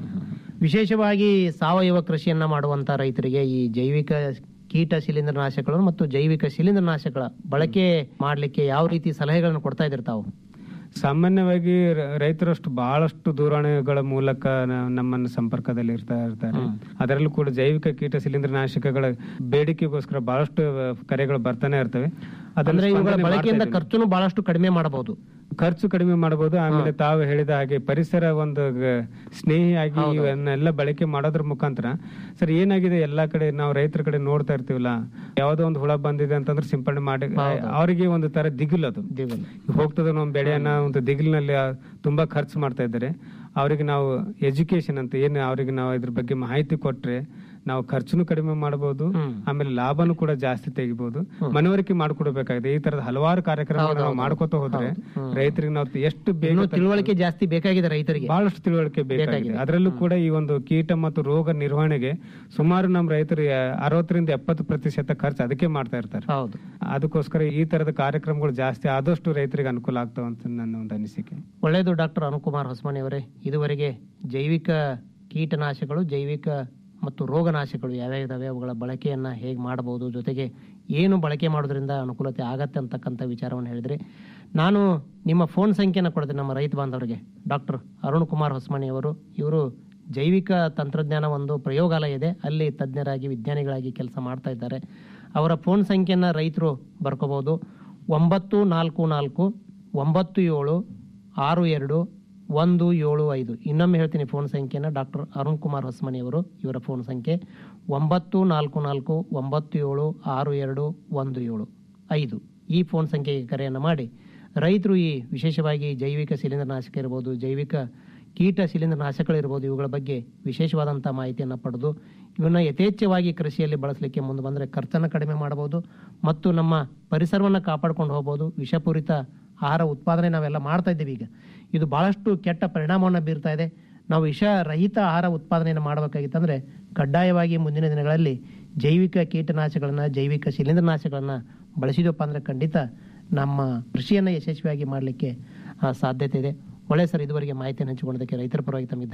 ವಿಶೇಷವಾಗಿ ಸಾವಯವ ಕೃಷಿಯನ್ನ ಮಾಡುವಂತ ರೈತರಿಗೆ ಈ ಜೈವಿಕ ಕೀಟ ಶಿಲೀಂಧ್ರನಾಶಕಗಳು ಮತ್ತು ಜೈವಿಕ ಶಿಲೀಂಧ್ರನಾಶಕಗಳ ಬಳಕೆ ಮಾಡ್ಲಿಕ್ಕೆ ಯಾವ ರೀತಿ ಸಲಹೆಗಳನ್ನು ಕೊಡ್ತಾ ಇದ್ದೀರಿ ತಾವು ಸಾಮಾನ್ಯವಾಗಿ ರ- ರೈತರಷ್ಟು ಬಹಳಷ್ಟು ದೂರವಾಣಿಗಳ ಮೂಲಕ ನ- ನಮ್ಮನ್ನ ಸಂಪರ್ಕದಲ್ಲಿ ಇರ್ತಾ ಇರ್ತಾರೆ ಅದರಲ್ಲೂ ಕೂಡ ಜೈವಿಕ ಕೀಟ ಶಿಲೀಂಧ್ರನಾಶಕಗಳ ಬೇಡಿಕೆಗೋಸ್ಕರ ಬಹಳಷ್ಟು ಅಹ್, ಕರೆಗಳು ಬರ್ತಾನೆ ಇರ್ತವೆ ಅದನ್ನ ಅಂದ್ರೆ ಇವುಗಳ ಸ್ಪಂದನೆ ಮಾಡ್ತಾ ಬಳಕೆಯಿಂದ ಇದ್ದೀವಿ. ಖರ್ಚುನು ಬಹಳಷ್ಟು ಕಡಿಮೆ ಮಾಡಬಹುದು ಖರ್ಚು ಕಡಿಮೆ ಮಾಡಬಹುದು ಆಮೇಲೆ ತಾವು ಹೇಳಿದ ಹಾಗೆ ಪರಿಸರ ಒಂದು ಗ- ಸ್ನೇಹಿಯಾಗಿ ಇವನ್ನೆಲ್ಲ ಬಳಕೆ ಮಾಡೋದ್ರ ಮುಖಾಂತರ ಸರ್ ಏನಾಗಿದೆ ಎಲ್ಲಾ ಕಡೆ ನಾವು ರೈತರ ಕಡೆ ನೋಡ್ತಾ ಇರ್ತೀವಲ್ಲ ಯಾವ್ದೋ ಒಂದು ಹುಳ ಬಂದಿದೆ ಅಂತಂದ್ರೆ ಸಿಂಪಡಣೆ ಮಾಡಿ ಅವರಿಗೆ ಒಂದು ತರ ದಿಗಿಲ್ ಅದು ಹೋಗ್ತದ ನಮ್ಮ ಬೆಳೆಯನ್ನ ಒಂದು ದಿಗಿಲ್ನಲ್ಲಿ ಆ, ತುಂಬಾ ಖರ್ಚು ಮಾಡ್ತಾ ಇದ್ದಾರೆ ಅವರಿಗೆ ನಾವು ಎಜುಕೇಶನ್ ಅಂತ ಏನು ಅವರಿಗೆ ನಾವು ಇದ್ರ ಬಗ್ಗೆ ಮಾಹಿತಿ ಕೊಟ್ರೆ ನಾವು ಖರ್ಚುನು ಕಡಿಮೆ ಮಾಡಬಹುದು ಆಮೇಲೆ ಲಾಭನು ಕೂಡ ಜಾಸ್ತಿ ತೆಗಿಬಹುದು ಮನವರಿಕೆ ಮಾಡ್ಕೊಡ್ಬೇಕಾಗಿದೆ ಈ ತರದ ಹಲವಾರು ಕಾರ್ಯಕ್ರಮಗಳು ನಾವು ಮಾಡ್ಕೋತ ಹೋದ್ರೆ ರೈತರಿಗೆ ನಾವು ಎಷ್ಟು ಬೇಗ ಇನ್ನೂ ತಿಳುವಳಿಕೆ ಜಾಸ್ತಿ ಬೇಕಾಗಿದೆ ರೈತರಿಗೆ ಬಹಳಷ್ಟು ತಿಳುವಳಿಕೆ ಬೇಕಾಗಿದೆ ಅದರಲ್ಲೂ ಕೂಡ ಈ ಒಂದು ಕೀಟ ಮತ್ತು ರೋಗ ನಿರ್ವಹಣೆಗೆ ಸುಮಾರು ನಮ್ಮ ರೈತರು ಆ, ಅರವತ್ತರಿಂದ ಎಪ್ಪತ್ತು ಪ್ರತಿಶತ ಖರ್ಚು ಅದಕ್ಕೆ ಮಾಡ್ತಾ ಇರ್ತಾರೆ ಹೌದು ಅದಕ್ಕೋಸ್ಕರ ಈ ತರದ ಕಾರ್ಯಕ್ರಮಗಳು ಜಾಸ್ತಿ ಆದಷ್ಟು ರೈತರಿಗೆ ಅನುಕೂಲ ಆಗ್ತಾವ ಅಂತ ನನ್ನ ಒಂದು ಅನಿಸಿಕೆ ಒಳ್ಳೆಯದು ಡಾಕ್ಟರ್ ಅನುಕುಮಾರ್ ಹೊಸಮನಿ ಅವರೇ ಇದುವರೆಗೆ ಜೈವಿಕ ಕೀಟನಾಶಕಗಳು ಜೈವಿಕ ಮತ್ತು ರೋಗನಾಶಕಗಳು ಯಾವ್ಯಾವ ಇದಾವೆ ಅವುಗಳ ಬಳಕೆಯನ್ನು ಹೇಗೆ ಮಾಡಬಹುದು ಜೊತೆಗೆ ಏನು ಬಳಕೆ ಮಾಡೋದ್ರಿಂದ ಅನುಕೂಲತೆ ಆಗತ್ತೆ ಅಂತಕ್ಕಂಥ ವಿಚಾರವನ್ನು ಹೇಳಿದ್ರಿ ನಾನು ನಿಮ್ಮ ಫೋನ್ ಸಂಖ್ಯೆನ ಕೊಡ್ತೀನಿ ನಮ್ಮ ರೈತ ಬಾಂಧವರಿಗೆ ಡಾಕ್ಟರ್ ಅರುಣ್ ಕುಮಾರ್ ಹೊಸ್ಮನಿ ಅವರು ಇವರು ಜೈವಿಕ ತಂತ್ರಜ್ಞಾನ ಒಂದು ಪ್ರಯೋಗಾಲಯ ಇದೆ ಅಲ್ಲಿ ತಜ್ಞರಾಗಿ ವಿಜ್ಞಾನಿಗಳಾಗಿ ಕೆಲಸ ಮಾಡ್ತಾ ಇದ್ದಾರೆ ಅವರ ಫೋನ್ ಸಂಖ್ಯೆನ ರೈತರು ಬರ್ಕೋಬಹುದು ಒಂಬತ್ತು ನಾಲ್ಕು ನಾಲ್ಕು ಒಂಬತ್ತು ಏಳು ಆರು ಎರಡು ಒಂದು ಏಳು ಐದು ಇನ್ನೊಮ್ಮೆ ಹೇಳ್ತೀನಿ ಫೋನ್ ಸಂಖ್ಯೆನ ಡಾಕ್ಟರ್ ಅರುಣ್ ಕುಮಾರ್ ಹೊಸ್ಮನಿ ಅವರು ಇವರ ಫೋನ್ ಸಂಖ್ಯೆ ಒಂಬತ್ತು ನಾಲ್ಕು ನಾಲ್ಕು ಒಂಬತ್ತು ಏಳು ಆರು ಎರಡು ಒಂದು ಏಳು ಐದು ಈ ಫೋನ್ ಸಂಖ್ಯೆಗೆ ಕರೆಯನ್ನು ಮಾಡಿ ರೈತರು ಈ ವಿಶೇಷವಾಗಿ ಜೈವಿಕ ಶಿಲೀಂಧ್ರನಾಶಕ ಇರ್ಬೋದು ಜೈವಿಕ ಕೀಟ ಶಿಲೀಂಧ್ರನಾಶಕಗಳಿರ್ಬೋದು ಇವುಗಳ ಬಗ್ಗೆ ವಿಶೇಷವಾದಂಥ ಮಾಹಿತಿಯನ್ನು ಪಡೆದು ಇವನ್ನ ಯಥೇಚ್ಛವಾಗಿ ಕೃಷಿಯಲ್ಲಿ ಬಳಸಲಿಕ್ಕೆ ಮುಂದೆ ಬಂದರೆ ಖರ್ಚನ್ನು ಕಡಿಮೆ ಮಾಡಬಹುದು ಮತ್ತು ನಮ್ಮ ಪರಿಸರವನ್ನು ಕಾಪಾಡ್ಕೊಂಡು ಹೋಗ್ಬೋದು ವಿಷಪೂರಿತ ಆಹಾರ ಉತ್ಪಾದನೆ ನಾವೆಲ್ಲ ಮಾಡ್ತಾ ಇದ್ದೀವಿ ಈಗ ಇದು ಬಹಳಷ್ಟು ಕೆಟ್ಟ ಪರಿಣಾಮವನ್ನು ಬೀರ್ತಾ ಇದೆ ನಾವು ವಿಷರಹಿತ ಆಹಾರ ಉತ್ಪಾದನೆಯನ್ನು ಮಾಡಬೇಕಾಗಿತ್ತಂದ್ರೆ ಕಡ್ಡಾಯವಾಗಿ ಮುಂದಿನ ದಿನಗಳಲ್ಲಿ ಜೈವಿಕ ಕೀಟನಾಶಕಗಳನ್ನ ಜೈವಿಕ ಶಿಲೀಂಧ್ರನಾಶಕಗಳನ್ನ ಬಳಸಿದಪ್ಪ ಅಂದ್ರೆ ಖಂಡಿತ ನಮ್ಮ ಕೃಷಿಯನ್ನು ಯಶಸ್ವಿಯಾಗಿ ಮಾಡಲಿಕ್ಕೆ ಸಾಧ್ಯತೆ ಇದೆ ಒಳ್ಳೆ ಸರ್ ಇದುವರೆಗೆ ಮಾಹಿತಿಯನ್ನು ಹಂಚಿಕೊಳ್ಳೋದಕ್ಕೆ ರೈತರ ಪರವಾಗಿ ತಮಗೆ